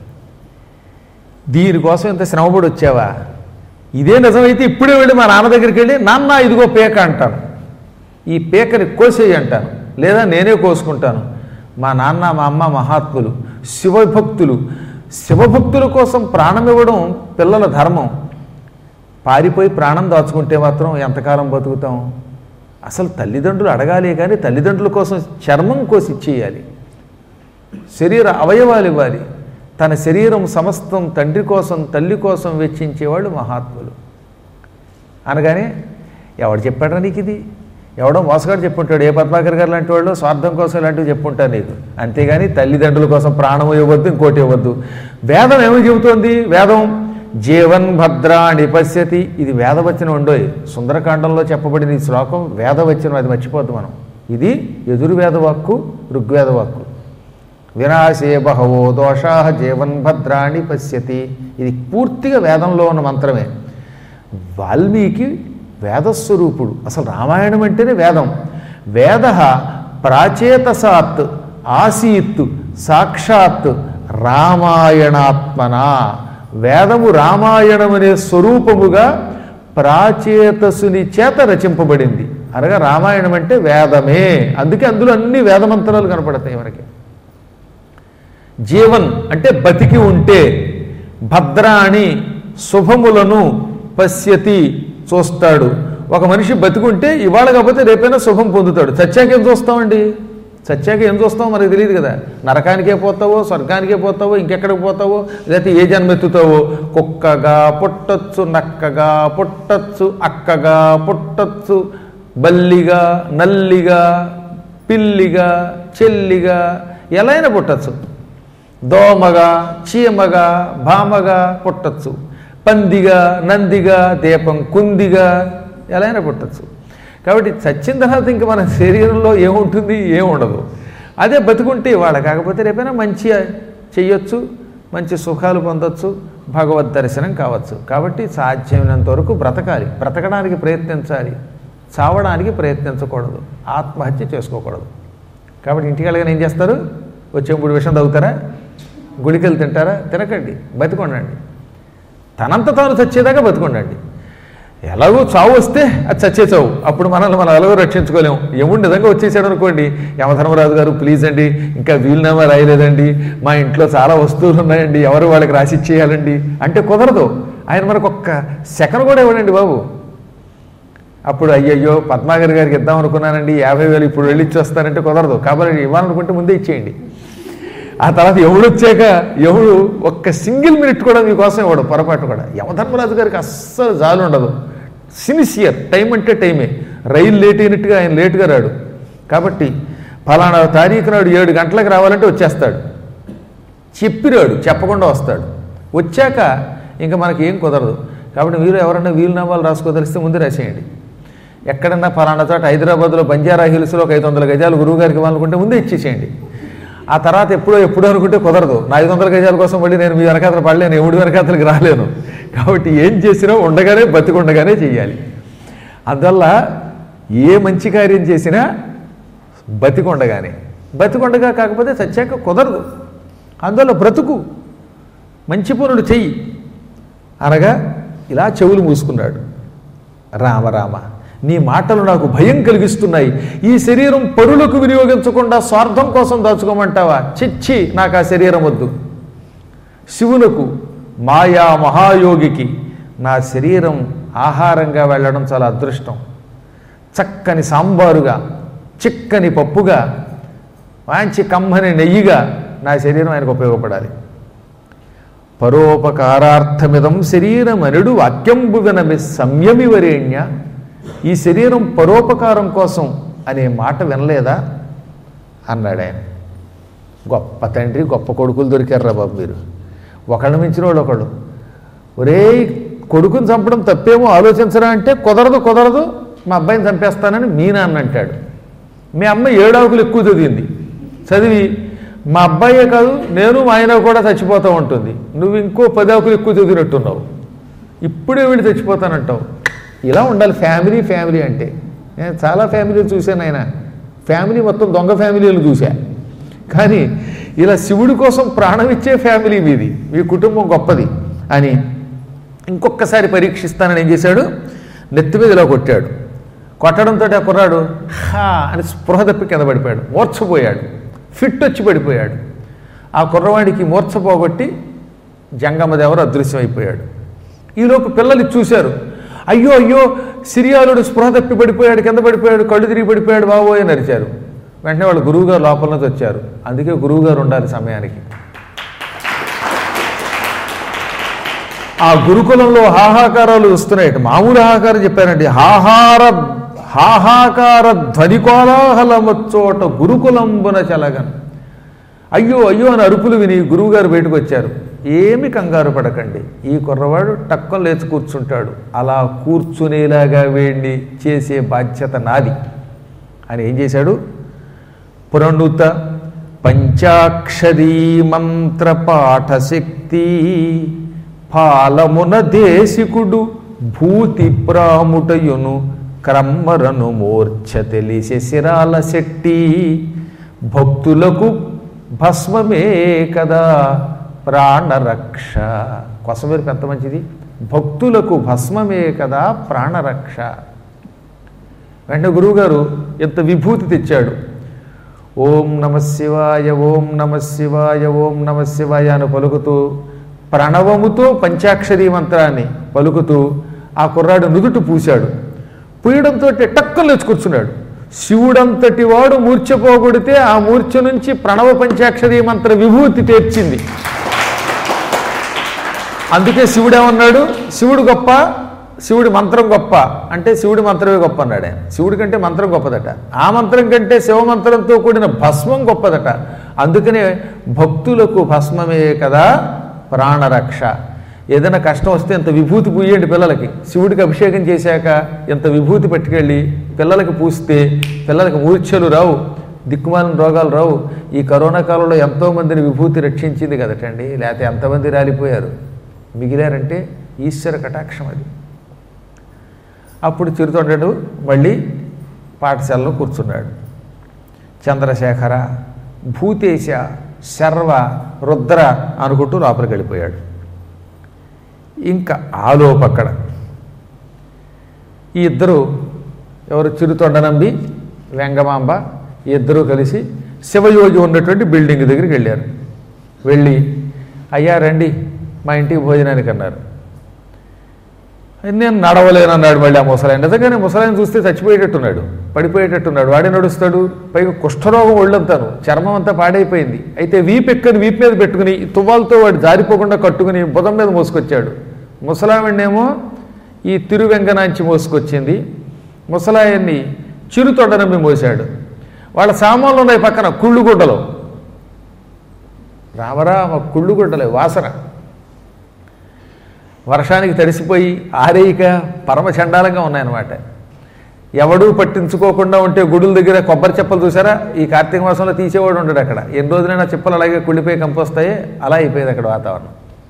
దీనికోసం ఇంత శ్రమపడి వచ్చావా ఇదే నిజమైతే ఇప్పుడే వెళ్ళి మా నాన్న దగ్గరికి వెళ్ళి నాన్న ఇదిగో పేక అంటాను ఈ పేకని కోసేయి అంటాను లేదా నేనే కోసుకుంటాను మా నాన్న మా అమ్మ మహాత్ములు శివభక్తులు శివభక్తుల కోసం ప్రాణం ఇవ్వడం పిల్లల ధర్మం పారిపోయి ప్రాణం దాచుకుంటే మాత్రం ఎంతకాలం బతుకుతాం అసలు తల్లిదండ్రులు అడగాలి కానీ తల్లిదండ్రుల కోసం చర్మం కోసి ఇచ్చేయాలి శరీర అవయవాలు ఇవ్వాలి తన శరీరం సమస్తం తండ్రి కోసం తల్లి కోసం వెచ్చించేవాళ్ళు మహాత్ములు అనగానే ఎవడు చెప్పాడా నీకు ఇది ఎవడో మోసగాడు చెప్పుంటాడు ఏ పద్మాకర్ గారు లాంటి వాళ్ళు స్వార్థం కోసం ఇలాంటివి చెప్పుంటారు నీకు అంతేగాని తల్లిదండ్రుల కోసం ప్రాణం ఇవ్వద్దు ఇంకోటి ఇవ్వద్దు వేదం ఏమి చెబుతోంది వేదం జీవన్ భద్రాణి పశ్యతి ఇది వేదవచనం ఉండోయి సుందరకాండంలో చెప్పబడిన ఈ శ్లోకం వేదవచనం అది మర్చిపోద్దు మనం ఇది ఎదుర్వేద వాక్కు ఋగ్వేద వాక్కు వినాశే బహవో దోషా జీవన్ భద్రాణి పశ్యతి ఇది పూర్తిగా వేదంలో ఉన్న మంత్రమే వాల్మీకి వేదస్వరూపుడు అసలు రామాయణం అంటేనే వేదం వేద ప్రాచేతసాత్ ఆసీత్ సాక్షాత్ రామాయణాత్మన వేదము రామాయణం అనే స్వరూపముగా ప్రాచేతసుని చేత రచింపబడింది అనగా రామాయణం అంటే వేదమే అందుకే అందులో అన్ని వేదమంత్రాలు కనపడతాయి మనకి జీవన్ అంటే బతికి ఉంటే భద్రాణి శుభములను పశ్యతి చూస్తాడు ఒక మనిషి బతికుంటే ఇవాళ కాకపోతే రేపైనా శుభం పొందుతాడు చచ్చాక ఏం చూస్తామండి చచ్చాక ఏం చూస్తామో మనకు తెలియదు కదా నరకానికే పోతావో స్వర్గానికే పోతావో ఇంకెక్కడికి పోతావో లేకపోతే ఏ జన్మెత్తుతావో కుక్కగా పుట్టచ్చు నక్కగా పుట్టచ్చు అక్కగా పుట్టచ్చు బల్లిగా నల్లిగా పిల్లిగా చెల్లిగా ఎలా అయినా పుట్టచ్చు దోమగా చీమగా భామగా పుట్టచ్చు పందిగా నందిగా దీపం కుందిగా ఎలా అయినా పుట్టచ్చు కాబట్టి చచ్చిన తర్వాత ఇంక మన శరీరంలో ఏముంటుంది ఏముండదు అదే బతుకుంటే ఇవాళ కాకపోతే రేపైనా మంచి చెయ్యొచ్చు మంచి సుఖాలు పొందొచ్చు భగవద్ దర్శనం కావచ్చు కాబట్టి సాధ్యమైనంత వరకు బ్రతకాలి బ్రతకడానికి ప్రయత్నించాలి చావడానికి ప్రయత్నించకూడదు ఆత్మహత్య చేసుకోకూడదు కాబట్టి ఇంటికి వెళ్ళగానే ఏం చేస్తారు వచ్చే మూడు విషయం తగ్గుతారా గుళికలు తింటారా తినకండి బతికొండండి తనంత తాను చచ్చేదాకా బతికొండండి ఎలాగో చావు వస్తే అది చచ్చే చావు అప్పుడు మనల్ని మనం ఎలాగో రక్షించుకోలేము ఎముడు నిజంగా వచ్చేసాడు అనుకోండి యమధర్మరాజు గారు ప్లీజ్ అండి ఇంకా వీలునామా రాయలేదండి మా ఇంట్లో చాలా వస్తువులు ఉన్నాయండి ఎవరు వాళ్ళకి రాసి ఇచ్చేయాలండి అంటే కుదరదు ఆయన మనకు ఒక్క సెకండ్ కూడా ఇవ్వడండి బాబు అప్పుడు అయ్యయ్యో పద్మాగర్ గారికి ఇద్దాం అనుకున్నానండి యాభై వేలు ఇప్పుడు వెళ్ళి ఇచ్చేస్తానంటే కుదరదు కాబట్టి ఇవ్వాలనుకుంటే ముందే ఇచ్చేయండి ఆ తర్వాత ఎవడు వచ్చాక ఎవడు ఒక్క సింగిల్ మినిట్ కూడా మీకోసం ఇవ్వడు పొరపాటు కూడా యమధర్మరాజు గారికి అస్సలు జాలు ఉండదు సిన్సియర్ టైం అంటే టైమే రైలు లేట్ అయినట్టుగా ఆయన లేటుగా రాడు కాబట్టి ఫలానా తారీఖు నాడు ఏడు గంటలకు రావాలంటే వచ్చేస్తాడు చెప్పిరాడు చెప్పకుండా వస్తాడు వచ్చాక ఇంకా మనకి ఏం కుదరదు కాబట్టి మీరు ఎవరన్నా వీలునామాలు రాసుకోదలిస్తే ముందు రాసేయండి ఎక్కడన్నా ఫలానా చోట హైదరాబాద్లో బంజారా హిల్స్లో ఒక ఐదు వందల గజాలు గురువు గారికి ఇవ్వాలనుకుంటే ముందే ఇచ్చేసేయండి ఆ తర్వాత ఎప్పుడో ఎప్పుడో అనుకుంటే కుదరదు నా ఐదు వందల గజాల కోసం మళ్ళీ నేను మీ వెనకాతలు పడలేను ఎముడి వెనకాతలకు రాలేను కాబట్టి ఏం చేసినా ఉండగానే బతికుండగానే చెయ్యాలి అందువల్ల ఏ మంచి కార్యం చేసినా బతికొండగానే బతికొండగా కాకపోతే చచ్చాక కుదరదు అందువల్ల బ్రతుకు మంచి పనులు చెయ్యి అనగా ఇలా చెవులు మూసుకున్నాడు రామ రామ నీ మాటలు నాకు భయం కలిగిస్తున్నాయి ఈ శరీరం పరులకు వినియోగించకుండా స్వార్థం కోసం దాచుకోమంటావా చిచ్చి నాకు ఆ శరీరం వద్దు శివులకు మాయా మహాయోగికి నా శరీరం ఆహారంగా వెళ్ళడం చాలా అదృష్టం చక్కని సాంబారుగా చిక్కని పప్పుగా మంచి కమ్మని నెయ్యిగా నా శరీరం ఆయనకు ఉపయోగపడాలి పరోపకారార్థమిదం శరీరమనుడు వాక్యంబు వినమి సంయమి వరేణ్య ఈ శరీరం పరోపకారం కోసం అనే మాట వినలేదా అన్నాడు ఆయన గొప్ప తండ్రి గొప్ప కొడుకులు దొరికారా బాబు మీరు ఒకళ్ళ మించిన వాళ్ళు ఒకళ్ళు ఒరే కొడుకుని చంపడం తప్పేమో ఆలోచించరా అంటే కుదరదు కుదరదు మా అబ్బాయిని చంపేస్తానని మీ నాన్న అంటాడు మీ అమ్మ ఏడాకులు ఎక్కువ చదివింది చదివి మా అబ్బాయే కాదు నేను మా ఆయన కూడా చచ్చిపోతూ ఉంటుంది నువ్వు ఇంకో పది ఆకులు ఎక్కువ చదివినట్టున్నావు ఇప్పుడే వీళ్ళు చచ్చిపోతానంటావు ఇలా ఉండాలి ఫ్యామిలీ ఫ్యామిలీ అంటే నేను చాలా ఫ్యామిలీలు చూశాను ఆయన ఫ్యామిలీ మొత్తం దొంగ ఫ్యామిలీలు చూశా కానీ ఇలా శివుడి కోసం ప్రాణం ఇచ్చే ఫ్యామిలీ మీది మీ కుటుంబం గొప్పది అని ఇంకొకసారి పరీక్షిస్తానని ఏం చేశాడు నెత్తి మీద ఇలా కొట్టాడు కొట్టడంతో ఆ కుర్రాడు హా అని స్పృహ తప్పి కింద పడిపోయాడు మూర్ఛపోయాడు ఫిట్ వచ్చి పడిపోయాడు ఆ కుర్రవాడికి మూర్ఛ పోగొట్టి జంగమ్మదేవరు అదృశ్యమైపోయాడు ఈలోపు పిల్లలు చూశారు అయ్యో అయ్యో సిరియాలుడు స్పృహ తప్పి పడిపోయాడు కింద పడిపోయాడు కళ్ళు తిరిగి పడిపోయాడు బాబోయ్ అని అరిచారు వెంటనే వాళ్ళు గురువుగారు లోపల నుంచి వచ్చారు అందుకే గురువుగారు ఉండాలి సమయానికి ఆ గురుకులంలో హాహాకారాలు వస్తున్నాయి మామూలు హాహాకారం చెప్పారండి హాహార హాహాకార ధ్వని కోలాహలమచ్చోట గురుకులంబున చలగన్ అయ్యో అయ్యో అని అరుపులు విని గురువుగారు బయటకు వచ్చారు ఏమి కంగారు పడకండి ఈ కుర్రవాడు టక్కం లేచి కూర్చుంటాడు అలా కూర్చునేలాగా వేడి చేసే బాధ్యత నాది అని ఏం చేశాడు పునరుత పంచాక్షరీ మంత్ర పాఠశక్తి పాలమున దేశికుడు భూతి ప్రాముటయును క్రమ్మరను మూర్ఛ తెలిసే శిరాల శెట్టి భక్తులకు భస్మమే కదా ప్రాణరక్ష కొసమేరు ఎంత మంచిది భక్తులకు భస్మమే కదా ప్రాణరక్ష వెంటనే గురువుగారు ఎంత విభూతి తెచ్చాడు ఓం నమ శివాయ ఓం నమ శివాయ ఓం నమ శివాయ అని పలుకుతూ ప్రణవముతో పంచాక్షరీ మంత్రాన్ని పలుకుతూ ఆ కుర్రాడు నుదుట పూశాడు పూయడంతో టక్కలు లేచి కూర్చున్నాడు శివుడంతటి వాడు మూర్ఛపోగొడితే ఆ మూర్ఛ నుంచి ప్రణవ పంచాక్షరీ మంత్ర విభూతి తెచ్చింది అందుకే శివుడు ఏమన్నాడు శివుడు గొప్ప శివుడి మంత్రం గొప్ప అంటే శివుడి మంత్రమే గొప్ప అన్నాడు ఆయన శివుడి కంటే మంత్రం గొప్పదట ఆ మంత్రం కంటే శివ మంత్రంతో కూడిన భస్మం గొప్పదట అందుకనే భక్తులకు భస్మమే కదా ప్రాణరక్ష ఏదైనా కష్టం వస్తే ఎంత విభూతి పూయండి పిల్లలకి శివుడికి అభిషేకం చేశాక ఎంత విభూతి పట్టుకెళ్ళి పిల్లలకి పూస్తే పిల్లలకి మూర్ఛలు రావు దిక్కుమాలిన రోగాలు రావు ఈ కరోనా కాలంలో ఎంతో మందిని విభూతి రక్షించింది కదటండి లేకపోతే ఎంతమంది రాలిపోయారు మిగిలారంటే ఈశ్వర కటాక్షం అది అప్పుడు చిరుతొండడు మళ్ళీ పాఠశాలలో కూర్చున్నాడు చంద్రశేఖర భూతేశ శర్వ రుద్ర అనుకుంటూ లోపలికి వెళ్ళిపోయాడు ఇంకా ఆలోపక్కడ ఈ ఇద్దరు ఎవరు చిరుతొండనంబి వెంగమాంబ ఈ ఇద్దరూ కలిసి శివయోగి ఉన్నటువంటి బిల్డింగ్ దగ్గరికి వెళ్ళారు వెళ్ళి అయ్యా రండి మా ఇంటికి భోజనానికి అన్నారు నేను నడవలేనన్నాడు మళ్ళీ ఆ ముసలాయన నిజంగానే ముసలాయన చూస్తే చచ్చిపోయేటట్టున్నాడు పడిపోయేటట్టున్నాడు వాడే నడుస్తాడు పైగా కుష్ఠరోగం ఒళ్ళంతాను చర్మం అంతా పాడైపోయింది అయితే వీపు ఎక్కని వీపు మీద పెట్టుకుని తువ్వాలతో వాడు జారిపోకుండా కట్టుకుని బుధం మీద మోసుకొచ్చాడు ముసలావిడేమో ఈ తిరువెంగనాంచి మోసుకొచ్చింది ముసలాయన్ని చిరుతొడనమ్మి మోసాడు వాళ్ళ సామాన్లు ఉన్నాయి పక్కన కుళ్ళుగుడ్డలో రామరామ కుళ్ళుగుడ్డలే వాసన వర్షానికి తడిసిపోయి ఆరేయిక పరమచండాలంగా ఉన్నాయన్నమాట ఎవడూ పట్టించుకోకుండా ఉంటే గుడుల దగ్గర కొబ్బరి చెప్పలు చూసారా ఈ కార్తీక మాసంలో తీసేవాడు ఉండడు అక్కడ ఎన్ని రోజులైనా చెప్పలు అలాగే కుళ్ళిపోయి కంపొస్తాయి అలా అయిపోయేది అక్కడ వాతావరణం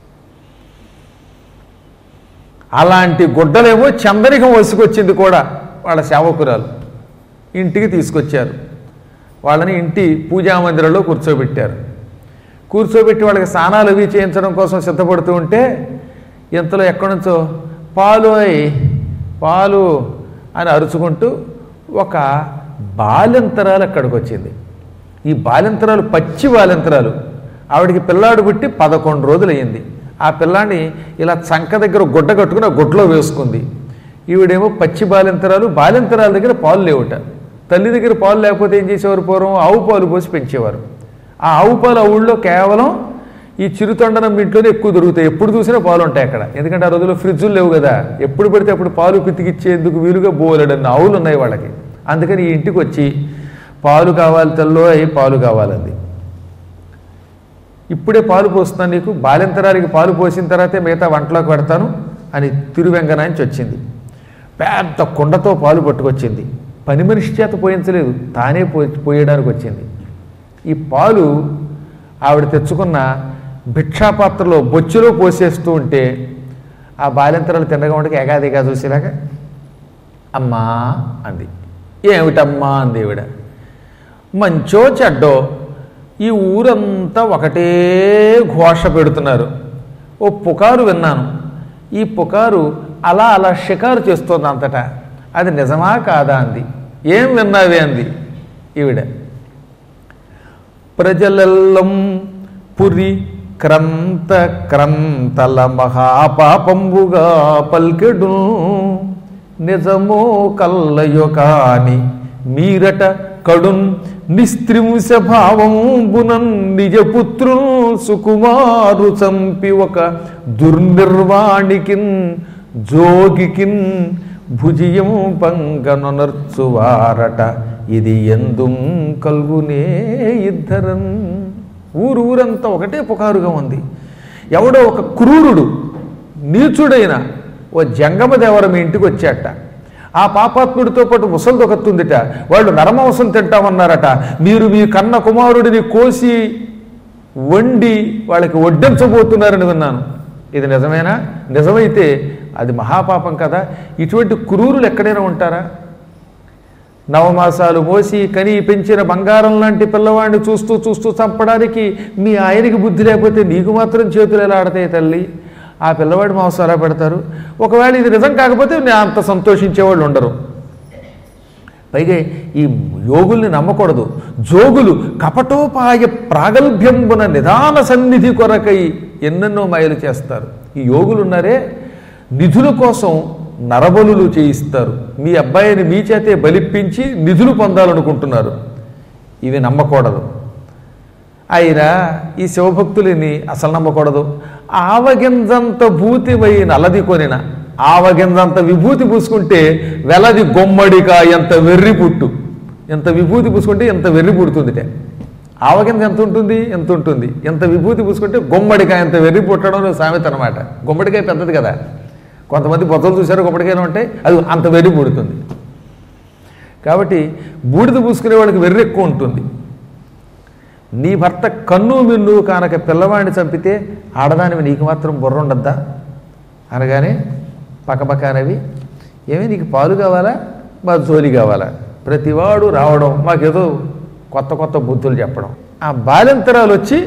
అలాంటి గుడ్డలేమో చందనికం వసుకొచ్చింది కూడా వాళ్ళ సేవకురాలు ఇంటికి తీసుకొచ్చారు వాళ్ళని ఇంటి పూజా మందిరంలో కూర్చోబెట్టారు కూర్చోబెట్టి వాళ్ళకి స్నానాలు అవి చేయించడం కోసం సిద్ధపడుతూ ఉంటే ఇంతలో ఎక్కడి నుంచో పాలోయ్ పాలు అని అరుచుకుంటూ ఒక బాలింతరాలు అక్కడికి వచ్చింది ఈ బాలింతరాలు పచ్చి బాలింతరాలు ఆవిడికి పిల్లాడు పుట్టి పదకొండు రోజులు అయ్యింది ఆ పిల్లాన్ని ఇలా చంక దగ్గర గుడ్డ కట్టుకుని ఆ గుడ్డలో వేసుకుంది ఈవిడేమో పచ్చి బాలింతరాలు బాలింతరాల దగ్గర పాలు లేవుట తల్లి దగ్గర పాలు లేకపోతే ఏం చేసేవారు పూర్వం ఆవు పాలు పోసి పెంచేవారు ఆ ఆవు పాలు ఆ ఊళ్ళో కేవలం ఈ చిరుతొండనం ఇంట్లోనే ఎక్కువ దొరుకుతాయి ఎప్పుడు చూసినా పాలు ఉంటాయి అక్కడ ఎందుకంటే ఆ రోజుల్లో ఫ్రిడ్జులు లేవు కదా ఎప్పుడు పడితే అప్పుడు పాలు పితికిచ్చేందుకు వీలుగా బోలెడన్ని ఆవులు ఉన్నాయి వాళ్ళకి అందుకని ఈ ఇంటికి వచ్చి పాలు కావాలి తల్లో అయి పాలు కావాలంది ఇప్పుడే పాలు పోస్తున్నాను నీకు బాలింతరానికి పాలు పోసిన తర్వాతే మిగతా వంటలోకి పెడతాను అని తిరువెంగనాంచి వచ్చింది పెద్ద కుండతో పాలు పట్టుకొచ్చింది పని మనిషి చేత పోయించలేదు తానే పో పోయడానికి వచ్చింది ఈ పాలు ఆవిడ తెచ్చుకున్న భిక్షాపాత్రలో బొచ్చులో పోసేస్తూ ఉంటే ఆ బాలింతరాలు తిన్నగా ఉండక ఎగాదిగా చూసేలాగా అమ్మా అంది ఏమిటమ్మా అంది ఈవిడ మంచో చెడ్డో ఈ ఊరంతా ఒకటే ఘోష పెడుతున్నారు ఓ పుకారు విన్నాను ఈ పుకారు అలా అలా షికారు చేస్తోంది అంతటా అది నిజమా కాదా అంది ఏం విన్నావే అంది ఈవిడ ప్రజలెల్లం పురి క్రంత క్రంతల మహాపాపంబుగా పల్కెడు నిజమో కల్లయో కాని మీరట కడున్ నిస్త్రింశ భావంబునన్ నిజపుత్రు సుకుమారు చంపి ఒక దుర్నిర్వాణికిన్ జోగికిన్ భుజియం పంగనొనర్చువారట ఇది ఎందు కల్గునే ఇద్దరన్ ఊరు ఊరంతా ఒకటే పుకారుగా ఉంది ఎవడో ఒక క్రూరుడు నీచుడైన ఓ జంగమ దేవర మీ ఇంటికి వచ్చాట ఆ పాపాత్ముడితో పాటు ముసలి దొకత్తుందిట వాళ్ళు నరమాంసం తింటామన్నారట మీరు మీ కన్న కుమారుడిని కోసి వండి వాళ్ళకి వడ్డించబోతున్నారని విన్నాను ఇది నిజమేనా నిజమైతే అది మహాపాపం కదా ఇటువంటి క్రూరులు ఎక్కడైనా ఉంటారా నవమాసాలు మోసి కని పెంచిన బంగారం లాంటి పిల్లవాడిని చూస్తూ చూస్తూ చంపడానికి మీ ఆయనకి బుద్ధి లేకపోతే నీకు మాత్రం చేతులు ఎలా ఆడతాయి తల్లి ఆ పిల్లవాడి మాంసం ఎలా పెడతారు ఒకవేళ ఇది నిజం కాకపోతే నేను అంత సంతోషించేవాళ్ళు ఉండరు పైగా ఈ యోగుల్ని నమ్మకూడదు జోగులు కపటోపాయ ప్రాగల్భ్యంబున నిదాన సన్నిధి కొరకై ఎన్నెన్నో మాయలు చేస్తారు ఈ యోగులు ఉన్నారే నిధుల కోసం నరబలులు చేయిస్తారు మీ అబ్బాయిని మీ చేతే బలిప్పించి నిధులు పొందాలనుకుంటున్నారు ఇవి నమ్మకూడదు అయినా ఈ శివభక్తులని అసలు నమ్మకూడదు ఆవగింజంత భూతివై నలది కొనిన ఆవగింజంత విభూతి పూసుకుంటే వెలది గొమ్మడిగా ఎంత వెర్రి పుట్టు ఎంత విభూతి పూసుకుంటే ఎంత వెర్రి పుడుతుందిటే ఆవగింజ ఎంత ఉంటుంది ఎంత ఉంటుంది ఎంత విభూతి పూసుకుంటే గుమ్మడికాయ ఎంత వెర్రి పుట్టడం అనేది సామెత అనమాట గుమ్మడికాయ పెద్దది కదా కొంతమంది పొత్తలు చూశారు గుమ్మడికాయలు ఉంటాయి అది అంత వెర్రి పుడుతుంది కాబట్టి బూడిద పూసుకునే వాళ్ళకి వెర్రి ఎక్కువ ఉంటుంది నీ భర్త కన్ను మిన్ను కానక పిల్లవాడిని చంపితే ఆడదానివి నీకు మాత్రం బుర్ర ఉండద్దా అనగానే పక్కపక్కనవి ఏమి నీకు పాలు కావాలా మా జోలి కావాలా ప్రతివాడు రావడం మాకేదో కొత్త కొత్త బుద్ధులు చెప్పడం ఆ బాలింతరాలు వచ్చి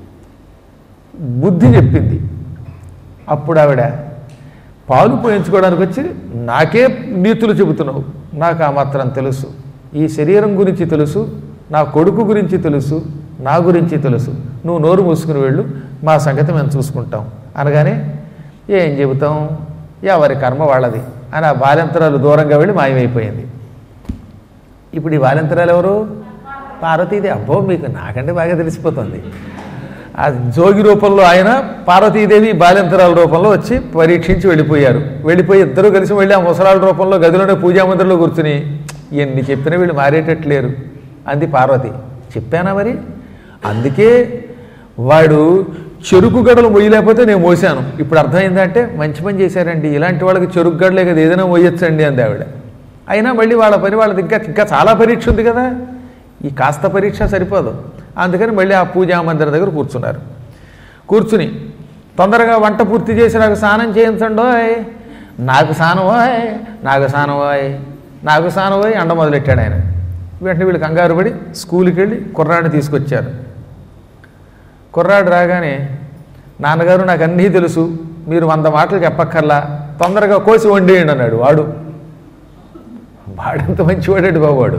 బుద్ధి చెప్పింది అప్పుడు ఆవిడ పాలు పోయించుకోవడానికి వచ్చి నాకే నీతులు చెబుతున్నావు నాకు ఆ మాత్రం తెలుసు ఈ శరీరం గురించి తెలుసు నా కొడుకు గురించి తెలుసు నా గురించి తెలుసు నువ్వు నోరు మూసుకుని వెళ్ళు మా సంగతి మేము చూసుకుంటాం అనగానే ఏం చెబుతాం ఎవరి కర్మ వాళ్ళది అని ఆ బాల్యంతరాలు దూరంగా వెళ్ళి మాయమైపోయింది ఇప్పుడు ఈ బాల్యంతరాలు ఎవరు పార్వతీదేవి అబ్బో మీకు నాకంటే బాగా తెలిసిపోతుంది ఆ జోగి రూపంలో ఆయన పార్వతీదేవి బాల్యంతరాల రూపంలో వచ్చి పరీక్షించి వెళ్ళిపోయారు వెళ్ళిపోయి ఇద్దరు కలిసి వెళ్ళి ఆ ముసలాల రూపంలో గదిలోనే పూజా మందిరంలో కూర్చుని ఎన్ని చెప్పినా వీళ్ళు మారేటట్లేరు అంది పార్వతి చెప్పానా మరి అందుకే వాడు చెరుకు గడలు మొయ్యలేకపోతే నేను మోసాను ఇప్పుడు అర్థమైందంటే మంచి పని చేశారండి ఇలాంటి వాళ్ళకి చెరుకు గడలే కదా ఏదైనా మోయొచ్చండి అంది ఆవిడ అయినా మళ్ళీ వాళ్ళ పని వాళ్ళది ఇంకా ఇంకా చాలా పరీక్ష ఉంది కదా ఈ కాస్త పరీక్ష సరిపోదు అందుకని మళ్ళీ ఆ పూజా మందిరం దగ్గర కూర్చున్నారు కూర్చుని తొందరగా వంట పూర్తి చేసి నాకు స్నానం చేయించండోయ్ నాకు స్నానమోయ్ నాకు స్నానమోయ్ నాకు స్నానమోయ్ అండ మొదలెట్టాడు ఆయన వెంటనే వీళ్ళు కంగారు పడి స్కూల్కి వెళ్ళి కుర్రాడిని తీసుకొచ్చారు కుర్రాడు రాగానే నాన్నగారు నాకు అన్నీ తెలుసు మీరు వంద మాటలు చెప్పక్కర్లా తొందరగా కోసి వండేయండి అన్నాడు వాడు వాడంత మంచివాడాడు బాబువాడు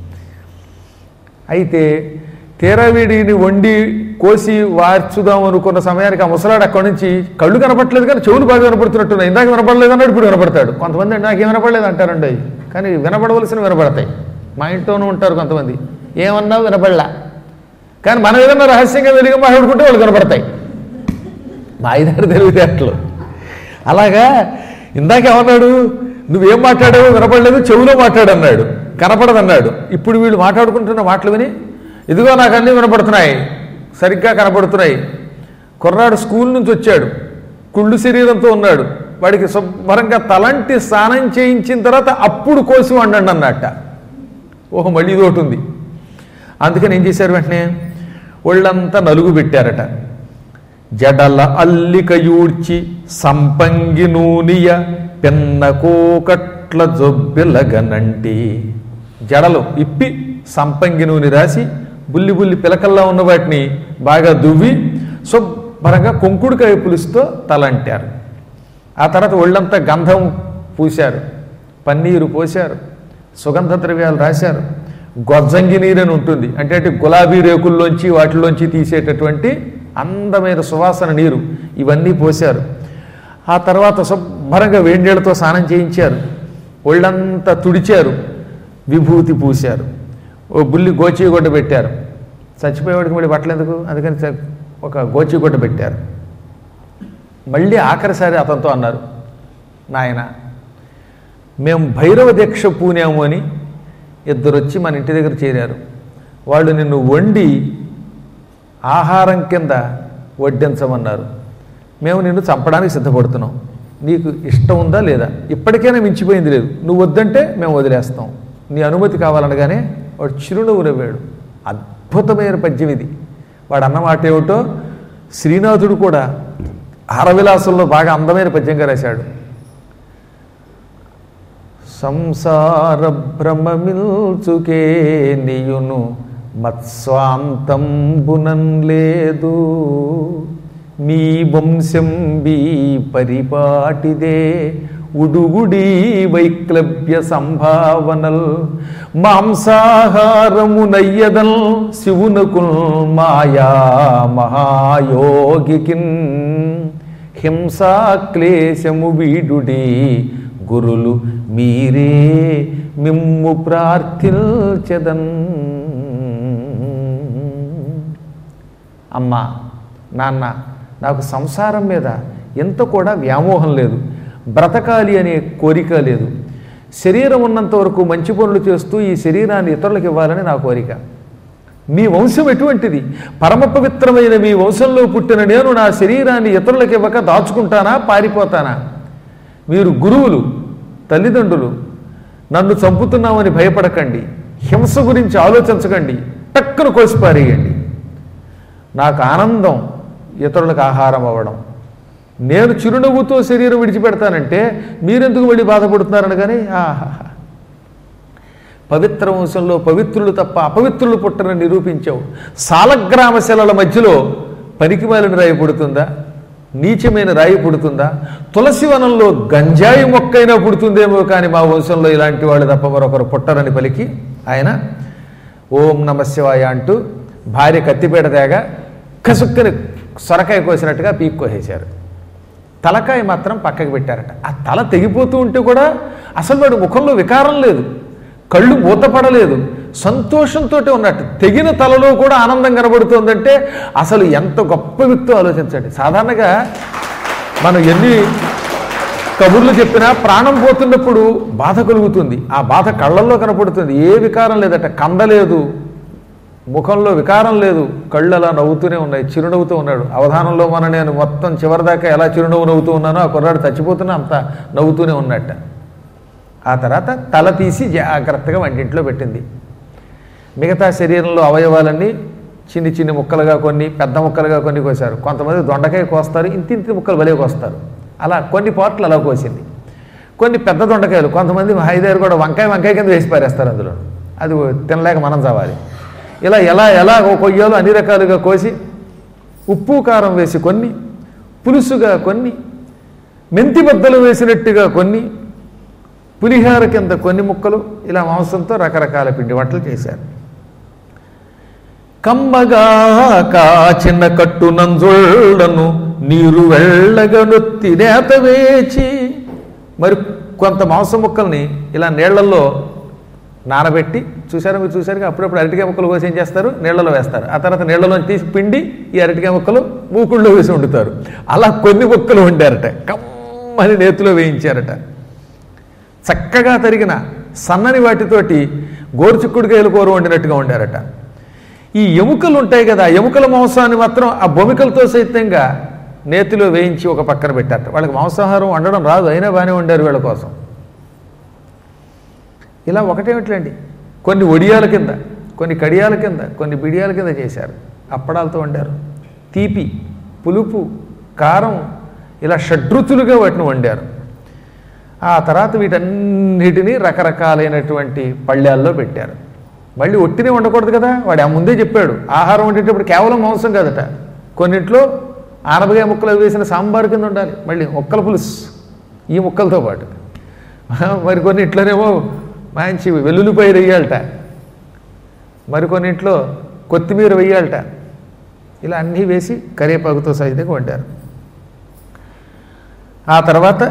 అయితే తీరా వీడిని వండి కోసి వార్చుదాం అనుకున్న సమయానికి ఆ ముసలాడు అక్కడి నుంచి కళ్ళు కనపడలేదు కానీ చెవులు బాగా కనపడుతున్నట్టున్నాయి ఇందాక వినపడలేదు అన్నాడు ఇప్పుడు కనపడతాడు కొంతమంది అంటే నాకేం వినపడలేదు అంటారండి కానీ వినపడవలసిన వినపడతాయి మా ఇంట్లోనూ ఉంటారు కొంతమంది ఏమన్నా వినపడలా కానీ మనం ఏదన్నా రహస్యంగా వెలిగి మాట్లాడుకుంటే వాళ్ళు కనపడతాయి మా ఐదారు తెలివితేటలు అలాగా ఇందాక ఏమన్నాడు నువ్వేం మాట్లాడావో వినపడలేదు చెవిలో మాట్లాడన్నాడు కనపడదన్నాడు ఇప్పుడు వీళ్ళు మాట్లాడుకుంటున్న మాటలు విని ఇదిగో నాకు అన్నీ వినపడుతున్నాయి సరిగ్గా కనపడుతున్నాయి కుర్రాడు స్కూల్ నుంచి వచ్చాడు కుళ్ళు శరీరంతో ఉన్నాడు వాడికి శుభ్రంగా తలంటి స్నానం చేయించిన తర్వాత అప్పుడు కోసి వండండి అన్నట్ట ఓహో మళ్ళీ ఇది ఒకటి ఉంది అందుకని ఏం చేశారు వెంటనే ఒళ్ళంతా నలుగు పెట్టారట జడల అల్లికయూడ్చి సంపంగి నూనియ పెన్న కోకట్ల జొబ్బిలగనంటి జడలు ఇప్పి సంపంగి నూనె రాసి బుల్లి బుల్లి పిలకల్లా ఉన్న వాటిని బాగా దువ్వి శుభ్రంగా కొంకుడుకాయ పులుసుతో తలంటారు ఆ తర్వాత ఒళ్ళంతా గంధం పూశారు పన్నీరు పోశారు సుగంధ ద్రవ్యాలు రాశారు గొజ్జంగి నీరు అని ఉంటుంది అంటే అంటే గులాబీ రేకుల్లోంచి వాటిలోంచి తీసేటటువంటి అందమైన సువాసన నీరు ఇవన్నీ పోశారు ఆ తర్వాత శుభ్రంగా వేడి నీళ్ళతో స్నానం చేయించారు ఒళ్ళంతా తుడిచారు విభూతి పూశారు ఓ బుల్లి గోచిగుడ్డ పెట్టారు చచ్చిపోయేవాడికి మళ్ళీ బట్టలు ఎందుకు అందుకని చ- ఒక గోచిగుడ్డ పెట్టారు మళ్ళీ ఆఖరిసారి అతనితో అన్నారు నాయన మేము భైరవ దీక్ష పూనాము అని ఇద్దరు వచ్చి మన ఇంటి దగ్గర చేరారు వాళ్ళు నిన్ను వండి ఆహారం కింద వడ్డించమన్నారు మేము నిన్ను చంపడానికి సిద్ధపడుతున్నాం నీకు ఇష్టం ఉందా లేదా ఇప్పటికైనా మించిపోయింది లేదు నువ్వు వద్దంటే మేము వదిలేస్తాం నీ అనుమతి కావాలనగానే వాడు చిరునవ్వు నవ్వాడు అద్భుతమైన పద్యం ఇది వాడు అన్నమాట ఏమిటో శ్రీనాథుడు కూడా హరవిలాసంలో బాగా అందమైన పద్యంగా రాశాడు సంసార భ్రమమిల్చుకే నియును మత్స్వాంతంబునం లేదు మీ వంశం బీ పరిపాటిదే ఉడుగుడి వైక్లభ్య సంభావనల్ మాంసాహారము నయ్యదల్ శివునకుల్ మాయా మహాయోగికిన్ హింసాక్లేశము వీడుడి గురులు మీరే మిమ్ము ప్రార్థించదన్ అమ్మా నాన్న నాకు సంసారం మీద ఎంత కూడా వ్యామోహం లేదు బ్రతకాలి అనే కోరిక లేదు శరీరం ఉన్నంత వరకు మంచి పనులు చేస్తూ ఈ శరీరాన్ని ఇతరులకు ఇవ్వాలని నా కోరిక మీ వంశం ఎటువంటిది పరమ పవిత్రమైన మీ వంశంలో పుట్టిన నేను నా శరీరాన్ని ఇతరులకు ఇవ్వక దాచుకుంటానా పారిపోతానా మీరు గురువులు తల్లిదండ్రులు నన్ను చంపుతున్నామని భయపడకండి హింస గురించి ఆలోచించకండి టక్కును కోసిపారేయండి నాకు ఆనందం ఇతరులకు ఆహారం అవ్వడం నేను చిరునవ్వుతో శరీరం విడిచిపెడతానంటే మీరెందుకు వెళ్ళి బాధపడుతున్నారని కానీ ఆహాహా పవిత్ర వంశంలో పవిత్రులు తప్ప అపవిత్రులు పుట్టరని నిరూపించావు సాలగ్రామ శిలల మధ్యలో పనికిమాలిన రాయి పుడుతుందా నీచమైన రాయి పుడుతుందా తులసి వనంలో గంజాయి మొక్కైనా పుడుతుందేమో కానీ మా వంశంలో ఇలాంటి వాళ్ళు తప్ప మరొకరు పుట్టరని పలికి ఆయన ఓం నమ శివాయ అంటూ భార్య కత్తిపేట తేగ కసుక్కని సొరకాయ కోసినట్టుగా పీక్ కోసేశారు తలకాయ మాత్రం పక్కకి పెట్టారట ఆ తల తెగిపోతూ ఉంటే కూడా అసలు వాడు ముఖంలో వికారం లేదు కళ్ళు మూతపడలేదు సంతోషంతో ఉన్నట్టు తెగిన తలలో కూడా ఆనందం కనబడుతోందంటే అసలు ఎంత గొప్ప వ్యక్తో ఆలోచించండి సాధారణంగా మనం ఎన్ని కబుర్లు చెప్పినా ప్రాణం పోతున్నప్పుడు బాధ కలుగుతుంది ఆ బాధ కళ్ళల్లో కనపడుతుంది ఏ వికారం లేదట కంద లేదు ముఖంలో వికారం లేదు కళ్ళు అలా నవ్వుతూనే ఉన్నాయి చిరునవ్వుతూ ఉన్నాడు అవధానంలో మన నేను మొత్తం చివరిదాకా ఎలా చిరునవ్వు నవ్వుతూ ఉన్నానో ఆ కుర్రాడు చచ్చిపోతున్నా అంత నవ్వుతూనే ఉన్నట్ట ఆ తర్వాత తల తీసి జాగ్రత్తగా వంటింట్లో పెట్టింది మిగతా శరీరంలో అవయవాలన్నీ చిన్ని చిన్ని ముక్కలుగా కొన్ని పెద్ద ముక్కలుగా కొన్ని కోసారు కొంతమంది దొండకాయ కోస్తారు ఇంత ఇంత ముక్కలు భలే కోస్తారు అలా కొన్ని పార్ట్లు అలా కోసింది కొన్ని పెద్ద దొండకాయలు కొంతమంది హైదేరు కూడా వంకాయ వంకాయ కింద వేసి పారేస్తారు అందులో అది తినలేక మనం చావాలి ఇలా ఎలా ఎలా ఓ కొయ్యాలో అన్ని రకాలుగా కోసి ఉప్పు కారం వేసి కొన్ని పులుసుగా కొన్ని మెంతి బద్దలు వేసినట్టుగా కొన్ని పులిహార కింద కొన్ని ముక్కలు ఇలా మాంసంతో రకరకాల పిండి వంటలు చేశారు కమ్మగా కాచిన కట్టు నంజుళ్లను నీరు వెళ్ళగా నొత్తి నేత వేచి మరి కొంత మాంసం ముక్కల్ని ఇలా నీళ్లలో నానబెట్టి చూసారా మీరు చూసారుగా అప్పుడప్పుడు అరటికాయ ముక్కలు కోసి ఏం చేస్తారు నీళ్లలో వేస్తారు ఆ తర్వాత నీళ్లలో తీసి పిండి ఈ అరటికాయ ముక్కలు మూకుళ్ళలో వేసి వండుతారు అలా కొన్ని ముక్కలు వండారట కమ్మని నేతిలో వేయించారట చక్కగా తరిగిన సన్నని వాటితోటి గోరుచిక్కుడుకాయలు కూర వండినట్టుగా వండారట ఈ ఎముకలు ఉంటాయి కదా ఆ ఎముకల మాంసాన్ని మాత్రం ఆ బొమికలతో సైతంగా నేతిలో వేయించి ఒక పక్కన పెట్టారట వాళ్ళకి మాంసాహారం వండడం రాదు అయినా బాగానే వండారు వీళ్ళ కోసం ఇలా ఒకటేమిట్లండి కొన్ని ఒడియాల కింద కొన్ని కడియాల కింద కొన్ని బిడియాల కింద చేశారు అప్పడాలతో వండారు తీపి పులుపు కారం ఇలా షడ్రుచులుగా వాటిని వండారు ఆ తర్వాత వీటన్నిటినీ రకరకాలైనటువంటి పళ్ళాల్లో పెట్టారు మళ్ళీ ఒట్టినే ఉండకూడదు కదా వాడు ఆ ముందే చెప్పాడు ఆహారం వండేటప్పుడు కేవలం మాంసం కాదట కొన్నింట్లో ఆనపకాయ ముక్కలు వేసిన సాంబార్ కింద ఉండాలి మళ్ళీ ముక్కల పులుసు ఈ ముక్కలతో పాటు మరి కొన్నింట్లోనేమో మంచి వెల్లుల్లిపాయలు వేయాలట మరికొన్నింట్లో కొత్తిమీర వేయాలట ఇలా అన్నీ వేసి కరివేపాకుతో సహితంగా వండారు ఆ తర్వాత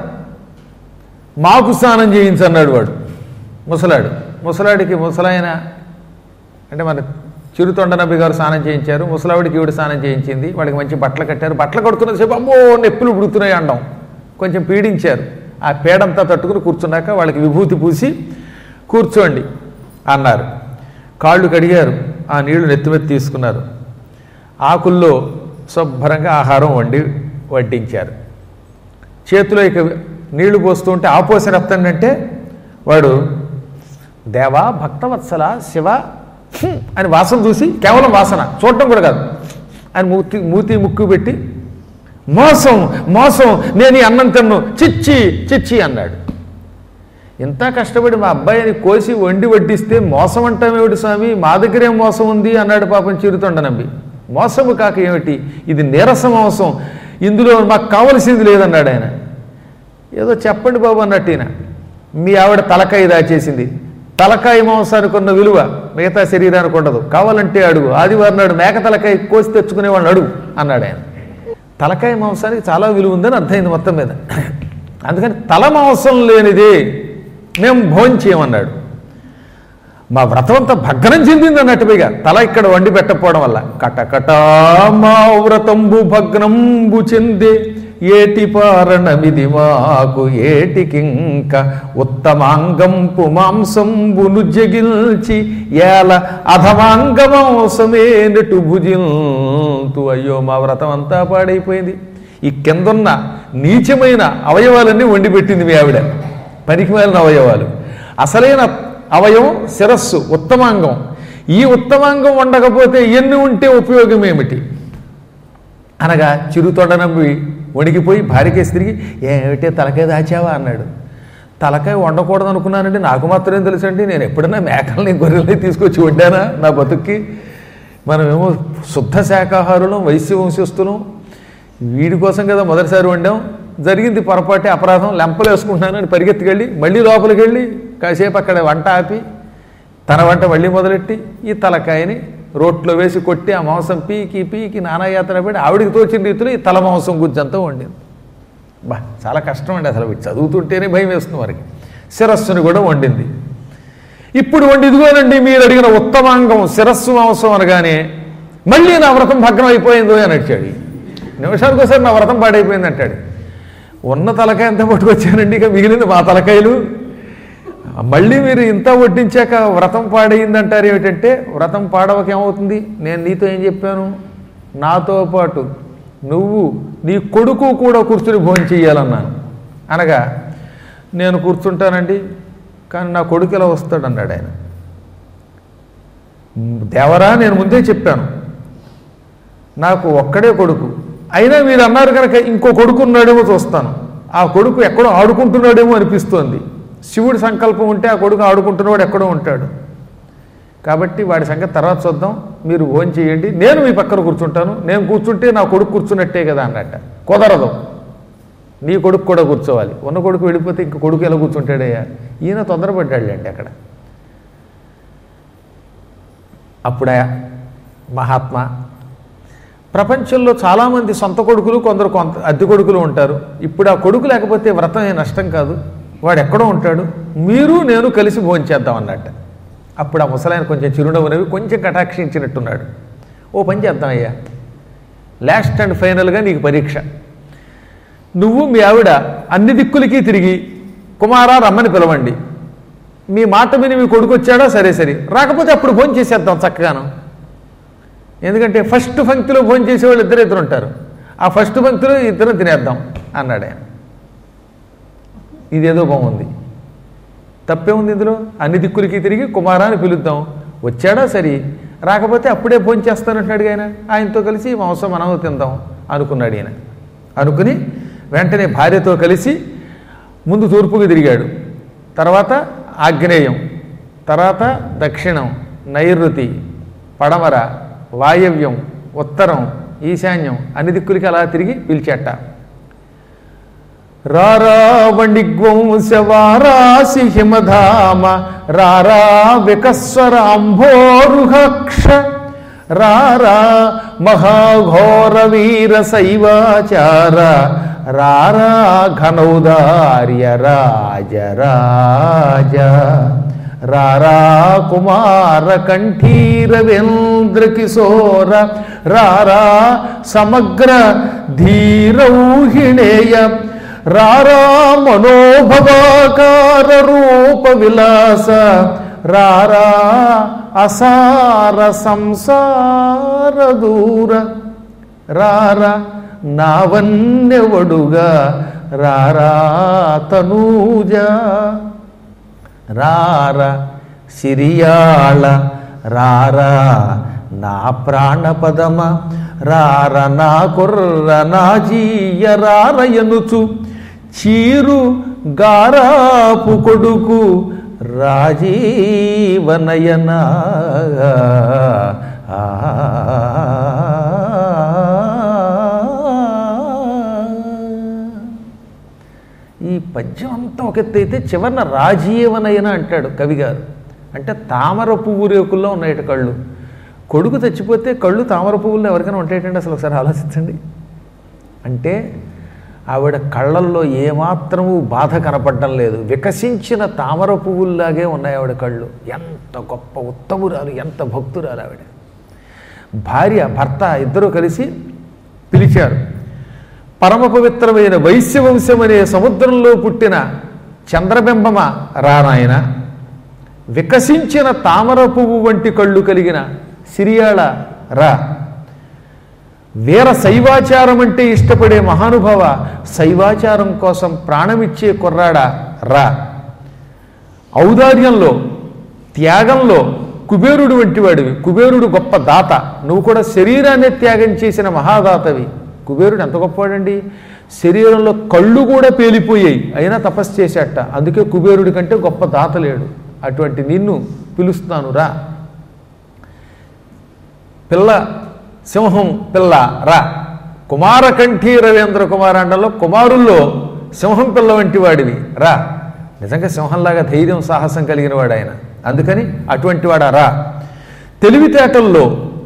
మాకు స్నానం చేయించన్నాడు వాడు ముసలాడు ముసలాడికి ముసలాయన అంటే మన చిరుతొండ నబ్బి గారు స్నానం చేయించారు ముసలావిడికి ఈవిడ స్నానం చేయించింది వాడికి మంచి బట్టలు కట్టారు బట్టలు కడుతున్నసేపు అమ్మో నొప్పులు పుడుతున్నాయి అండం కొంచెం పీడించారు ఆ పేడంతా తట్టుకుని కూర్చున్నాక వాళ్ళకి విభూతి పూసి కూర్చోండి అన్నారు కాళ్ళు కడిగారు ఆ నీళ్లు నెత్తిమెత్తి తీసుకున్నారు ఆకుల్లో శుభ్రంగా ఆహారం వండి వడ్డించారు చేతిలో ఇక నీళ్లు పోస్తూ ఉంటే ఆపోసిన రక్తంటే వాడు దేవా భక్తవత్సల శివ హ్మ్ అని వాసన చూసి కేవలం వాసన చూడటం కూడా కాదు అని మూతి మూతి ముక్కు పెట్టి మోసం మోసం నేను ఈ అన్నం తిన్ను చిచ్చి చిచ్చి అన్నాడు ఇంత కష్టపడి మా అబ్బాయిని కోసి వండి వడ్డిస్తే మోసం అంటామేమిటి స్వామి మా దగ్గరే మోసం ఉంది అన్నాడు పాపం చిరుతొండ నమ్మి మోసము కాక ఏమిటి ఇది నీరస మోసం ఇందులో మాకు కావలసింది లేదన్నాడు ఆయన ఏదో చెప్పండి బాబు అన్నట్టు ఈయన మీ ఆవిడ తలకాయ దాచేసింది తలకాయ మాంసానికి ఉన్న విలువ మిగతా శరీరానికి ఉండదు కావాలంటే అడుగు ఆదివారం నాడు మేక తలకాయ కోసి తెచ్చుకునే వాళ్ళని అడుగు అన్నాడు ఆయన తలకాయ మాంసానికి చాలా విలువ ఉందని అర్థమైంది మొత్తం మీద అందుకని తల మాంసం లేనిది మేము భోంచేయమన్నాడు మా వ్రతం అంతా భగ్నం చెందింది అన్నట్టు పైగా తల ఇక్కడ వండి పెట్టకపోవడం వల్ల కటకటా మా వ్రతంబు భగ్నంబు చెందే ఏటి పారణమిది మాకు ఏటికింక ఉత్తమాంగంపు మాంసంబును జగిల్చి ఏల అధమాంగమాంసమే నెటు భుజింతు అయ్యో మా వ్రతం అంతా పాడైపోయింది ఈ కిందున్న నీచమైన అవయవాలన్నీ వండి పెట్టింది మీ ఆవిడ పనికిమాలిన అవయవాలు అసలైన అవయవం శిరస్సు ఉత్తమాంగం ఈ ఉత్తమాంగం వండకపోతే ఎన్ని ఉంటే ఉపయోగం ఏమిటి అనగా చిరుతొడ నమ్మి వణికిపోయి భార్యకేసి తిరిగి ఏమిటే తలకాయ దాచావా అన్నాడు తలకాయ వండకూడదు అనుకున్నానండి నాకు మాత్రమే తెలుసండి నేను ఎప్పుడైనా మేకల్ని గొర్రెల్ని తీసుకొచ్చి వండానా నా బతుక్కి మనమేమో శుద్ధ శాకాహారులం వైశ్య వంశస్థులం వీడి కోసం కదా మొదటిసారి వండాం జరిగింది పొరపాటే అపరాధం లెంపలు వేసుకుంటున్నానని పరిగెత్తుకెళ్ళి మళ్ళీ లోపలికి వెళ్ళి కాసేపు అక్కడ వంట ఆపి తన వంట మళ్ళీ మొదలెట్టి ఈ తలకాయని రోట్లో వేసి కొట్టి ఆ మాంసం పీకి పీకి నానాయాత్ర పెట్టి ఆవిడికి తోచిన రీతిలో ఈ తల మాంసం గుజ్జంతా వండింది బా చాలా కష్టం అండి అసలు వీడు చదువుతుంటేనే భయం వేస్తుంది వారికి శిరస్సుని కూడా వండింది ఇప్పుడు వండి ఇదిగోనండి మీరు అడిగిన ఉత్తమాంగం శిరస్సు మాంసం అనగానే మళ్ళీ నా వ్రతం భగ్నం అయిపోయిందో అని అడిచాడు నిమిషానికి ఒకసారి నా వ్రతం పాడైపోయింది అంటాడు ఉన్న తలకాయ ఎంత పట్టుకొచ్చానండి ఇక మిగిలింది మా తలకాయలు మళ్ళీ మీరు ఇంత వడ్డించాక వ్రతం పాడైందంటారు ఏమిటంటే వ్రతం పాడవక ఏమవుతుంది నేను నీతో ఏం చెప్పాను నాతో పాటు నువ్వు నీ కొడుకు కూడా కూర్చుని భోజనం చెయ్యాలన్నాను అనగా నేను కూర్చుంటానండి కానీ నా కొడుకు ఎలా వస్తాడు అన్నాడు ఆయన దేవరా నేను ముందే చెప్పాను నాకు ఒక్కడే కొడుకు అయినా మీరు అన్నారు కనుక ఇంకో కొడుకు ఉన్నాడేమో చూస్తాను ఆ కొడుకు ఎక్కడో ఆడుకుంటున్నాడేమో అనిపిస్తోంది శివుడి సంకల్పం ఉంటే ఆ కొడుకు ఆడుకుంటున్నవాడు ఎక్కడో ఉంటాడు కాబట్టి వాడి సంగతి తర్వాత చూద్దాం మీరు ఓన్ చేయండి నేను మీ పక్కన కూర్చుంటాను నేను కూర్చుంటే నా కొడుకు కూర్చున్నట్టే కదా అన్నట్ట కుదరదు నీ కొడుకు కూడా కూర్చోవాలి ఉన్న కొడుకు వెళ్ళిపోతే ఇంక కొడుకు ఎలా కూర్చుంటాడయ్యా ఈయన తొందరపడ్డాడులేండి అక్కడ అప్పుడే మహాత్మా ప్రపంచంలో చాలామంది సొంత కొడుకులు కొందరు కొంత అద్దె కొడుకులు ఉంటారు ఇప్పుడు ఆ కొడుకు లేకపోతే వ్రతం ఏ నష్టం కాదు వాడు ఎక్కడో ఉంటాడు మీరు నేను కలిసి భోంచేద్దాం అన్నట్ట అప్పుడు ఆ ముసలాయన కొంచెం చిరునవ్వునవి కొంచెం కటాక్షించినట్టున్నాడు ఓ పని చేద్దాం అయ్యా లాస్ట్ అండ్ ఫైనల్గా నీకు పరీక్ష నువ్వు మీ ఆవిడ అన్ని దిక్కులకి తిరిగి కుమారా రమ్మని పిలవండి మీ మాట విని మీ కొడుకు వచ్చాడా సరే సరే రాకపోతే అప్పుడు భోజనం చేసేద్దాం చక్కగాను ఎందుకంటే ఫస్ట్ పంక్తిలో భోజనం చేసేవాళ్ళు ఇద్దరు ఇద్దరు ఉంటారు ఆ ఫస్ట్ పంక్తిలో ఇద్దరు తినేద్దాం అన్నాడు ఆయన ఇదేదో బాగుంది తప్పేముంది ఇందులో అన్ని దిక్కులకి తిరిగి కుమారాన్ని పిలుద్దాం వచ్చాడా సరే రాకపోతే అప్పుడే భోజనం చేస్తానంటున్నాడు ఆయన ఆయనతో కలిసి మాంసం మనం తిందాం అనుకున్నాడు ఈయన అనుకుని వెంటనే భార్యతో కలిసి ముందు తూర్పుకు తిరిగాడు తర్వాత ఆగ్నేయం తర్వాత దక్షిణం నైరుతి పడమర వాయవ్యం ఉత్తరం ఈశాన్యం అన్ని దిక్కులకి అలా తిరిగి పిలిచేట రారావణిగ్వంశవారాసి హిమధామ రారా వికస్వరాంభోరుహక్ష రారా మహాఘోర వీర శైవాచార రారా ఘనౌదార్య రాజ రాజ రారా కుమార కంఠీరవేంద్ర కిశోర రారా సమగ్ర ధీరౌహిణేయ రారా మనోభవాకార రూప విలాస రారా అసార సంసార దూర రారా నావన్నెవడుగా రారా తనూజ రార సిరియాళ రారా నా ప్రాణపదమ రార నా కుర్ర నా జీయ రారయనుచు చీరు గారాపు కొడుకు రాజీవనయన ఈ పద్యం అంతా ఒక ఎత్తు అయితే చివరిన రాజీవనయన అంటాడు కవిగారు అంటే తామర పువ్వు రేకుల్లో ఉన్నాయట కళ్ళు కొడుకు చచ్చిపోతే కళ్ళు తామర పువ్వుల్లో ఎవరికైనా ఉంటాయటండి అసలు ఒకసారి ఆలోచించండి అంటే ఆవిడ కళ్ళల్లో ఏమాత్రము బాధ కనపడడం లేదు వికసించిన తామర పువ్వుల్లాగే ఉన్నాయి ఆవిడ కళ్ళు ఎంత గొప్ప ఉత్తమురాలు ఎంత భక్తురాలు ఆవిడ భార్య భర్త ఇద్దరూ కలిసి పిలిచారు పరమ పవిత్రమైన వైశ్యవంశం అనే సముద్రంలో పుట్టిన చంద్రబింబమ రానాయన వికసించిన తామర పువ్వు వంటి కళ్ళు కలిగిన సిరియాళ రా వీర శైవాచారం అంటే ఇష్టపడే మహానుభావ శైవాచారం కోసం ప్రాణమిచ్చే కుర్రాడ రా ఔదార్యంలో త్యాగంలో కుబేరుడు వంటి వాడివి కుబేరుడు గొప్ప దాత నువ్వు కూడా శరీరాన్ని త్యాగం చేసిన మహాదాతవి కుబేరుడు ఎంత గొప్పవాడండి శరీరంలో కళ్ళు కూడా పేలిపోయాయి అయినా తపస్సు చేశాట అందుకే కుబేరుడి కంటే గొప్ప దాత లేడు అటువంటి నిన్ను పిలుస్తున్నాను రా పిల్ల సింహం పిల్ల రా కుమారకంఠీ రవీంద్ర కుమారాండంలో కుమారుల్లో సింహం పిల్ల వంటి వాడివి రా నిజంగా సింహంలాగా ధైర్యం సాహసం కలిగిన వాడు ఆయన అందుకని అటువంటి వాడా రా తెలివితేటల్లో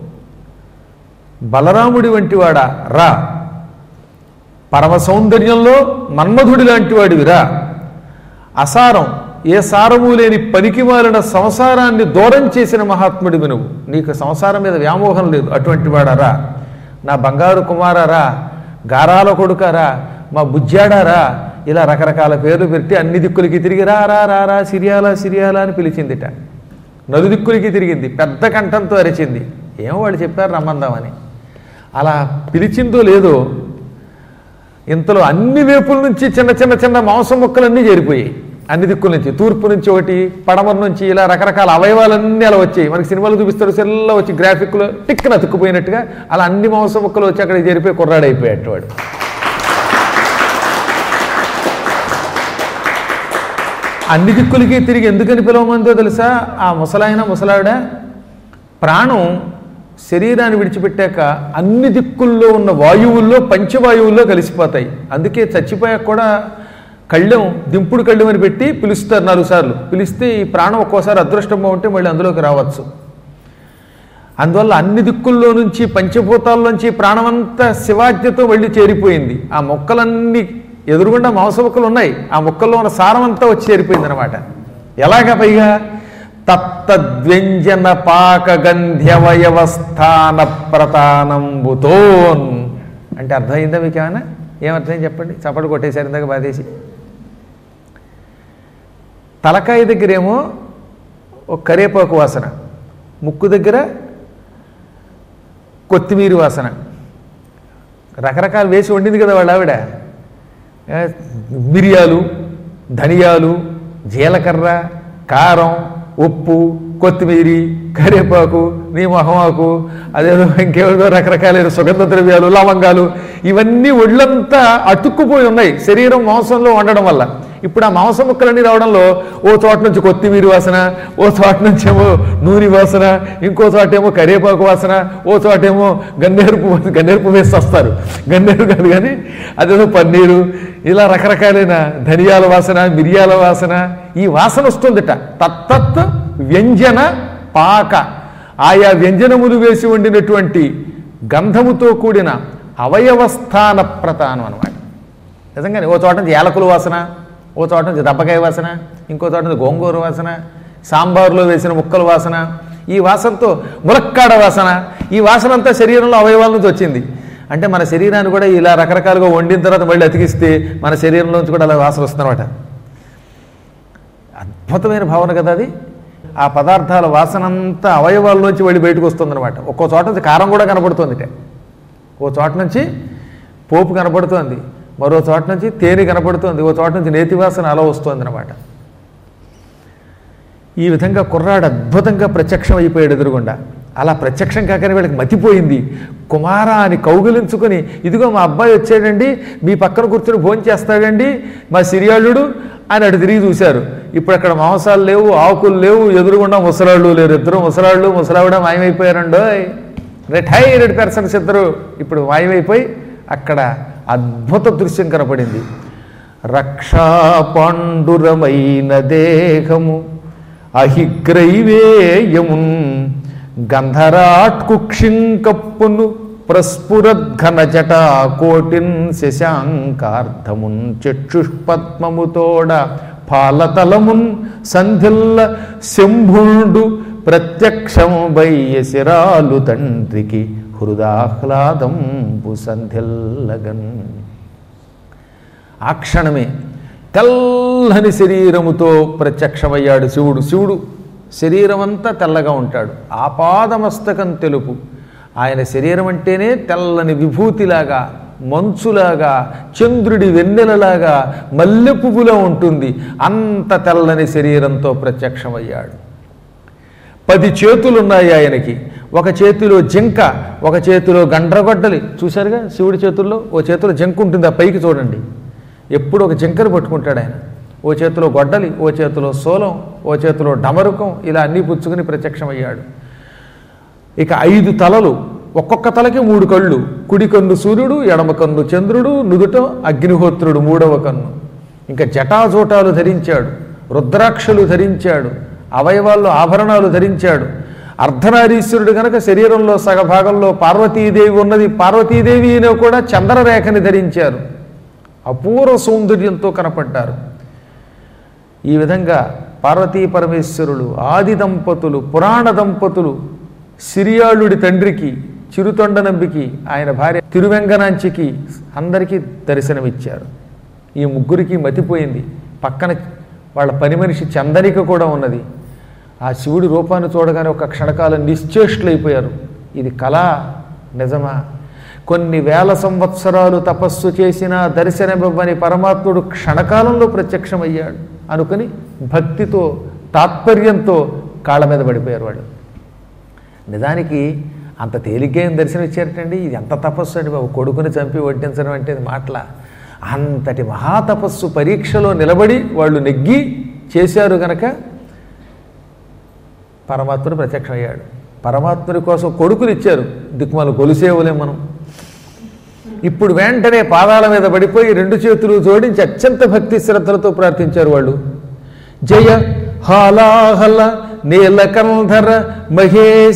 బలరాముడి వంటి వాడా రా పరమ సౌందర్యంలో మన్మధుడి లాంటి వాడివి రా అసారం ఏ సారము లేని పనికిమాలిన సంసారాన్ని దూరం చేసిన మహాత్ముడివి నువ్వు నీకు సంసారం మీద వ్యామోహం లేదు అటువంటి వాడారా నా బంగారు కుమారారా గారాల కొడుకారా మా బుజ్జాడారా ఇలా రకరకాల పేర్లు పెట్టి అన్ని దిక్కులకి తిరిగి రా రా రా రా సిరియాల సిరియాల అని పిలిచిందిట నలుదిక్కులకి తిరిగింది పెద్ద కంఠంతో అరిచింది ఏమో వాళ్ళు చెప్పారు రమ్మందామని అలా పిలిచిందో లేదో ఇంతలో అన్ని వైపుల నుంచి చిన్న చిన్న చిన్న మాంసం ముక్కలన్నీ చేరిపోయాయి అన్ని దిక్కుల నుంచి తూర్పు నుంచి ఒకటి పడమర నుంచి ఇలా రకరకాల అవయవాలన్నీ అలా వచ్చాయి మనకి సినిమాలు చూపిస్తారు సెల్లో వచ్చి గ్రాఫిక్లో టిక్కున అతుక్కుపోయినట్టుగా అలా అన్ని మాంసం ముక్కలు వచ్చి అక్కడికి చేరిపోయి కుర్రాడైపోయాడు వాడు అన్ని దిక్కులకి తిరిగి ఎందుకని పిలవమందో తెలుసా ఆ ముసలాయన ముసలావిడ ప్రాణం శరీరాన్ని విడిచిపెట్టాక అన్ని దిక్కుల్లో ఉన్న వాయువుల్లో పంచవాయువుల్లో కలిసిపోతాయి అందుకే చచ్చిపోయాక కూడా కళ్ళెం దింపుడు కళ్ళెం అని పెట్టి పిలుస్తారు నాలుగు సార్లు పిలిస్తే ఈ ప్రాణం ఒక్కోసారి అదృష్టం బాగుంటే మళ్ళీ అందులోకి రావచ్చు అందువల్ల అన్ని దిక్కుల్లో నుంచి పంచభూతాల్లోంచి ప్రాణమంతా శివాజ్ఞతో వెళ్ళి చేరిపోయింది ఆ మొక్కలన్నీ ఎదురుగుండా మాంస మొక్కలు ఉన్నాయి ఆ మొక్కల్లో ఉన్న సారం అంతా వచ్చి చేరిపోయింది అనమాట ఎలాగ పైగా తత్తద్వ్యంజన పాక గంధ్యవయవస్థాన ప్రతానంబుతోన్ అంటే అర్థమైందా మీకు ఏమైనా ఏమర్థం చెప్పండి చప్పటి కొట్టేశారు ఇందాక బాధేసి తలకాయ దగ్గరేమో ఒక కరేపాకు వాసన ముక్కు దగ్గర కొత్తిమీర వాసన రకరకాలు వేసి వండింది కదా వాళ్ళ ఆవిడ ఏ, మిరియాలు ధనియాలు జీలకర్ర కారం ఉప్పు కొత్తిమీరి కరివేపాకు నీ మొహమాకు అదేదో ఇంకేదో రకరకాలైన సుగంధ ద్రవ్యాలు లవంగాలు ఇవన్నీ ఒళ్ళంతా అతుక్కుపోయి ఉన్నాయి శరీరం మాంసంలో వండడం వల్ల ఇప్పుడు ఆ మాంసం ముక్కలన్నీ రావడంలో ఓ చోట నుంచి కొత్తిమీర వాసన ఓ చోట నుంచి ఏమో నూనె వాసన ఇంకో చోట ఏమో కరివేపాకు వాసన ఓ చోట ఏమో గన్నేరుపు గన్నేరుపు వేసి వస్తారు గన్నేరు కాదు కానీ అదేదో పన్నీరు ఇలా రకరకాలైన ధనియాల వాసన మిరియాల వాసన ఈ వాసన వస్తుందిట తత్తత్ వ్యంజన పాక ఆయా వ్యంజనములు వేసి వండినటువంటి గంధముతో కూడిన అవయవస్థాన ప్రతానం అనమాట నిజంగానే ఓ చోట నుంచి ఏలకుల వాసన ఓ చోట నుంచి దబ్బకాయ వాసన ఇంకో చోట నుంచి గోంగూర వాసన సాంబారులో వేసిన ముక్కల వాసన ఈ వాసనతో ములక్కాడ వాసన ఈ వాసన అంతా శరీరంలో అవయవాల నుంచి వచ్చింది అంటే మన శరీరాన్ని కూడా ఇలా రకరకాలుగా వండిన తర్వాత మళ్ళీ అతికిస్తే మన శరీరంలోంచి కూడా అలా వాసన వస్తుందన్నమాట అద్భుతమైన భావన కదా అది ఆ పదార్థాల వాసన అంతా అవయవాల్లోంచి వెళ్ళి బయటకు వస్తుందన్నమాట ఒక్కో చోట నుంచి కారం కూడా కనపడుతుంది ఇటే. ఓ చోట నుంచి పోపు కనపడుతోంది మరో చోట నుంచి తేనె కనపడుతోంది ఓ చోట నుంచి నేతి వాసన అలా వస్తుంది అనమాట ఈ విధంగా కుర్రాడు అద్భుతంగా ప్రత్యక్షం అయిపోయాడు ఎదురుగుండా అలా ప్రత్యక్షం కాకనే వీళ్ళకి మతిపోయింది కుమార అని కౌగిలించుకొని ఇదిగో మా అబ్బాయి వచ్చాడండి మీ పక్కన కూర్చొని భోజనం చేస్తాడండి మా సిరియాళ్ళుడు అని అటు తిరిగి చూశారు ఇప్పుడు అక్కడ మాంసాలు లేవు ఆకులు లేవు ఎదురుగుండా ముసలాళ్ళు లేరు ఇద్దరు ముసలాళ్ళు ముసలావిడ మాయమైపోయారండోయ్ రిటైర్డ్ పర్సన్స్ ఇద్దరు ఇప్పుడు మాయమైపోయి అక్కడ అద్భుత దృశ్యం కనపడింది రక్షా పాండురమైన దేహము అహిగ్రైవేయమున్ గంధరాట్కుక్షింకప్పును ప్రస్ఫురద్ఘన జటా కోటిన్ శశాంకార్థమున్ చక్షుష్పద్మముతోడ పాలతలమున్ సంధిల్ల శంభుండు ప్రత్యక్షం శిరాలు తండ్రికి హృదాహ్లాదంబు సంధిల్లగన్ ఆ క్షణమే తెల్లని శరీరముతో ప్రత్యక్షమయ్యాడు శివుడు శివుడు శరీరం అంతా తెల్లగా ఉంటాడు ఆపాదమస్తకం తెలుపు ఆయన శరీరం అంటేనే తెల్లని విభూతిలాగా మంచులాగా చంద్రుడి వెన్నెలలాగా మల్లె పువ్వులో ఉంటుంది అంత తెల్లని శరీరంతో ప్రత్యక్షమయ్యాడు పది చేతులున్నాయి ఆయనకి ఒక చేతిలో జింక ఒక చేతిలో గండ్రగొడ్డలి చూశారుగా శివుడి చేతుల్లో ఓ చేతిలో జింక ఉంటుంది ఆ పైకి చూడండి ఎప్పుడు ఒక జింకను పట్టుకుంటాడు ఆయన ఓ చేతిలో గొడ్డలి ఓ చేతిలో సోలం ఓ చేతిలో డమరుకం ఇలా అన్నీ పుచ్చుకుని ప్రత్యక్షమయ్యాడు ఇక ఐదు తలలు ఒక్కొక్క తలకి మూడు కళ్ళు కుడి కన్ను సూర్యుడు ఎడమ కన్ను చంద్రుడు నుదుట అగ్నిహోత్రుడు మూడవ కన్ను ఇంకా జటాజోటాలు ధరించాడు రుద్రాక్షలు ధరించాడు అవయవాల్లో ఆభరణాలు ధరించాడు అర్ధనారీశ్వరుడు గనక శరీరంలో సగభాగంలో పార్వతీదేవి ఉన్నది పార్వతీదేవిని కూడా చంద్రరేఖని ధరించారు అపూర్వ సౌందర్యంతో కనపడ్డారు ఈ విధంగా పార్వతీ పరమేశ్వరులు ఆది దంపతులు పురాణ దంపతులు సిరియాళుడి తండ్రికి చిరుతొండనంబికి ఆయన భార్య తిరువెంగనాంచికి అందరికీ దర్శనమిచ్చారు ఈ ముగ్గురికి మతిపోయింది పక్కన వాళ్ళ పని మనిషి చందనిక కూడా ఉన్నది ఆ శివుడి రూపాన్ని చూడగానే ఒక క్షణకాలం నిశ్చేష్టులైపోయారు ఇది కళ నిజమా కొన్ని వేల సంవత్సరాలు తపస్సు చేసిన దర్శనమివ్వని పరమాత్ముడు క్షణకాలంలో ప్రత్యక్షమయ్యాడు అనుకుని భక్తితో తాత్పర్యంతో కాళ్ళ మీద పడిపోయారు వాడు నిజానికి అంత తేలిగ్గా ఏం దర్శనం ఇచ్చారటండి ఇది ఎంత తపస్సు అండి బాబు కొడుకుని చంపి వడ్డించడం అంటే ఇది మాటల అంతటి మహాతపస్సు పరీక్షలో నిలబడి వాళ్ళు నెగ్గి చేశారు గనక పరమాత్ముడు ప్రత్యక్షమయ్యాడు పరమాత్ముడి కోసం కొడుకులు ఇచ్చారు దిక్కుమాల గొలుసేవలేం మనం ఇప్పుడు వెంటనే పాదాల మీద పడిపోయి రెండు చేతులు జోడించి అత్యంత భక్తి శ్రద్ధలతో ప్రార్థించారు వాళ్ళు జయ హాలాహల నీలకంధర మహేశ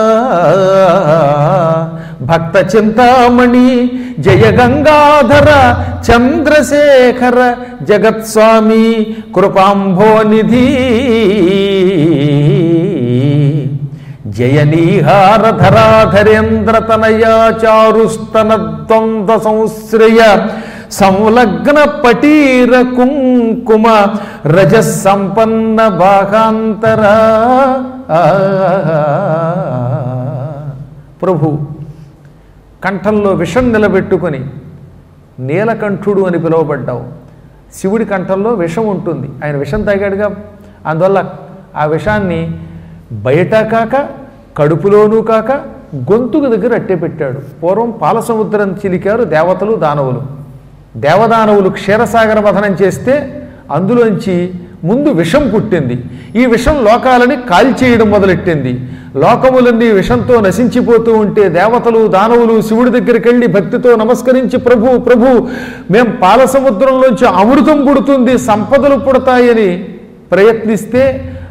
భక్త చింతామణి జయ గంగాధర చంద్రశేఖర జగత్స్వామి కృపాంభోనిధి జయనీహారధరాధరేంద్ర తనయా చారుస్తన ద్వంద్వ సంశ్రయ సంలగ్న పటీర కుంకుమ రజ సంపన్న భాగాంతర ప్రభు కంఠంలో విషం నిలబెట్టుకొని నీలకంఠుడు అని పిలువబడ్డావు శివుడి కంఠంలో విషం ఉంటుంది ఆయన విషం తాగాడుగా అందువల్ల ఆ విషాన్ని బయట కాక కడుపులోనూ కాక గొంతుకు దగ్గర అట్టే పెట్టాడు పూర్వం పాల సముద్రం చిలికారు దేవతలు దానవులు దేవదానవులు క్షీరసాగర మథనం చేస్తే అందులోంచి ముందు విషం పుట్టింది ఈ విషం లోకాలని కాల్చేయడం మొదలెట్టింది లోకములన్నీ విషంతో నశించిపోతూ ఉంటే దేవతలు దానవులు శివుడి దగ్గరికి వెళ్ళి భక్తితో నమస్కరించి ప్రభు ప్రభు మేం పాల సముద్రంలోంచి అమృతం పుడుతుంది సంపదలు పుడతాయని ప్రయత్నిస్తే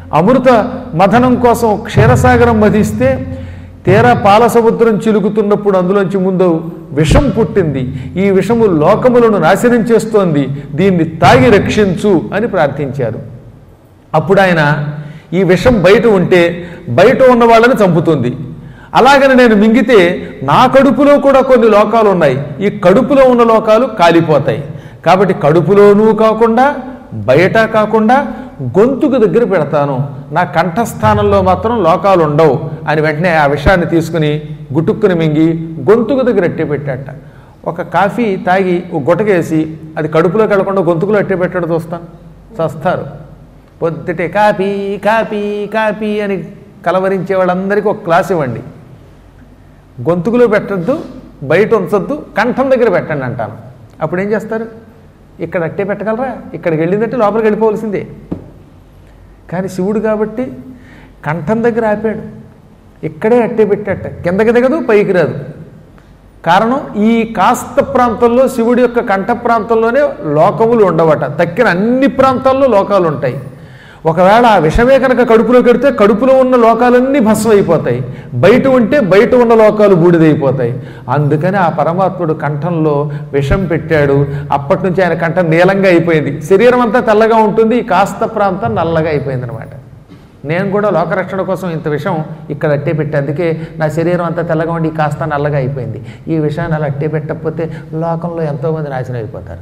అమృత మథనం కోసం క్షీరసాగరం మధిస్తే తీరా పాల సముద్రం చిలుకుతున్నప్పుడు అందులోంచి ముందు విషం పుట్టింది ఈ విషము లోకములను నాశనం చేస్తోంది దీన్ని తాగి రక్షించు అని ప్రార్థించారు అప్పుడు ఆయన ఈ విషం బయట ఉంటే బయట ఉన్న వాళ్ళని చంపుతుంది అలాగని నేను మింగితే నా కడుపులో కూడా కొన్ని లోకాలు ఉన్నాయి ఈ కడుపులో ఉన్న లోకాలు కాలిపోతాయి కాబట్టి కడుపులోనూ కాకుండా బయట కాకుండా గొంతుకు దగ్గర పెడతాను నా కంఠస్థానంలో మాత్రం లోకాలు ఉండవు అని వెంటనే ఆ విషయాన్ని తీసుకుని గుటుక్కుని మింగి గొంతుకు దగ్గర అట్టే పెట్టాట ఒక కాఫీ తాగి ఒక గుటకేసి అది కడుపులోకి వెళ్లకుండా గొంతుకులో అట్టే పెట్టడం చూస్తాను చస్తారు పొద్దుటే కాపీ కాపీ కాపీ అని కలవరించే వాళ్ళందరికీ ఒక క్లాస్ ఇవ్వండి గొంతుకులో పెట్టద్దు బయట ఉంచొద్దు కంఠం దగ్గర పెట్టండి అంటాను అప్పుడు ఏం చేస్తారు ఇక్కడ అట్టే పెట్టగలరా ఇక్కడికి వెళ్ళిందంటే లోపలికి వెళ్ళిపోవలసిందే కానీ శివుడు కాబట్టి కంఠం దగ్గర ఆపాడు ఇక్కడే అట్టే పెట్టాట కిందకి దిగదు పైకి రాదు కారణం ఈ కాస్త ప్రాంతంలో శివుడి యొక్క కంఠ ప్రాంతంలోనే లోకములు ఉండవట తక్కిన అన్ని ప్రాంతాల్లో లోకాలు ఉంటాయి ఒకవేళ ఆ విషమే కనుక కడుపులో కడితే కడుపులో ఉన్న లోకాలన్నీ భస్మం అయిపోతాయి బయట ఉంటే బయట ఉన్న లోకాలు బూడిదైపోతాయి అందుకని ఆ పరమాత్ముడు కంఠంలో విషం పెట్టాడు అప్పటి నుంచి ఆయన కంఠం నీలంగా అయిపోయింది శరీరం అంతా తెల్లగా ఉంటుంది ఈ కాస్త ప్రాంతం నల్లగా అయిపోయింది అనమాట నేను కూడా లోకరక్షణ కోసం ఇంత విషయం ఇక్కడ అట్టే పెట్టి అందుకే నా శరీరం అంతా తెల్లగా ఉండి కాస్త నల్లగా అయిపోయింది ఈ విషయాన్ని అలా అట్టే పెట్టకపోతే లోకంలో ఎంతోమంది నాశనం అయిపోతారు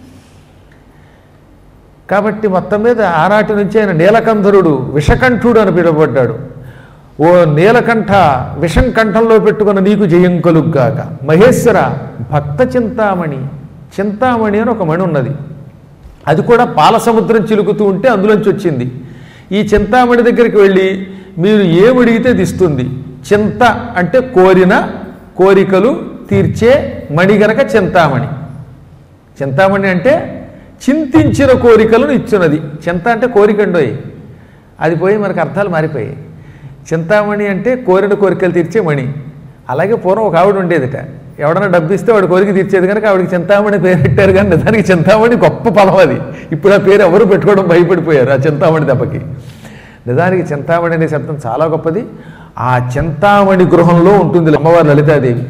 కాబట్టి మొత్తం మీద ఆనాటి నుంచి ఆయన నీలకంధరుడు విషకంఠుడు అని పిలువబడ్డాడు ఓ నీలకంఠ విషం కంఠంలో పెట్టుకున్న నీకు జయం కలుగ్గాక మహేశ్వర భక్త చింతామణి చింతామణి అని ఒక మణి ఉన్నది అది కూడా పాల సముద్రం చిలుకుతూ ఉంటే అందులోంచి వచ్చింది ఈ చింతామణి దగ్గరికి వెళ్ళి మీరు ఏమడిగితే అది ఇస్తుంది చింత అంటే కోరిన కోరికలు తీర్చే మణి గనక చింతామణి చింతామణి అంటే చింతించిన కోరికలను ఇచ్చినది చింత అంటే కోరికండోయి అది పోయి మనకు అర్థాలు మారిపోయాయి చింతామణి అంటే కోరిన కోరికలు తీర్చే మణి అలాగే పూర్వం ఒక ఆవిడ ఉండేదిట ఎవడన్నా డబ్బు ఇస్తే వాడు కోరిక తీర్చేది కనుక ఆవిడకి చింతామణి పేరు పెట్టారు కానీ నిజానికి చింతామణి గొప్ప పదం అది ఇప్పుడు ఆ పేరు ఎవరు పెట్టుకోవడం భయపడిపోయారు ఆ చింతామణి దెబ్బకి నిజానికి చింతామణి అనే శబ్దం చాలా గొప్పది ఆ చింతామణి గృహంలో ఉంటుంది అమ్మవారు లలితాదేవి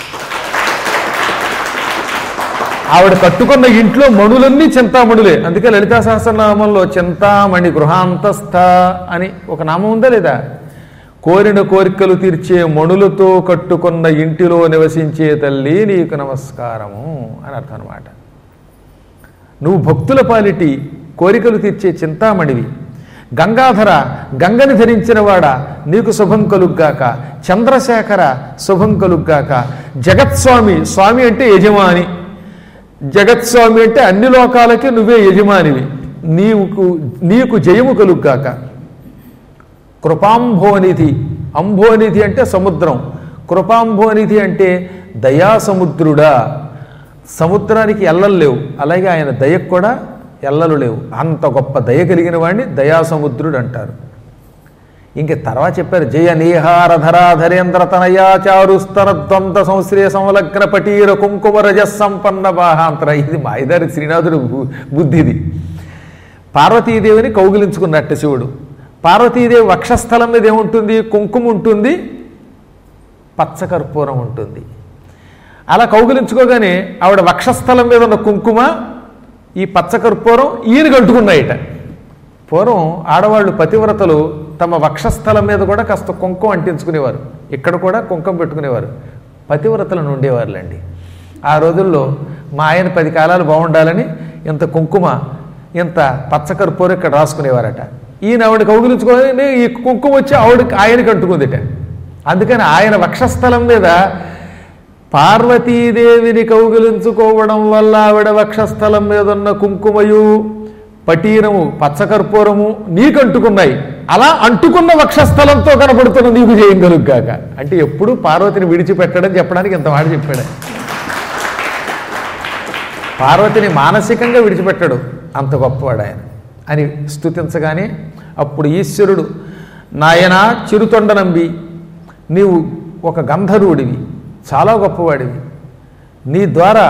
ఆవిడ కట్టుకున్న ఇంట్లో మణులన్నీ చింతామణులే అందుకే లలితా సహస్రనామంలో చింతామణి గృహాంతస్థ అని ఒక నామం ఉందా లేదా కోరిన కోరికలు తీర్చే మణులతో కట్టుకున్న ఇంటిలో నివసించే తల్లి నీకు నమస్కారము అని అర్థం అనమాట నువ్వు భక్తుల పాలిటి కోరికలు తీర్చే చింతామణివి గంగాధర గంగని ధరించిన వాడ నీకు శుభం కలుగ్గాక చంద్రశేఖర శుభం కలుగ్గాక జగత్స్వామి స్వామి అంటే యజమాని జగత్స్వామి అంటే అన్ని లోకాలకి నువ్వే యజమానివి నీకు నీకు జయము కలుగ్గాక కృపాంభోనిధి అంభోనిధి అంటే సముద్రం కృపాంభోనిధి అంటే దయాసముద్రుడా సముద్రానికి ఎల్లలు లేవు అలాగే ఆయన దయకు కూడా ఎల్లలు లేవు అంత గొప్ప దయ కలిగిన వాడిని దయాసముద్రుడు అంటారు ఇంక తర్వాత చెప్పారు జయ నీహారధరాధరేంద్ర తనయాచారుస్తర ద్వంద్వ సంశ్రయ సంలగ్న పటీర కుంకుమ రజ సంపన్న బాహాంతర ఇది మాయదారి శ్రీనాథుడు బు- బుద్ధిది పార్వతీదేవిని కౌగిలించుకున్నట్టు శివుడు పార్వతీదేవి వక్షస్థలం మీద ఏముంటుంది కుంకుమ ఉంటుంది పచ్చకర్పూరం ఉంటుంది అలా కౌగిలించుకోగానే ఆవిడ వక్షస్థలం మీద ఉన్న కుంకుమ ఈ పచ్చకర్పూరం ఈయన కట్టుకున్నాయిట పూర్వం ఆడవాళ్ళు పతివ్రతలు తమ వక్షస్థలం మీద కూడా కాస్త కుంకుమ అంటించుకునేవారు ఇక్కడ కూడా కుంకుమ పెట్టుకునేవారు పతివ్రతలను ఉండేవారులేండి ఆ రోజుల్లో మా ఆయన పది కాలాలు బాగుండాలని ఇంత కుంకుమ ఇంత పచ్చకర్పూరం ఇక్కడ రాసుకునేవారట ఈయన ఆవిడ కౌగులించుకొని ఈ కుంకుమ వచ్చి ఆవిడ ఆయనకి అంటుకుందిట అందుకని ఆయన వక్షస్థలం మీద పార్వతీదేవిని కౌగిలించుకోవడం వల్ల ఆవిడ వక్షస్థలం మీద ఉన్న కుంకుమయు పటీరము పచ్చకర్పూరము నీకు అంటుకున్నాయి అలా అంటుకున్న వక్షస్థలంతో కనపడుతున్న నీకు చేయగలుగుగాక అంటే ఎప్పుడు పార్వతిని విడిచిపెట్టడం చెప్పడానికి ఇంత మాట చెప్పాడు పార్వతిని మానసికంగా విడిచిపెట్టాడు అంత గొప్పవాడు ఆయన అని స్తుతించగానే అప్పుడు ఈశ్వరుడు నాయన చిరుతొండ నంబి నీవు ఒక గంధర్వుడివి చాలా గొప్పవాడివి నీ ద్వారా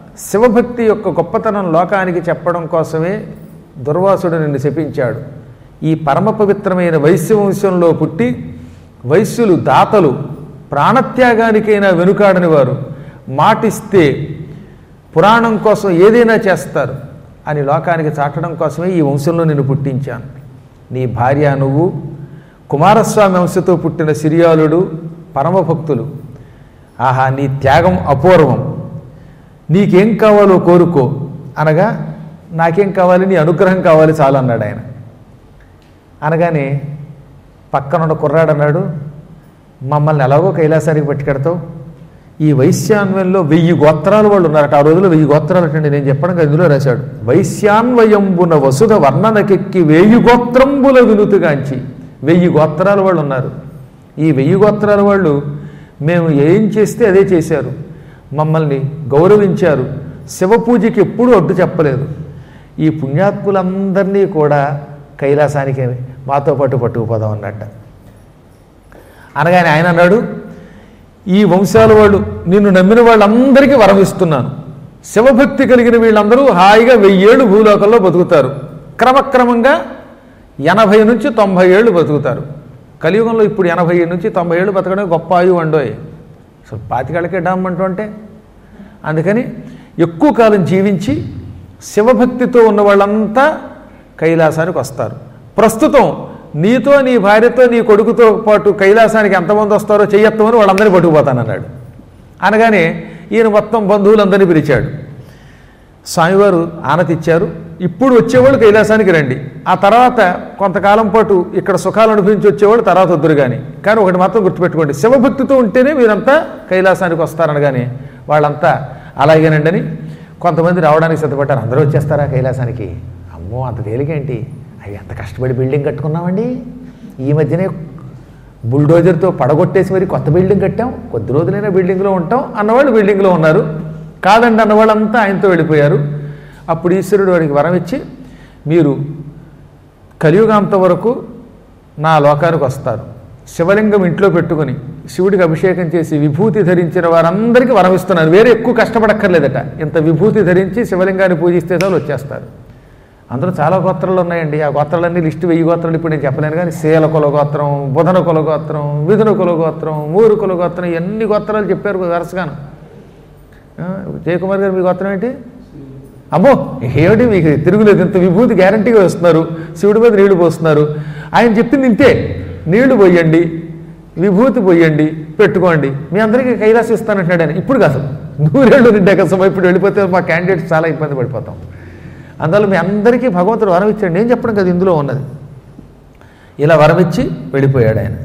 శివభక్తి యొక్క గొప్పతనం లోకానికి చెప్పడం కోసమే దుర్వాసుడు నిన్ను శపించాడు ఈ పరమ పవిత్రమైన వైశ్యవంశంలో పుట్టి వైశ్యులు దాతలు ప్రాణత్యాగానికైనా వెనుకాడని వారు మాటిస్తే పురాణం కోసం ఏదైనా చేస్తారు అని లోకానికి చాటడం కోసమే ఈ వంశంలో నేను పుట్టించాను నీ భార్య నువ్వు కుమారస్వామి వంశతో పుట్టిన సిరియాలుడు పరమభక్తులు ఆహా నీ త్యాగం అపూర్వం నీకేం కావాలో కోరుకో అనగా నాకేం కావాలి నీ అనుగ్రహం కావాలి చాలు అన్నాడు ఆయన అనగానే పక్కనున్న కుర్రాడు అన్నాడు మమ్మల్ని ఎలాగో కైలాసానికి పట్టుకెడతావు ఈ వైశ్యాన్వయంలో వెయ్యి గోత్రాలు వాళ్ళు ఉన్నారట ఆ రోజుల్లో వెయ్యి గోత్రాలు అంటే నేను చెప్పడం కాదు, ఇందులో రాశాడు వైశ్యాన్వయంబున వసుధ వర్ణనకెక్కి వెయ్యి గోత్రంబుల వినుతుగాంచి వెయ్యి గోత్రాల వాళ్ళు ఉన్నారు ఈ వెయ్యి గోత్రాల వాళ్ళు మేము ఏం చేస్తే అదే చేశారు మమ్మల్ని గౌరవించారు శివ పూజకి ఎప్పుడూ అడ్డు చెప్పలేదు ఈ పుణ్యాత్ములందరినీ కూడా కైలాసానికి మాతో పాటు పట్టుకుపోదాం అన్నట్ట అనగానే ఆయన అన్నాడు ఈ వంశాల వాళ్ళు నిన్ను నమ్మిన వాళ్ళందరికీ వరం ఇస్తున్నాను శివభక్తి కలిగిన వీళ్ళందరూ హాయిగా వెయ్యేళ్ళు భూలోకంలో బతుకుతారు క్రమక్రమంగా ఎనభై నుంచి తొంభై ఏళ్ళు బతుకుతారు కలియుగంలో ఇప్పుడు ఎనభై నుంచి తొంభై ఏళ్ళు బతకడం గొప్ప ఆయువు అండోయ్ అసలు పాతికేళ్ళకే డామ్ అంటూ అంటే అందుకని ఎక్కువ కాలం జీవించి శివభక్తితో ఉన్న వాళ్ళంతా కైలాసానికి వస్తారు ప్రస్తుతం నీతో నీ భార్యతో నీ కొడుకుతో పాటు కైలాసానికి ఎంతమంది వస్తారో చెయ్యత్తమని వాళ్ళందరినీ పట్టుకుపోతానన్నాడు అనగానే ఈయన మొత్తం బంధువులందరినీ పిలిచాడు స్వామివారు ఆనతి ఇచ్చారు ఇప్పుడు వచ్చేవాళ్ళు కైలాసానికి రండి ఆ తర్వాత కొంతకాలం పాటు ఇక్కడ సుఖాలు అనుభవించి వచ్చేవాళ్ళు తర్వాత వద్దురు కానీ కానీ ఒకటి మాత్రం గుర్తుపెట్టుకోండి శివభక్తితో ఉంటేనే మీరంతా కైలాసానికి వస్తారనగానే వాళ్ళంతా అలాగేనండి అని కొంతమంది రావడానికి సిద్ధపడ్డారు అందరూ వచ్చేస్తారా కైలాసానికి అమ్మో అంత తేలికేంటి అవి ఎంత కష్టపడి బిల్డింగ్ కట్టుకున్నామండి ఈ మధ్యనే బుల్డోజర్తో పడగొట్టేసి మరి కొత్త బిల్డింగ్ కట్టాం కొద్ది రోజులైనా బిల్డింగ్లో ఉంటాం అన్నవాళ్ళు బిల్డింగ్లో ఉన్నారు కాదండి అన్నవాళ్ళంతా ఆయనతో వెళ్ళిపోయారు అప్పుడు ఈశ్వరుడు వాడికి వరం ఇచ్చి మీరు కలియుగాంత వరకు నా లోకానికి వస్తారు శివలింగం ఇంట్లో పెట్టుకొని శివుడికి అభిషేకం చేసి విభూతి ధరించిన వారందరికీ వరం ఇస్తున్నాను వేరే ఎక్కువ కష్టపడక్కర్లేదట ఇంత విభూతి ధరించి శివలింగాన్ని పూజిస్తే చాలు వచ్చేస్తారు అందులో చాలా గోత్రాలు ఉన్నాయండి ఆ గోత్రాలన్నీ లిస్టు వెయ్యి గోత్రాలు ఇప్పుడు నేను చెప్పలేను కానీ శీల కుల గోత్రం బుధన కుల గోత్రం విధున కుల గోత్రం మూరు కుల గోత్రం ఎన్ని గోత్రాలు చెప్పారు వరుసగాను ఆ, జయకుమార్ గారు మీ గోత్రం ఏంటి అమ్మో ఏమిటి మీకు తిరుగులేదు ఇంత విభూతి గ్యారంటీగా వస్తున్నారు శివుడి మీద నీళ్లు పోస్తున్నారు ఆయన చెప్పింది ఇంతే నీళ్లు పోయండి విభూతి పోయండి పెట్టుకోండి మీ అందరికీ కైలాసం ఇస్తానంటున్నాడు ఆయన ఇప్పుడు కాదు నూరేళ్ళు నిండాక సమయం ఇప్పుడు వెళ్ళిపోతే మా క్యాండిడేట్స్ చాలా ఇబ్బంది పడిపోతాం అందువల్ల మీ అందరికీ భగవంతుడు వరం ఇచ్చాడు నేను చెప్పడం కదా ఇందులో ఉన్నది ఇలా వరం ఇచ్చి వెళ్ళిపోయాడు ఆయన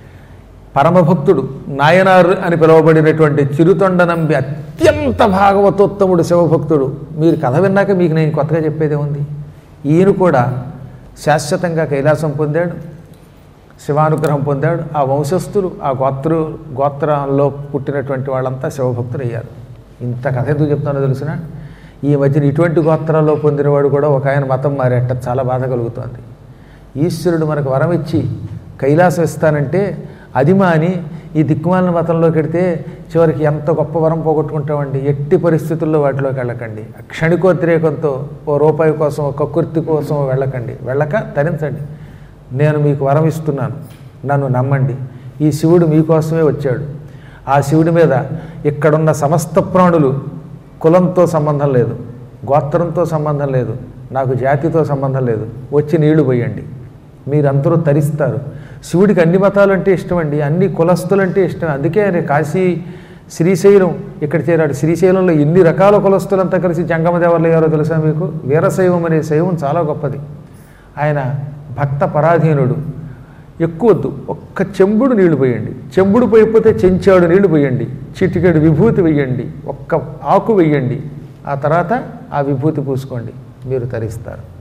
పరమభక్తుడు నాయనార్ అని పిలువబడినటువంటి చిరుతొండ నంబి అత్యంత భాగవతోత్తముడు శివభక్తుడు మీరు కథ విన్నాక మీకు నేను కొత్తగా చెప్పేదే ఉంది ఈయన కూడా శాశ్వతంగా కైలాసం పొందాడు శివానుగ్రహం పొందాడు ఆ వంశస్థులు ఆ గోత్రు గోత్రంలో పుట్టినటువంటి వాళ్ళంతా శివభక్తులు అయ్యారు ఇంత కథ ఎందుకు చెప్తానో తెలిసిన ఈ మధ్యన ఇటువంటి గోత్రాల్లో పొందినవాడు కూడా ఒక ఆయన మతం మారేట చాలా బాధ కలుగుతోంది ఈశ్వరుడు మనకు వరం ఇచ్చి కైలాసం ఇస్తానంటే అది మాని ఈ దిక్కుమాలిన మతంలోకి వెడితే చివరికి ఎంత గొప్ప వరం పోగొట్టుకుంటామండి ఎట్టి పరిస్థితుల్లో వాటిలోకి వెళ్ళకండి క్షణికోద్రేకంతో ఓ రూపాయి కోసం ఒక కుర్తి కోసం వెళ్ళకండి వెళ్ళక తరించండి నేను మీకు వరం ఇస్తున్నాను నన్ను నమ్మండి ఈ శివుడు మీకోసమే వచ్చాడు ఆ శివుడి మీద ఇక్కడున్న సమస్త ప్రాణులు కులంతో సంబంధం లేదు గోత్రంతో సంబంధం లేదు నాకు జాతితో సంబంధం లేదు వచ్చి నీళ్లు పోయండి మీరందరూ తరిస్తారు శివుడికి అన్ని మతాలు అంటే ఇష్టం అండి అన్ని కులస్తులు అంటే ఇష్టం అందుకే ఆయన కాశీ శ్రీశైలం ఇక్కడ చేరాడు శ్రీశైలంలో ఎన్ని రకాల కులస్తులంతా కలిసి జంగమదేవర్లు అయ్యారో తెలుసా మీకు వీరశైవం అనే శైవం చాలా గొప్పది ఆయన భక్త పరాధీనుడు ఎక్కువద్దు ఒక్క చెంబుడు నీళ్లు పోయండి చెంబుడు పోయిపోతే చెంచాడు నీళ్లు పోయండి చిటికెడు విభూతి వెయ్యండి ఒక్క ఆకు వెయ్యండి ఆ తర్వాత ఆ విభూతి పూసుకోండి మీరు తరిస్తారు